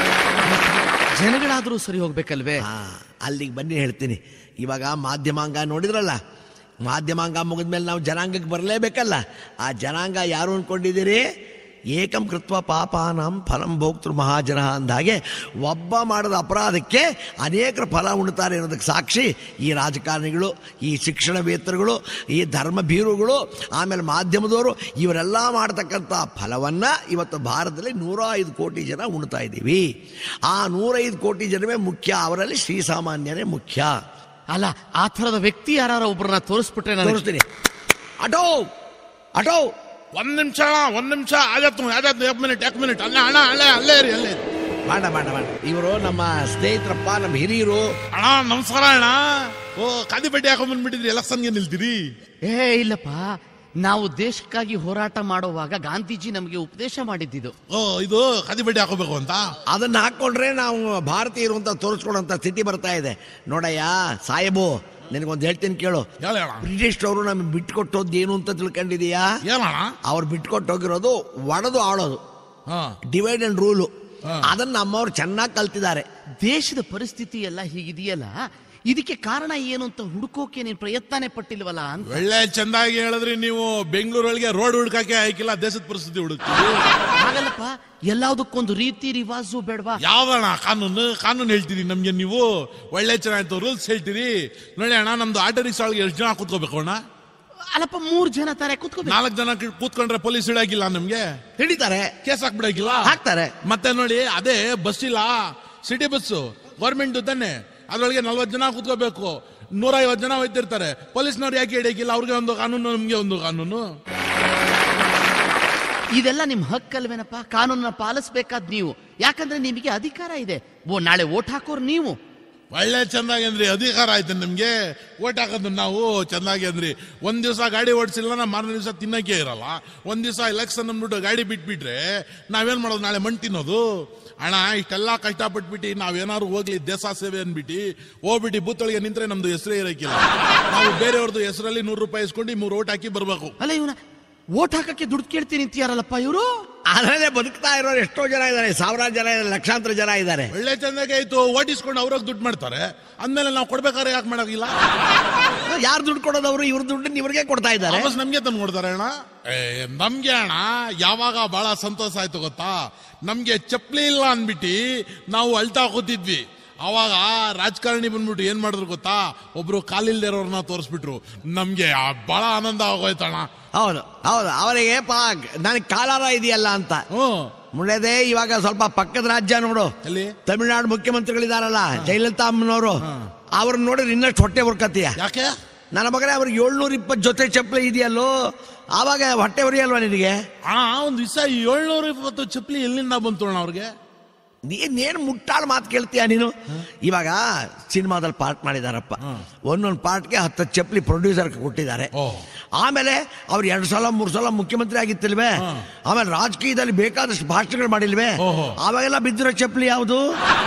ಜನಗಳಾದ್ರೂ ಸರಿ ಹೋಗ್ಬೇಕಲ್ವೇ ಆ, ಅಲ್ಲಿಗೆ ಬನ್ನಿ ಹೇಳ್ತೀನಿ ಇವಾಗ ಮಾಧ್ಯಮಾಂಗ ನೋಡಿದ್ರಲ್ಲ ಮಾಧ್ಯಮಾಂಗ ಮುಗಿದ್ಮೇಲೆ ನಾವು ಜನಾಂಗಕ್ಕೆ ಬರಲೇಬೇಕಲ್ಲ ಆ ಜನಾಂಗ ಯಾರು ಅನ್ಕೊಂಡಿದ್ದೀರಿ ಏಕಂ ಕೃತ್ವ ಪಾಪಾನಂ ಫಲಂ ಭೋಕ್ತೃ ಮಹಾಜನ ಅಂದಾಗೆ ಒಬ್ಬ ಮಾಡಿದ ಅಪರಾಧಕ್ಕೆ ಅನೇಕರ ಫಲ ಉಣ್ತಾರೆ ಅನ್ನೋದಕ್ಕೆ ಸಾಕ್ಷಿ ಈ ರಾಜಕಾರಣಿಗಳು ಈ ಶಿಕ್ಷಣವೇತ್ತರುಗಳು ಈ ಧರ್ಮ ಬೀರುಗಳು ಆಮೇಲೆ ಮಾಧ್ಯಮದವರು ಇವರೆಲ್ಲ ಮಾಡ್ತಕ್ಕಂಥ ಫಲವನ್ನು ಇವತ್ತು ಭಾರತದಲ್ಲಿ ನೂರ ಐದು ಕೋಟಿ ಜನ ಉಣ್ತಾ ಇದ್ದೀವಿ ಆ ನೂರೈದು ಕೋಟಿ ಜನವೇ ಮುಖ್ಯ ಅವರಲ್ಲಿ ಶ್ರೀಸಾಮಾನ್ಯನೇ ಮುಖ್ಯ ಅಲ್ಲ ಆ ಥರದ ವ್ಯಕ್ತಿ ಯಾರ ಒಬ್ಬರನ್ನ ತೋರಿಸ್ಬಿಟ್ರೆ ನನಗೆ ತೋರಿಸ್ತೀನಿ ಅಟೋ ಅಟೋ ಒಂದ್ ನಿಮಿಷ ಒಂದ್ ನಿಮಿಷ ಆಗತ್ತು ಯಾವ್ದಾದ್ರು ಎಕ್ ಮಿನಿಟ್ ಎಕ್ ಮಿನಿಟ್ ಅಲ್ಲ ಅಣ್ಣ ಅಲ್ಲೇ ಅಲ್ಲೇ ಇರಿ ಅಲ್ಲೇ ಇರಿ ಮಾಡ ಮಾಡ ಮಾಡ ಇವರು ನಮ್ಮ ಸ್ನೇಹಿತರಪ್ಪ ನಮ್ಮ ಹಿರಿಯರು ಅಣ್ಣ ನಮಸ್ಕಾರ ಅಣ್ಣ ಓ ಕಾದಿ ಬಡ್ಡಿ ಹಾಕೊಂಡ್ ಬಂದ್ಬಿಟ್ಟಿದ್ರಿ ಎಲೆಕ್ಷನ್ಗೆ ನಿಲ್ತೀರಿ ಏ ಇಲ್ಲಪ್ಪ ನಾವು ದೇಶಕ್ಕಾಗಿ ಹೋರಾಟ ಮಾಡುವಾಗ ಗಾಂಧೀಜಿ ನಮಗೆ ಉಪದೇಶ ಮಾಡಿದ್ದಿದ್ದು ಓ ಇದು ಕಾದಿ ಬಡ್ಡಿ ಹಾಕೋಬೇಕು ಅಂತ ಅದನ್ನ ಹಾಕೊಂಡ್ರೆ ನಾವು ಭಾರತೀಯರು ಅಂತ ತೋರಿಸ್ಕೊಳ್ಳೋಂಥ ಸ್ಥಿತಿ ಬರ್ತಾ ಇದೆ ನೋಡಯ್ಯ ಸಾಹೇಬು ನಿನಗೊಂದು ಹೇಳ್ತೀನಿ ಕೇಳು ಹೇಳ ಅಣ್ಣ ಬ್ರಿಟಿಷ್ ಅವರು ನಮ್ಗೆ ಬಿಟ್ಕೊಟ್ಟೋದು ಏನು ಅಂತ ತಿಳ್ಕೊಂಡಿದೀಯಾ ಹೇಳಣ್ಣ ಅವ್ರು ಬಿಟ್ಕೊಟ್ಟು ಹೋಗಿರೋದು ಒಡೆದು ಆಳೋದು ಹಾ ಡಿವೈಡ್ ಅಂಡ್ ರೂಲು ಅದನ್ನ ನಮ್ಮವ್ರು ಚೆನ್ನಾಗಿ ಕಲ್ತಿದ್ದಾರೆ ದೇಶದ ಪರಿಸ್ಥಿತಿ ಎಲ್ಲ ಹೀಗಿದೆಯಲ್ಲ ಇದಕ್ಕೆ ಕಾರಣ ಏನು ಅಂತ ಹುಡುಕೋಕೆ ನೀನು ಪ್ರಯತ್ನನೇ ಪಟ್ಟಿಲ್ವಲ್ಲ ಅಂತ ಒಳ್ಳೆ ಚಂದಾಗಿ ಹೇಳಿದ್ರಿ ನೀವು ಬೆಂಗಳೂರೊಳಗೆ ರೋಡ್ ಹುಡ್ಕಕ್ಕೆ ಆಯ್ಕಿಲ್ಲ ದೇಶದ ಪರಿಸ್ಥಿತಿ ಹುಡುಕ್ತೀವಿ ಹಾಗಲ್ಲಪ್ಪ ಎಲ್ಲದಕ್ಕೊಂದು ರೀತಿ ರಿವಾಜು ಬೇಡವಾ ಯಾವ್ದಣ್ಣ ಕಾನೂನು ಕಾನೂನು ಹೇಳ್ತೀರಿ ನಮ್ಗೆ ನೀವು ಒಳ್ಳೆ ಚೆನ್ನಾಯ್ತು ರೂಲ್ಸ್ ಹೇಳ್ತೀರಿ ನೋಡಿ ಅಣ್ಣ ನಮ್ದು ಆಟೋ ರಿಕ್ಷಾ ಒಳಗೆ ಎಷ್ಟು ಜನ ಕೂತ್ಕೋಬೇಕು ಅಣ್ಣ ಅಲ್ಲಪ್ಪ ಮೂರ್ ಜನ ತಾರೆ ಕೂತ್ಕೋಬೇಕು ನಾಲ್ಕು ಜನ ಕಿ- ಕೂತ್ಕೊಂಡ್ರೆ ಪೊಲೀಸ್ ಹಿಡಿಯಾಗಿಲ್ಲ ನಮ್ಗೆ ಹಿಡಿತಾರೆ ಕೇಸ್ ಹಾಕ್ಬಿಡಾಗಿಲ್ಲ ಹಾಕ್ತಾರೆ ಮತ್ತೆ ನೋಡಿ ಅದೇ ಬಸ್ ಇಲ್ಲ ಸಿಟಿ ಬಸ್ಸು ಗೌರ್ಮೆಂಟ್ ತಾನೆ ಅದ್ರೊಳಗೆ ನಲ್ವತ್ತು ಜನ ಕೂತ್ಕೋಬೇಕು ನೂರ ಐವತ್ತು ಜನ ಹೋಯ್ತಿರ್ತಾರೆ ಪೊಲೀಸ್ನವ್ರು ಯಾಕೆ ಹಿಡಿಯಾಗಿಲ್ಲ ಅವ್ರಿಗೆ ಒಂದು ಕಾನೂನು ನಮ್ಗೆ ಒಂದು ಕಾನೂನು ಇದೆಲ್ಲ ನಿಮ್ ಹಕ್ಕಲ್ವೇನಪ್ಪ ಕಾನೂನನ್ನ ಪಾಲಿಸ್ಬೇಕಾದ್ ನೀವು ಯಾಕಂದ್ರೆ ನಿಮಗೆ ಅಧಿಕಾರ ಇದೆ ಓ ನಾಳೆ ಓಟ್ ಹಾಕೋರು ನೀವು ಒಳ್ಳೆ ಚಂದಾಗಿ ಅಂದ್ರಿ ಅಧಿಕಾರ ಆಯ್ತು ನಿಮ್ಗೆ ಓಟ್ ಹಾಕೋದು ನಾವು ಚಂದಾಗಿ ಅಂದ್ರಿ ಒಂದ್ ದಿವಸ ಗಾಡಿ ಓಡಿಸಿಲ್ಲ ನಾ ಮಾರನೇ ದಿವಸ ತಿನ್ನಕ್ಕೆ ಇರಲ್ಲ ಒಂದ್ ದಿವಸ ಎಲೆಕ್ಷನ್ ಅಂದ್ಬಿಟ್ಟು ಗಾಡಿ ಬಿಟ್ಬಿಟ್ರೆ ನಾವೇನ್ ಮಾಡೋದು ನಾಳೆ ಮಣ್ ತಿನ್ನೋದು ಅಣ್ಣ ಇಷ್ಟೆಲ್ಲ ಕಷ್ಟಪಟ್ಬಿಟ್ಟು ನಾವೇನಾದ್ರು ಹೋಗ್ಲಿ ದೇಶ ಸೇವೆ ಅನ್ಬಿಟ್ಟು ಹೋಗ್ಬಿಟ್ಟು ಬೂತೊಳಗೆ ನಿಂತ್ರೆ ನಮ್ದು ಹೆಸರೇ ಇರಕ್ಕಿಲ್ಲ ನಾವು ಬೇರೆಯವ್ರದ್ದು ಹೆಸರಲ್ಲಿ ನೂರು ರೂಪಾಯಿ ಇಸ್ಕೊಂಡು ಮೂರು ಓಟ್ ಹಾಕಿ ಬರ್ಬೇಕು ಅಲ್ಲ ಇವನ ಓಟ್ ಹಾಕಕ್ಕೆ ದುಡ್ಡು ಕೇಳ್ತೀನಿ ಅಂತೀಯಾರಲ್ಲಪ್ಪ ಇವರು ಅದರಲ್ಲೇ ಬದುಕ್ತಾ ಇರೋರು ಎಷ್ಟೋ ಜನ ಇದ್ದಾರೆ ಸಾವಿರಾರು ಜನ ಇದ್ದಾರೆ ಲಕ್ಷಾಂತರ ಜನ ಇದ್ದಾರೆ ಒಳ್ಳೆ ಚಂದಾಗೆ ಆಯ್ತು ಓಟ್ ಇಸ್ಕೊಂಡು ಅವ್ರಾಗ ದುಡ್ಡು ಮಾಡ್ತಾರೆ ಅಂದ್ಮೇಲೆ ನಾವು ಕೊಡ್ಬೇಕಾದ್ರೆ ಯಾಕೆ ಮಾಡೋಗಿಲ್ಲ ಯಾರು ದುಡ್ಡು ಕೊಡೋದವರು ಇವ್ರ ದುಡ್ಡನ್ನ ಇವ್ರಿಗೆ ಕೊಡ್ತಾ ಇದ್ದಾರೆ ವಾಪಸ್ ನಮ್ಗೆ ತಂದು ಕೊಡ್ತಾರೆ ಅಣ್ಣ ಏ, ನಮ್ಗೆ ಅಣ್ಣ ಯಾವಾಗ ಬಹಳ ಸಂತೋಷ ಆಯ್ತು ಗೊತ್ತಾ ನಮ್ಗೆ ಚಪ್ಲಿ ಇಲ್ಲ ಅನ್ಬಿಟ್ಟು ನಾವು ಅಳ್ತಾ ಕೂತಿದ್ವಿ ಅವಾಗ ರಾಜಕಾರಣಿ ಬಂದ್ಬಿಟ್ಟು ಏನ್ ಮಾಡಿದ್ರು ಗೊತ್ತಾ ಒಬ್ರು ಕಾಲಿಲ್ದಿರೋರ್ನ ತೋರಿಸ್ಬಿಟ್ರು ನಮ್ಗೆ ಆ ಬಹಳ ಆನಂದ ಆಗೋಯ್ತಣ್ಣ ಹೌದು ಹೌದು ಅವರಿಗೆ ಪಾ ನನಗೆ ಕಾಲಾರ ಇದೆಯಲ್ಲ ಅಂತ ಹ್ಮ್ ಮುಳ್ಳದೆ ಇವಾಗ ಸ್ವಲ್ಪ ಪಕ್ಕದ ರಾಜ್ಯ ನೋಡು ಎಲ್ಲಿ ತಮಿಳುನಾಡು ಮುಖ್ಯಮಂತ್ರಿಗಳಿದಾರಲ್ಲ ಜಯಲಲಿತಾ ಅಮ್ಮನವರು ಅವ್ರನ್ನ ನೋಡಿದ್ರೆ ಇನ್ನಷ್ಟು ಹೊಟ್ಟೆ ಉರ್ಕತ್ತೀಯ ಯಾಕೆ ನನ್ನ ಮಗನೇ ಅವ್ರಿಗೆ ಏಳ್ನೂರ ಇಪ್ಪತ್ತು ಜೊತೆ ಚಪ್ಪಲಿ ಇದೆಯಲ್ಲೋ ಆವಾಗ ಹೊಟ್ಟೆ ಉರಿಯಲ್ವಾ ನಿನಗೆ ಅಣ್ಣ ಒಂದ್ ದಿವಸ ಏಳ್ನೂರ ಇಪ್ಪತ್ತು ಚಪ್ಲಿ ಎಲ್ಲಿಂದ ಬಂತು ಅಣ್ಣ ಅವ್ರಿಗೆ ನೀನೇನು ಮುಟ್ಟಾಳು ಮಾತು ಕೇಳ್ತೀಯ ನೀನು ಇವಾಗ ಸಿನಿಮಾದಲ್ಲಿ ಪಾರ್ಟ್ ಮಾಡಿದಾರಪ್ಪ ಒಂದೊಂದು ಪಾರ್ಟ್ಗೆ ಹತ್ತು ಚಪ್ಪಲಿ ಪ್ರೊಡ್ಯೂಸರ್ ಕೊಟ್ಟಿದ್ದಾರೆ ಓ. ಆಮೇಲೆ ಅವ್ರು ಎರಡು ಸಲ ಮೂರು ಸಲ ಮುಖ್ಯಮಂತ್ರಿ ಆಗಿತ್ತಿಲ್ವೇ ಆಮೇಲೆ ರಾಜಕೀಯದಲ್ಲಿ ಬೇಕಾದಷ್ಟು ಭಾಷಣಗಳು ಮಾಡಿಲ್ವೇ ಅವಾಗೆಲ್ಲ ಬಿದ್ದಿರೋ ಚಪ್ಪಲಿ ಯಾವುದು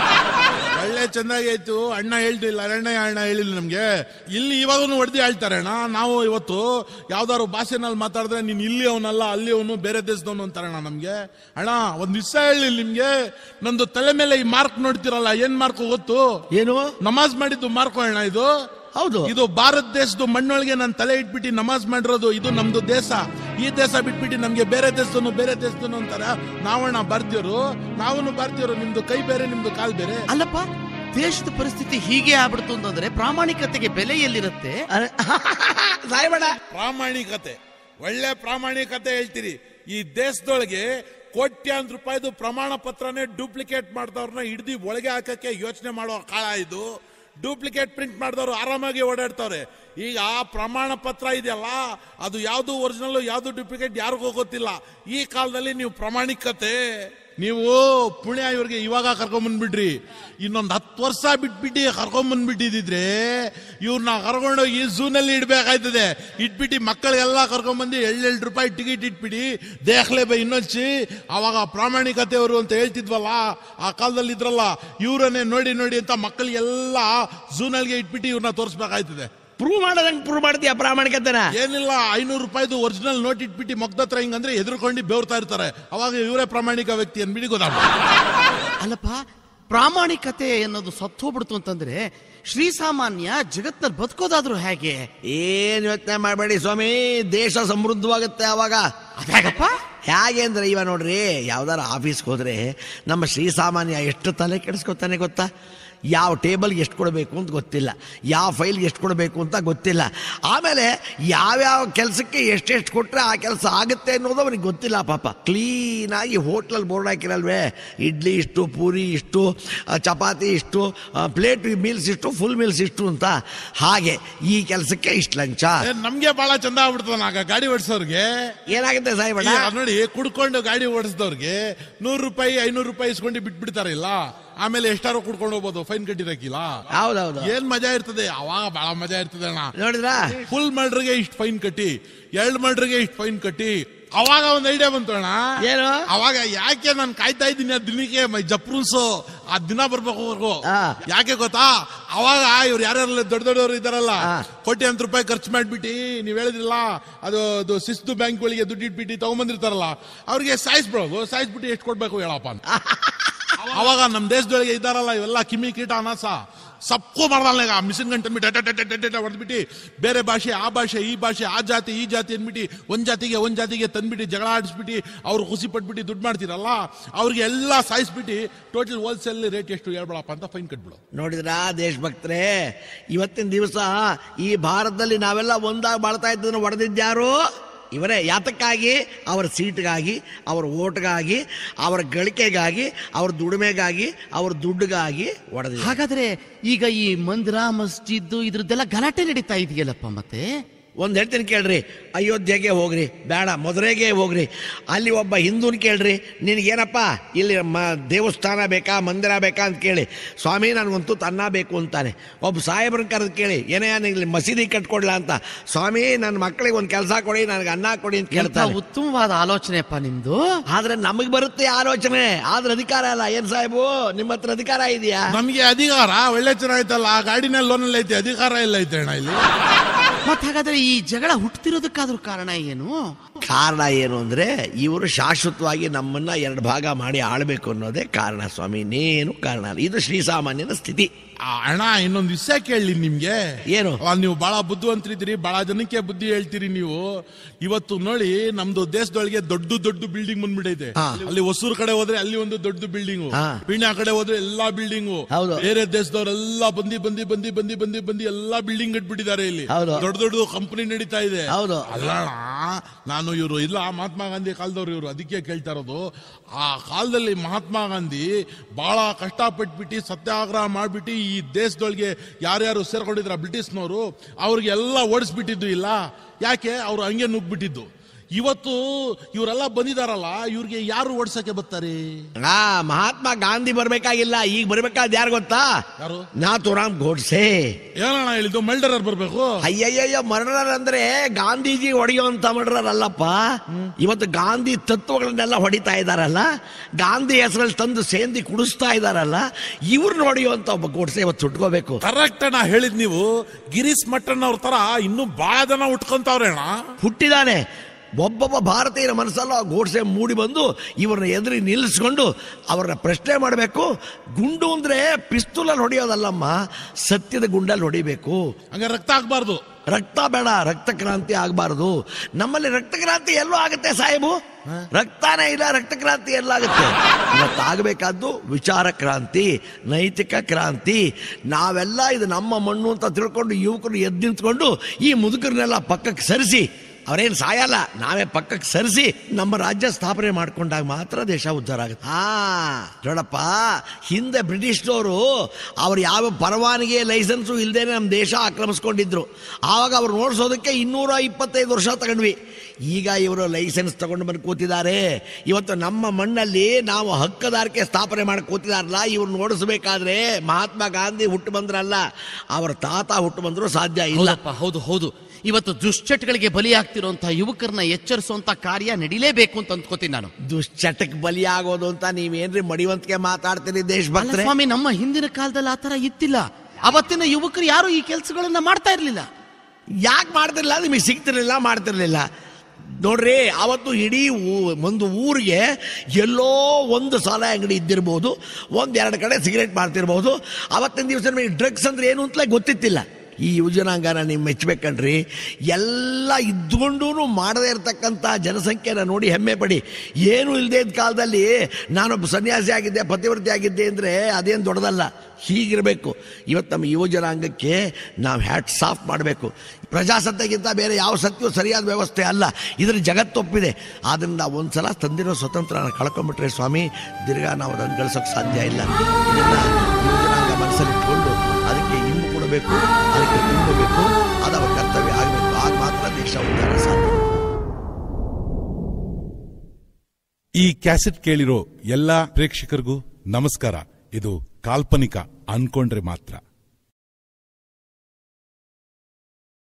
ಒಳ್ಳೆ ಚೆನ್ನಾಗಿ ಆಯ್ತು ಅಣ್ಣ ಹೇಳ್ತಿಲ್ಲ ಅರಣ್ಯ ಅಣ್ಣ ಹೇಳಿಲ್ಲ ನಮ್ಗೆ ಇಲ್ಲಿ ಇವಾಗೂ ಹೊಡೆದಿ ಹೇಳ್ತಾರೆ ಅಣ್ಣ ನಾವು ಇವತ್ತು ಯಾವ್ದಾದ್ರು ಭಾಷೆನಲ್ಲಿ ಮಾತಾಡಿದ್ರೆ ನೀನ್ ಇಲ್ಲಿ ಅವನಲ್ಲ ಅಲ್ಲಿ ಅವನು ಬೇರೆ ದೇಶದವನು ಅಂತಾರೆ ಅಣ್ಣ ನಮ್ಗೆ ಅಣ್ಣ ಒಂದ್ ದಿವಸ ಹೇಳಿ ನಿಮ್ಗೆ ನಂದು ತಲೆ ಮೇಲೆ ಈ ಮಾರ್ಕ್ ನೋಡ್ತಿರಲ್ಲ ಏನ್ ಮಾರ್ಕ್ ಗೊತ್ತು ಏನು ನಮಾಜ್ ಮಾಡಿದ್ದು ಮಾರ್ಕ್ ಅಣ್ಣ ಇದು ಹೌದು ಇದು ಭಾರತ ದೇಶದ ಮಣ್ಣೊಳಗೆ ನಾನು ತಲೆ ಇಟ್ಬಿಟ್ಟು ನಮಾಜ್ ಮಾಡಿರೋದು ಇದು ನಮ್ದು ದೇಶ ಈ ದೇಶ ಬಿಟ್ಬಿಟ್ಟು ನಮ್ಗೆ ಬೇರೆ ದೇಶದನು ಬೇರೆ ದೇಶದನು ಅಂತಾರೆ ನಾವಣ್ಣ ಭಾರತೀಯರು ನಾವು ಭಾರತೀಯರು ನಿಮ್ದು ಕೈ ಬೇರೆ ನಿಮ್ದು ಕಾಲ್ ಬೇರೆ ಅಲ್ಲಪ್ಪ ದೇಶದ ಪರಿಸ್ಥಿತಿ ಹೀಗೆ ಆಗ್ಬಿಡ್ತು ಅಂತಂದ್ರೆ ಪ್ರಾಮಾಣಿಕತೆಗೆ ಬೆಲೆ ಎಲ್ಲಿರುತ್ತೆ ಅರೆ, ಸಾಯ್ಬೇಡ ಪ್ರಾಮಾಣಿಕತೆ ಒಳ್ಳೆ ಪ್ರಾಮಾಣಿಕತೆ ಹೇಳ್ತೀರಿ ಈ ದೇಶದೊಳಗೆ ಕೋಟ್ಯಾಂತರ ರೂಪಾಯಿದು ಪ್ರಮಾಣ ಪತ್ರನೇ ಡೂಪ್ಲಿಕೇಟ್ ಮಾಡಿದವ್ರನ್ನ ಹಿಡ್ದು ಒಳಗೆ ಹಾಕಕ್ಕೆ ಯೋಚನೆ ಮಾಡೋ ಕಾಲ ಇದು ಡೂಪ್ಲಿಕೇಟ್ ಪ್ರಿಂಟ್ ಮಾಡಿದವರು ಆರಾಮಾಗಿ ಓಡಾಡ್ತವ್ರೆ ಈಗ ಆ ಪ್ರಮಾಣ ಪತ್ರ ಇದೆಯಲ್ಲ ಅದು ಯಾವುದು ಒರಿಜಿನಲ್ ಯಾವುದು ಡೂಪ್ಲಿಕೇಟ್ ಯಾರಿಗೂ ಗೊತ್ತಿಲ್ಲ ಈ ಕಾಲದಲ್ಲಿ ನೀವು ಪ್ರಾಮಾಣಿಕತೆ ನೀವು ಪುಣ್ಯ ಇವ್ರಿಗೆ ಇವಾಗ ಕರ್ಕೊಂಬಂದ್ಬಿಡ್ರಿ ಇನ್ನೊಂದು ಹತ್ತು ವರ್ಷ ಬಿಟ್ಬಿಟ್ಟು ಕರ್ಕೊಂಬಂದ್ಬಿಟ್ಟಿದ್ರೆ ಇವ್ರನ್ನ ಕರ್ಕೊಂಡೋಗಿ ಝೂನಲ್ಲಿ ಇಡ್ಬೇಕಾಯ್ತದೆ ಇಟ್ಬಿಟ್ಟು ಮಕ್ಕಳಿಗೆಲ್ಲ ಕರ್ಕೊಂಬಂದು ಎಳ್ಳೆರಡು ರೂಪಾಯಿ ಟಿಕೆಟ್ ಇಟ್ಬಿಡಿ ದೇಖ್ಲೆ ಬೈ ಇನ್ನೊಂಚಿ ಅವಾಗ ಪ್ರಾಮಾಣಿಕತೆಯವರು ಅಂತ ಹೇಳ್ತಿದ್ವಲ್ಲ ಆ ಕಾಲದಲ್ಲಿ ಇದ್ರಲ್ಲ ಇವರನ್ನೇ ನೋಡಿ ನೋಡಿ ಅಂತ ಮಕ್ಕಳಿಗೆಲ್ಲ ಝೂನಲ್ಗೆ ಇಟ್ಬಿಟ್ಟು ಇವ್ರನ್ನ ತೋರಿಸ್ಬೇಕಾಯ್ತದೆ ಪ್ರೂವ್ ಮಾಡೋದಂಗೆ ಪ್ರೂವ್ ಮಾಡ್ತೀಯ ಪ್ರಾಮಾಣಿಕತೆನ ಏನಿಲ್ಲ ಐನೂರು ರೂಪಾಯಿದು ಒರಿಜಿನಲ್ ನೋಟ್ ಇಟ್ಬಿಟ್ಟು ಮಗ್ದ ಹತ್ರ ಹಿಂಗಂದ್ರೆ ಎದುರ್ಕೊಂಡು ಬೆವ್ರ್ತಾ ಇರ್ತಾರೆ ಅವಾಗ ಇವರೇ ಪ್ರಾಮಾಣಿಕ ವ್ಯಕ್ತಿ ಅಂದ್ಬಿಟ್ಟು ಗೊತ್ತಾಗ ಅಲ್ಲಪ್ಪ ಪ್ರಾಮಾಣಿಕತೆ ಅನ್ನೋದು ಸತ್ತೋಗ್ಬಿಡ್ತು ಅಂತಂದ್ರೆ ಶ್ರೀಸಾಮಾನ್ಯ ಜಗತ್ನಲ್ಲಿ ಬದುಕೋದಾದ್ರೂ ಹೇಗೆ ಏನ್ ಯೋಚನೆ ಮಾಡಬೇಡಿ ಸ್ವಾಮಿ ದೇಶ ಸಮೃದ್ಧವಾಗುತ್ತೆ ಅವಾಗ ಅದ್ರಾಗಪ್ಪ ಹೇಗೆ ಅಂದ್ರೆ ಇವ ನೋಡ್ರಿ ಯಾವ್ದಾರ ಆಫೀಸ್ಗೆ ಹೋದ್ರೆ ನಮ್ಮ ಶ್ರೀಸಾಮಾನ್ಯ ಎಷ್ಟು ತಲೆ ಕೆಡಿಸ್ಕೊತಾನೆ ಗೊತ್ತಾ ಯಾವ ಟೇಬಲ್ಗೆ ಎಷ್ಟು ಕೊಡಬೇಕು ಅಂತ ಗೊತ್ತಿಲ್ಲ ಯಾವ ಫೈಲ್ಗೆ ಎಷ್ಟು ಕೊಡಬೇಕು ಅಂತ ಗೊತ್ತಿಲ್ಲ ಆಮೇಲೆ ಯಾವ್ಯಾವ ಕೆಲಸಕ್ಕೆ ಎಷ್ಟೆಷ್ಟು ಕೊಟ್ಟರೆ ಆ ಕೆಲಸ ಆಗುತ್ತೆ ಅನ್ನೋದು ಅವನಿಗೆ ಗೊತ್ತಿಲ್ಲ ಪಾಪ ಕ್ಲೀನಾಗಿ ಹೋಟ್ಲಲ್ಲಿ ಬೋರ್ಡ್ ಹಾಕಿರಲ್ವೇ ಇಡ್ಲಿ ಇಷ್ಟು ಪೂರಿ ಇಷ್ಟು ಆ, ಚಪಾತಿ ಇಷ್ಟು ಪ್ಲೇಟ್ ಮೀಲ್ಸ್ ಇಷ್ಟು ಫುಲ್ ಮೀಲ್ಸ್ ಇಷ್ಟು ಅಂತ ಹಾಗೆ ಈ ಕೆಲಸಕ್ಕೆ ಇಷ್ಟು ಲಂಚ ನಮ್ಗೆ ಬಹಳ ಚಂದ ಆಗ್ಬಿಡ್ತದ ಆಗ ಗಾಡಿ ಓಡಿಸೋರ್ಗೆ ಏನಾಗುತ್ತೆ ಸಾಯಿಬಣ್ಣ ನೋಡಿ ಕುಡ್ಕೊಂಡು ಗಾಡಿ ಓಡಿಸಿದವ್ರಿಗೆ ನೂರು ರೂಪಾಯಿ ಐನೂರು ರೂಪಾಯಿ ಇಸ್ಕೊಂಡು ಬಿಟ್ಬಿಡ್ತಾರೆ ಇಲ್ಲ ಆಮೇಲೆ ಎಷ್ಟಾರು ಕುಡ್ಕೊಂಡು ಹೋಗ್ಬೋದು ಫೈನ್ ಕಟ್ಟಿರಕ್ಕಿಲ್ಲ ಹೌದೌದು ಏನ್ ಮಜಾ ಇರ್ತದೆ ಅವಾಗ ಬಹಳ ಮಜಾ ಇರ್ತದೆ ಅಣ್ಣ ನೋಡಿದ್ರಾ ಫುಲ್ ಮರ್ಡ್ರಿಗೆ ಇಷ್ಟು ಫೈನ್ ಕಟ್ಟಿ ಎರಡು ಮರ್ಡ್ರಿಗೆ ಇಷ್ಟು ಫೈನ್ ಕಟ್ಟಿ ಅವಾಗ ಒಂದ್ ಐಡಿಯಾ ಬಂತು ಅಣ್ಣ ಏನು? ಅವಾಗ ಯಾಕೆ ನಾನು ಕಾಯ್ತಾ ಇದ್ದೀನಿ ಆ ದಿನಕ್ಕೆ ಮೈ ಜಪ್ರೂನ್ಸು ಆ ದಿನ ಬರ್ಬೇಕು ಅವ್ರಿಗೂ ಆ. ಯಾಕೆ ಗೊತ್ತಾ ಅವಾಗ ಇವ್ರು ಯಾರ್ಯಾರೆಲ್ಲ ದೊಡ್ಡ ದೊಡ್ಡವರು ಇದಾರಲ್ಲ ಆ. ಕೋಟ್ಯಾಂತರ ರೂಪಾಯಿ ಖರ್ಚು ಮಾಡ್ಬಿಟ್ಟು ನೀವ್ ಹೇಳಿದ್ರಲ್ಲ ಅದು ಅದು ಶಿಸ್ತು ಬ್ಯಾಂಕ್ಗಳಿಗೆ ದುಡ್ಡು ಇಟ್ಬಿಟ್ಟು ತಗೊಂಬಂದಿರ್ತಾರಲ್ಲ ಅವ್ರಿಗೆ ಸಾಯಿಸ್ಬಿಡೋದು ಸಾಯಿಸ್ಬಿಟ್ಟು ಎಷ್ಟು ಕೊಡ್ಬೇಕು ಹೇಳಪ್ಪ ಅಂತ ಅವಾಗ ನಮ್ಮ ದೇಶದೊಳಗೆ ಇದ್ದಾರಲ್ಲ ಇವೆಲ್ಲ ಕಿಮಿ ಕೀಟ ಅನಾಸ ಸಬ್ಕೋ ಮಾಡ್ದಲ್ಲ ಈಗ ಮಿಷಿನ್ ಗಂಟೆ ಅಂದ್ಬಿಟ್ಟು ಹೊಡೆದ್ಬಿಟ್ಟು ಬೇರೆ ಭಾಷೆ ಆ ಭಾಷೆ ಈ ಭಾಷೆ ಆ ಜಾತಿ ಈ ಜಾತಿ ಅಂದ್ಬಿಟ್ಟು ಒಂದ್ ಜಾತಿಗೆ ಒಂದ್ ಜಾತಿಗೆ ತಂದ್ಬಿಟ್ಟು ಜಗಳ ಆಡಿಸ್ಬಿಟ್ಟು ಅವ್ರು ಖುಷಿ ಪಟ್ಬಿಟ್ಟು ದುಡ್ಡು ಮಾಡ್ತೀರಲ್ಲ ಅವ್ರಿಗೆ ಎಲ್ಲ ಸಾಯಿಸ್ಬಿಟ್ಟು ಟೋಟಲ್ ಹೋಲ್ಸೇಲ್ ರೇಟ್ ಎಷ್ಟು ಹೇಳ್ಬೇಡಪ್ಪ ಅಂತ ಫೈನ್ ಕಟ್ಬಿಡು ನೋಡಿದ್ರಾ ದೇಶಭಕ್ತರೇ ಇವತ್ತಿನ ದಿವಸ ಈ ಭಾರತದಲ್ಲಿ ನಾವೆಲ್ಲ ಒಂದಾಗಿ ಬಾಳ್ತಾ ಇದ್ದದನ್ನು ಹೊಡೆದಿದ್ಯಾರು ಇವರೇ ಯಾತಕ್ಕಾಗಿ ಅವರ ಸೀಟ್ಗಾಗಿ ಅವರ ಓಟ್ಗಾಗಿ ಅವರ ಗಳಿಕೆಗಾಗಿ ಅವ್ರ ದುಡಿಮೆಗಾಗಿ ಅವ್ರ ದುಡ್ಡುಗಾಗಿ ಹೊಡೆದ ಹಾಗಾದ್ರೆ ಈಗ ಈ ಮಂದಿರ ಮಸ್ಜಿದ್ದು ಇದ್ರದ್ದೆಲ್ಲ ಗಲಾಟೆ ನಡೀತಾ ಇದೆಯಲ್ಲಪ್ಪ ಮತ್ತೆ ಒಂದು ಹೇಳ್ತೀನಿ ಕೇಳ್ರಿ ಅಯೋಧ್ಯೆಗೆ ಹೋಗ್ರಿ ಬೇಡ ಮದುರೆಗೆ ಹೋಗ್ರಿ ಅಲ್ಲಿ ಒಬ್ಬ ಹಿಂದೂನ್ ಕೇಳ್ರಿ ನಿನಗೇನಪ್ಪ ಇಲ್ಲಿ ಮ ದೇವಸ್ಥಾನ ಬೇಕಾ ಮಂದಿರ ಬೇಕಾ ಅಂತ ಕೇಳಿ ಸ್ವಾಮಿ ನನಗಂತೂ ಅನ್ನ ಬೇಕು ಅಂತಾನೆ ಒಬ್ಬ ಸಾಹೇಬ್ರನ್ನ ಕರೆದು ಕೇಳಿ ಏನೇ ಇಲ್ಲಿ ಮಸೀದಿ ಕಟ್ಕೊಡ್ಲಾ ಅಂತ ಸ್ವಾಮಿ ನನ್ನ ಮಕ್ಕಳಿಗೆ ಒಂದು ಕೆಲಸ ಕೊಡಿ ನನಗೆ ಅನ್ನ ಕೊಡಿ ಅಂತ ಎಂತ ಕೇಳ್ತಾರೆ ಉತ್ತಮವಾದ ಆಲೋಚನೆಯಪ್ಪ ನಿಮ್ದು ಆದ್ರೆ ನಮಗೆ ಬರುತ್ತೆ ಆಲೋಚನೆ ಆದ್ರೆ ಅಧಿಕಾರ ಅಲ್ಲ ಏನ್ ಸಾಹೇಬು ನಿಮ್ಮ ಹತ್ರ ಅಧಿಕಾರ ಇದೆಯಾ ನಮ್ಗೆ ಅಧಿಕಾರ ಒಳ್ಳೆ ಚೆನ್ನಾಯ್ತಲ್ಲ ಆ ಗಾಡಿನ ಲೋನಲ್ಲಿ ಐತೆ ಅಧಿಕಾರ ಎಲ್ಲ ಐತೆ ಅಣ್ಣ ಇಲ್ಲಿ ಮತ್ ಹಾಗಾದ್ರೆ ಈ ಜಗಳ ಹುಟ್ಟುತ್ತಿರೋದಕ್ಕಾದ್ರೂ ಕಾರಣ ಏನು ಕಾರಣ ಏನು ಅಂದ್ರೆ ಇವರು ಶಾಶ್ವತವಾಗಿ ನಮ್ಮನ್ನ ಎರಡು ಭಾಗ ಮಾಡಿ ಆಳ್ಬೇಕು ಅನ್ನೋದೇ ಕಾರಣ ಸ್ವಾಮಿ ಇನ್ನೇನು ಕಾರಣ ಅಲ್ಲ ಇದು ಶ್ರೀಸಾಮಾನ್ಯನ ಸ್ಥಿತಿ ಆ, ಅಣ್ಣ ಇನ್ನೊಂದು ವಿಷಯ ಕೇಳಿ ನಿಮ್ಗೆ ಏನು? ಅವಾಗ ನೀವು ಬಹಳ ಬುದ್ಧಿವಂತರಿದ್ದೀರಿ ಬಹಳ ಜನಕ್ಕೆ ಬುದ್ಧಿ ಹೇಳ್ತೀರಿ ನೀವು ಇವತ್ತು ನೋಡಿ ನಮ್ದು ದೇಶದೊಳಗೆ ದೊಡ್ಡ ದೊಡ್ಡ ಬಿಲ್ಡಿಂಗ್ ಬಂದ್ಬಿಟ್ಟೈತೆ ಹಾ. ಅಲ್ಲಿ ಹೊಸೂರು ಕಡೆ ಹೋದ್ರೆ ಅಲ್ಲಿ ಒಂದು ದೊಡ್ಡ ಬಿಲ್ಡಿಂಗ್ ಹಾ. ಪೀಣ್ಯ ಕಡೆ ಹೋದ್ರೆ ಎಲ್ಲಾ ಬಿಲ್ಡಿಂಗು ಹೌದು. ಬೇರೆ ದೇಶದವರೆಲ್ಲ ಬಂದಿ ಬಂದಿ ಬಂದಿ ಬಂದಿ ಬಂದಿ ಬಂದಿ ಎಲ್ಲಾ ಬಿಲ್ಡಿಂಗ್ ಕಟ್ಬಿಟ್ಟಿದ್ದಾರೆ ಇಲ್ಲಿ ಹೌದು. ದೊಡ್ಡ ದೊಡ್ಡ ಕಂಪನಿ ನಡೀತಾ ಇದೆ ಹೌದು. ಅಲ್ಲಣ್ಣ ನಾನು ಇವರು ಇಲ್ಲ ಮಹಾತ್ಮ ಗಾಂಧಿ ಕಾಲದವ್ರು ಇವರು ಅದಕ್ಕೆ ಕೇಳ್ತಾ ಇರೋದು ಆ ಕಾಲದಲ್ಲಿ ಮಹಾತ್ಮ ಗಾಂಧಿ ಬಹಳ ಕಷ್ಟಪಟ್ಬಿಟ್ಟು ಸತ್ಯಾಗ್ರಹ ಮಾಡ್ಬಿಟ್ಟು ಈ ದೇಶದೊಳಗೆ ಯಾರ್ಯಾರು ಸೇರ್ಕೊಂಡಿದ್ರ ಬ್ರಿಟಿಷ್ನವರು ಅವ್ರಿಗೆಲ್ಲ ಓಡಿಸ್ಬಿಟ್ಟಿದ್ದು ಇಲ್ಲ ಯಾಕೆ ಅವ್ರು ಹಂಗೆ ನುಗ್ಬಿಟ್ಟಿದ್ದು ಇವತ್ತು ಇವರೆಲ್ಲ ಬಂದಿದಾರಲ್ಲ ಇವ್ರಿಗೆ ಯಾರು ಓಡ್ಸಕ್ಕೆ ಬರ್ತಾರೆ ಆ ಮಹಾತ್ಮ ಗಾಂಧಿ ಬರ್ಬೇಕಾಗಿಲ್ಲ ಈಗ ಬರ್ಬೇಕಾದ್ ಯಾರು ಗೊತ್ತಾ ಯಾರು ನಾಥುರಾಮ್ ಗೋಡ್ಸೆ ಏನಣ್ಣ ಹೇಳಿದ್ದು ಮೆಲ್ಡರರ್ ಬರ್ಬೇಕು ಅಯ್ಯಯ್ಯಯ್ಯ ಮರ್ಡರ್ ಅಂದ್ರೆ ಗಾಂಧೀಜಿ ಹೊಡೆಯುವಂತ ಮರ್ಡರ್ ಅಲ್ಲಪ್ಪ ಇವತ್ತು ಗಾಂಧಿ ತತ್ವಗಳನ್ನೆಲ್ಲ ಹೊಡಿತಾ ಇದಾರಲ್ಲ ಗಾಂಧಿ ಹೆಸರಲ್ಲಿ ತಂದು ಸೇಂದಿ ಕುಡಿಸ್ತಾ ಇದಾರಲ್ಲ ಇವ್ರನ್ನ ಹೊಡೆಯುವಂತ ಒಬ್ಬ ಗೋಡ್ಸೆ ಇವತ್ತು ಸುಟ್ಕೋಬೇಕು ಕರೆಕ್ಟ್ ಅಣ್ಣ ಹೇಳಿದ್ ನೀವು ಗಿರೀಶ್ ಮಟ್ಟನ್ ಅವ್ರ ತರ ಇನ್ನೂ ಬಹಳ ಜನ ಉಟ್ಕೊಂತವ್ರೆ ಅಣ್ಣ ಹುಟ್ಟಿದಾನೆ ಒಬ್ಬೊಬ್ಬ ಭಾರತೀಯರ ಮನಸ್ಸಲ್ಲೂ ಆ ಗೋಡ್ಸೆ ಮೂಡಿ ಬಂದು ಇವ್ರನ್ನ ಎದುರಿ ನಿಲ್ಲಿಸ್ಕೊಂಡು ಅವ್ರನ್ನ ಪ್ರಶ್ನೆ ಮಾಡಬೇಕು ಗುಂಡು ಅಂದ್ರೆ ಪಿಸ್ತೂಲಲ್ಲಿ ಹೊಡೆಯೋದಲ್ಲಮ್ಮ ಸತ್ಯದ ಗುಂಡಲ್ಲಿ ಹೊಡಿಬೇಕು ಹಂಗ ರಕ್ತ ಆಗ್ಬಾರ್ದು ರಕ್ತ ಬೇಡ ರಕ್ತ ಕ್ರಾಂತಿ ಆಗಬಾರದು ನಮ್ಮಲ್ಲಿ ರಕ್ತ ಕ್ರಾಂತಿ ಎಲ್ಲೂ ಆಗುತ್ತೆ ಸಾಹೇಬು ರಕ್ತಾನೇ ಇಲ್ಲ ರಕ್ತ ಕ್ರಾಂತಿ ಎಲ್ಲಾಗುತ್ತೆ ಇವತ್ತು ಆಗಬೇಕಾದ್ದು ವಿಚಾರ ಕ್ರಾಂತಿ ನೈತಿಕ ಕ್ರಾಂತಿ ನಾವೆಲ್ಲ ಇದು ನಮ್ಮ ಮಣ್ಣು ಅಂತ ತಿಳ್ಕೊಂಡು ಯುವಕರು ಎದ್ದು ನಿಂತ್ಕೊಂಡು ಈ ಮುದುಕರನ್ನೆಲ್ಲ ಪಕ್ಕಕ್ಕೆ ಸರಿಸಿ ಅವರೇನು ಸಾಯಲ್ಲ ನಾವೇ ಪಕ್ಕಕ್ಕೆ ಸರಿಸಿ ನಮ್ಮ ರಾಜ್ಯ ಸ್ಥಾಪನೆ ಮಾಡ್ಕೊಂಡಾಗ ಮಾತ್ರ ದೇಶ ಉದ್ಧಾರ ಆಗುತ್ತೆ ಹಾ ನೋಡಪ್ಪ ಹಿಂದೆ ಬ್ರಿಟಿಷ್ನವರು ಅವ್ರು ಯಾವ ಪರವಾನಗಿ ಲೈಸೆನ್ಸು ಇಲ್ಲದೇನೆ ನಮ್ಮ ದೇಶ ಆಕ್ರಮಿಸ್ಕೊಂಡಿದ್ರು ಆವಾಗ ಅವ್ರು ನೋಡ್ಸೋದಕ್ಕೆ ಇನ್ನೂರ ಇಪ್ಪತ್ತೈದು ವರ್ಷ ತಗೊಂಡ್ವಿ ಈಗ ಇವರು ಲೈಸೆನ್ಸ್ ತಗೊಂಡು ಬಂದು ಕೂತಿದ್ದಾರೆ ಇವತ್ತು ನಮ್ಮ ಮಣ್ಣಲ್ಲಿ ನಾವು ಹಕ್ಕದಾರಿಕೆ ಸ್ಥಾಪನೆ ಮಾಡಿ ಕೂತಿದಾರಲ್ಲ ಇವ್ರನ್ನ ಓಡಿಸ್ಬೇಕಾದ್ರೆ ಮಹಾತ್ಮ ಗಾಂಧಿ ಹುಟ್ಟು ಬಂದ್ರಲ್ಲ ಅವರ ತಾತ ಹುಟ್ಟು ಬಂದ್ರು ಸಾಧ್ಯ ಇಲ್ಲ ಹೌದಪ್ಪ ಹೌದು ಹೌದು ಇವತ್ತು ದುಶ್ಚಟಗಳಿಗೆ ಬಲಿಯಾಗ್ತಿರುವಂತಹ ಯುವಕರನ್ನ ಎಚ್ಚರಿಸುವಂತ ಕಾರ್ಯ ನಡಿಲೇಬೇಕು ಅಂತ ಅಂದ್ಕೋತೀನಿ ನಾನು ದುಶ್ಚಟಕ್ಕೆ ಬಲಿಯಾಗೋದು ಅಂತ ನೀವೇನ್ರಿ ಮಡಿವಂತಿಗೆ ಮಾತಾಡ್ತೀರಿ ಅಲ್ಲ ದೇಶಭಕ್ತರೆ ಸ್ವಾಮಿ ನಮ್ಮ ಹಿಂದಿನ ಕಾಲದಲ್ಲಿ ಆತರ ಇತ್ತಿಲ್ಲ ಅವತ್ತಿನ ಯುವಕರು ಯಾರು ಈ ಕೆಲಸಗಳನ್ನ ಮಾಡ್ತಾ ಇರ್ಲಿಲ್ಲ ಯಾಕೆ ಮಾಡ್ತಿರ್ಲಿಲ್ಲ ನಿಮಗೆ ಸಿಗ್ತಿರ್ಲಿಲ್ಲ ಮಾಡ್ತಿರ್ಲಿಲ್ಲ ನೋಡ್ರಿ ಅವತ್ತು ಇಡೀ ಊ- ಒಂದು ಊರಿಗೆ ಎಲ್ಲೋ ಒಂದು ಸಾಲ ಅಂಗಡಿ ಇದ್ದಿರ್ಬೋದು ಒಂದೆರಡು ಕಡೆ ಸಿಗರೇಟ್ ಮಾಡ್ತಿರ್ಬೋದು ಅವತ್ತಿನ ದಿವಸ ನಿಮಗೆ ಡ್ರಗ್ಸ್ ಅಂದ್ರೆ ಏನು ಅಂತಲೇ ಗೊತ್ತಿತ್ತಿಲ್ಲ ಈ ಯುವಜನಾಂಗನ ನೀವು ಮೆಚ್ಚಬೇಕನ್ರಿ ಎಲ್ಲ ಇದ್ಕೊಂಡು ಮಾಡದೇ ಇರತಕ್ಕಂಥ ಜನಸಂಖ್ಯೆನ ನೋಡಿ ಹೆಮ್ಮೆ ಪಡಿ ಏನು ಇಲ್ಲದೆ ಇದ್ದ ಕಾಲದಲ್ಲಿ ನಾನೊಬ್ಬ ಸನ್ಯಾಸಿ ಆಗಿದ್ದೆ ಪತಿವ್ರತೆ ಆಗಿದ್ದೆ ಅಂದರೆ ಅದೇನು ದೊಡ್ಡದಲ್ಲ ಹೀಗಿರಬೇಕು ಇವತ್ತು ನಮ್ಮ ಯುವಜನಾಂಗಕ್ಕೆ ನಾವು ಹ್ಯಾಟ್ ಸಾಫ್ ಮಾಡಬೇಕು ಪ್ರಜಾಸತ್ತೆಗಿಂತ ಬೇರೆ ಯಾವ ಸತ್ಯವೂ ಸರಿಯಾದ ವ್ಯವಸ್ಥೆ ಅಲ್ಲ ಇದ್ರ ಜಗತ್ತೊಪ್ಪಿದೆ ಆದ್ದರಿಂದ ಒಂದ್ಸಲ ತಂದಿರೋ ಸ್ವತಂತ್ರನ ಕಳ್ಕೊಂಡ್ಬಿಟ್ರೆ ಸ್ವಾಮಿ ತಿರ್ಗಾ ನಾವು ಅದನ್ನು ಗಳಿಸೋಕೆ ಸಾಧ್ಯ ಇಲ್ಲ ಇದನ್ನ ಯುವಜನಾಂಗ ಮನಸ್ಸಲ್ಲಿ ಇಟ್ಕೊಂಡು ಅದಕ್ಕೆ ಹಿಂಬು ಕೊಡಬೇಕು ಅದಕ್ಕೆ ತುಂಬಬೇಕು ಅದು ಅವರ ಕರ್ತವ್ಯ ಆಗಬೇಕು ಆಗ ಮಾತ್ರ ದೇಶ ಉದ್ಧಾರ ಸಾಧ್ಯ ಈ ಕ್ಯಾಸೆಟ್ ಕೇಳಿರೋ ಎಲ್ಲಾ ಪ್ರೇಕ್ಷಕರಿಗೂ ನಮಸ್ಕಾರ ಇದು ಕಾಲ್ಪನಿಕ ಅನ್ಕೊಂಡ್ರೆ ಮಾತ್ರ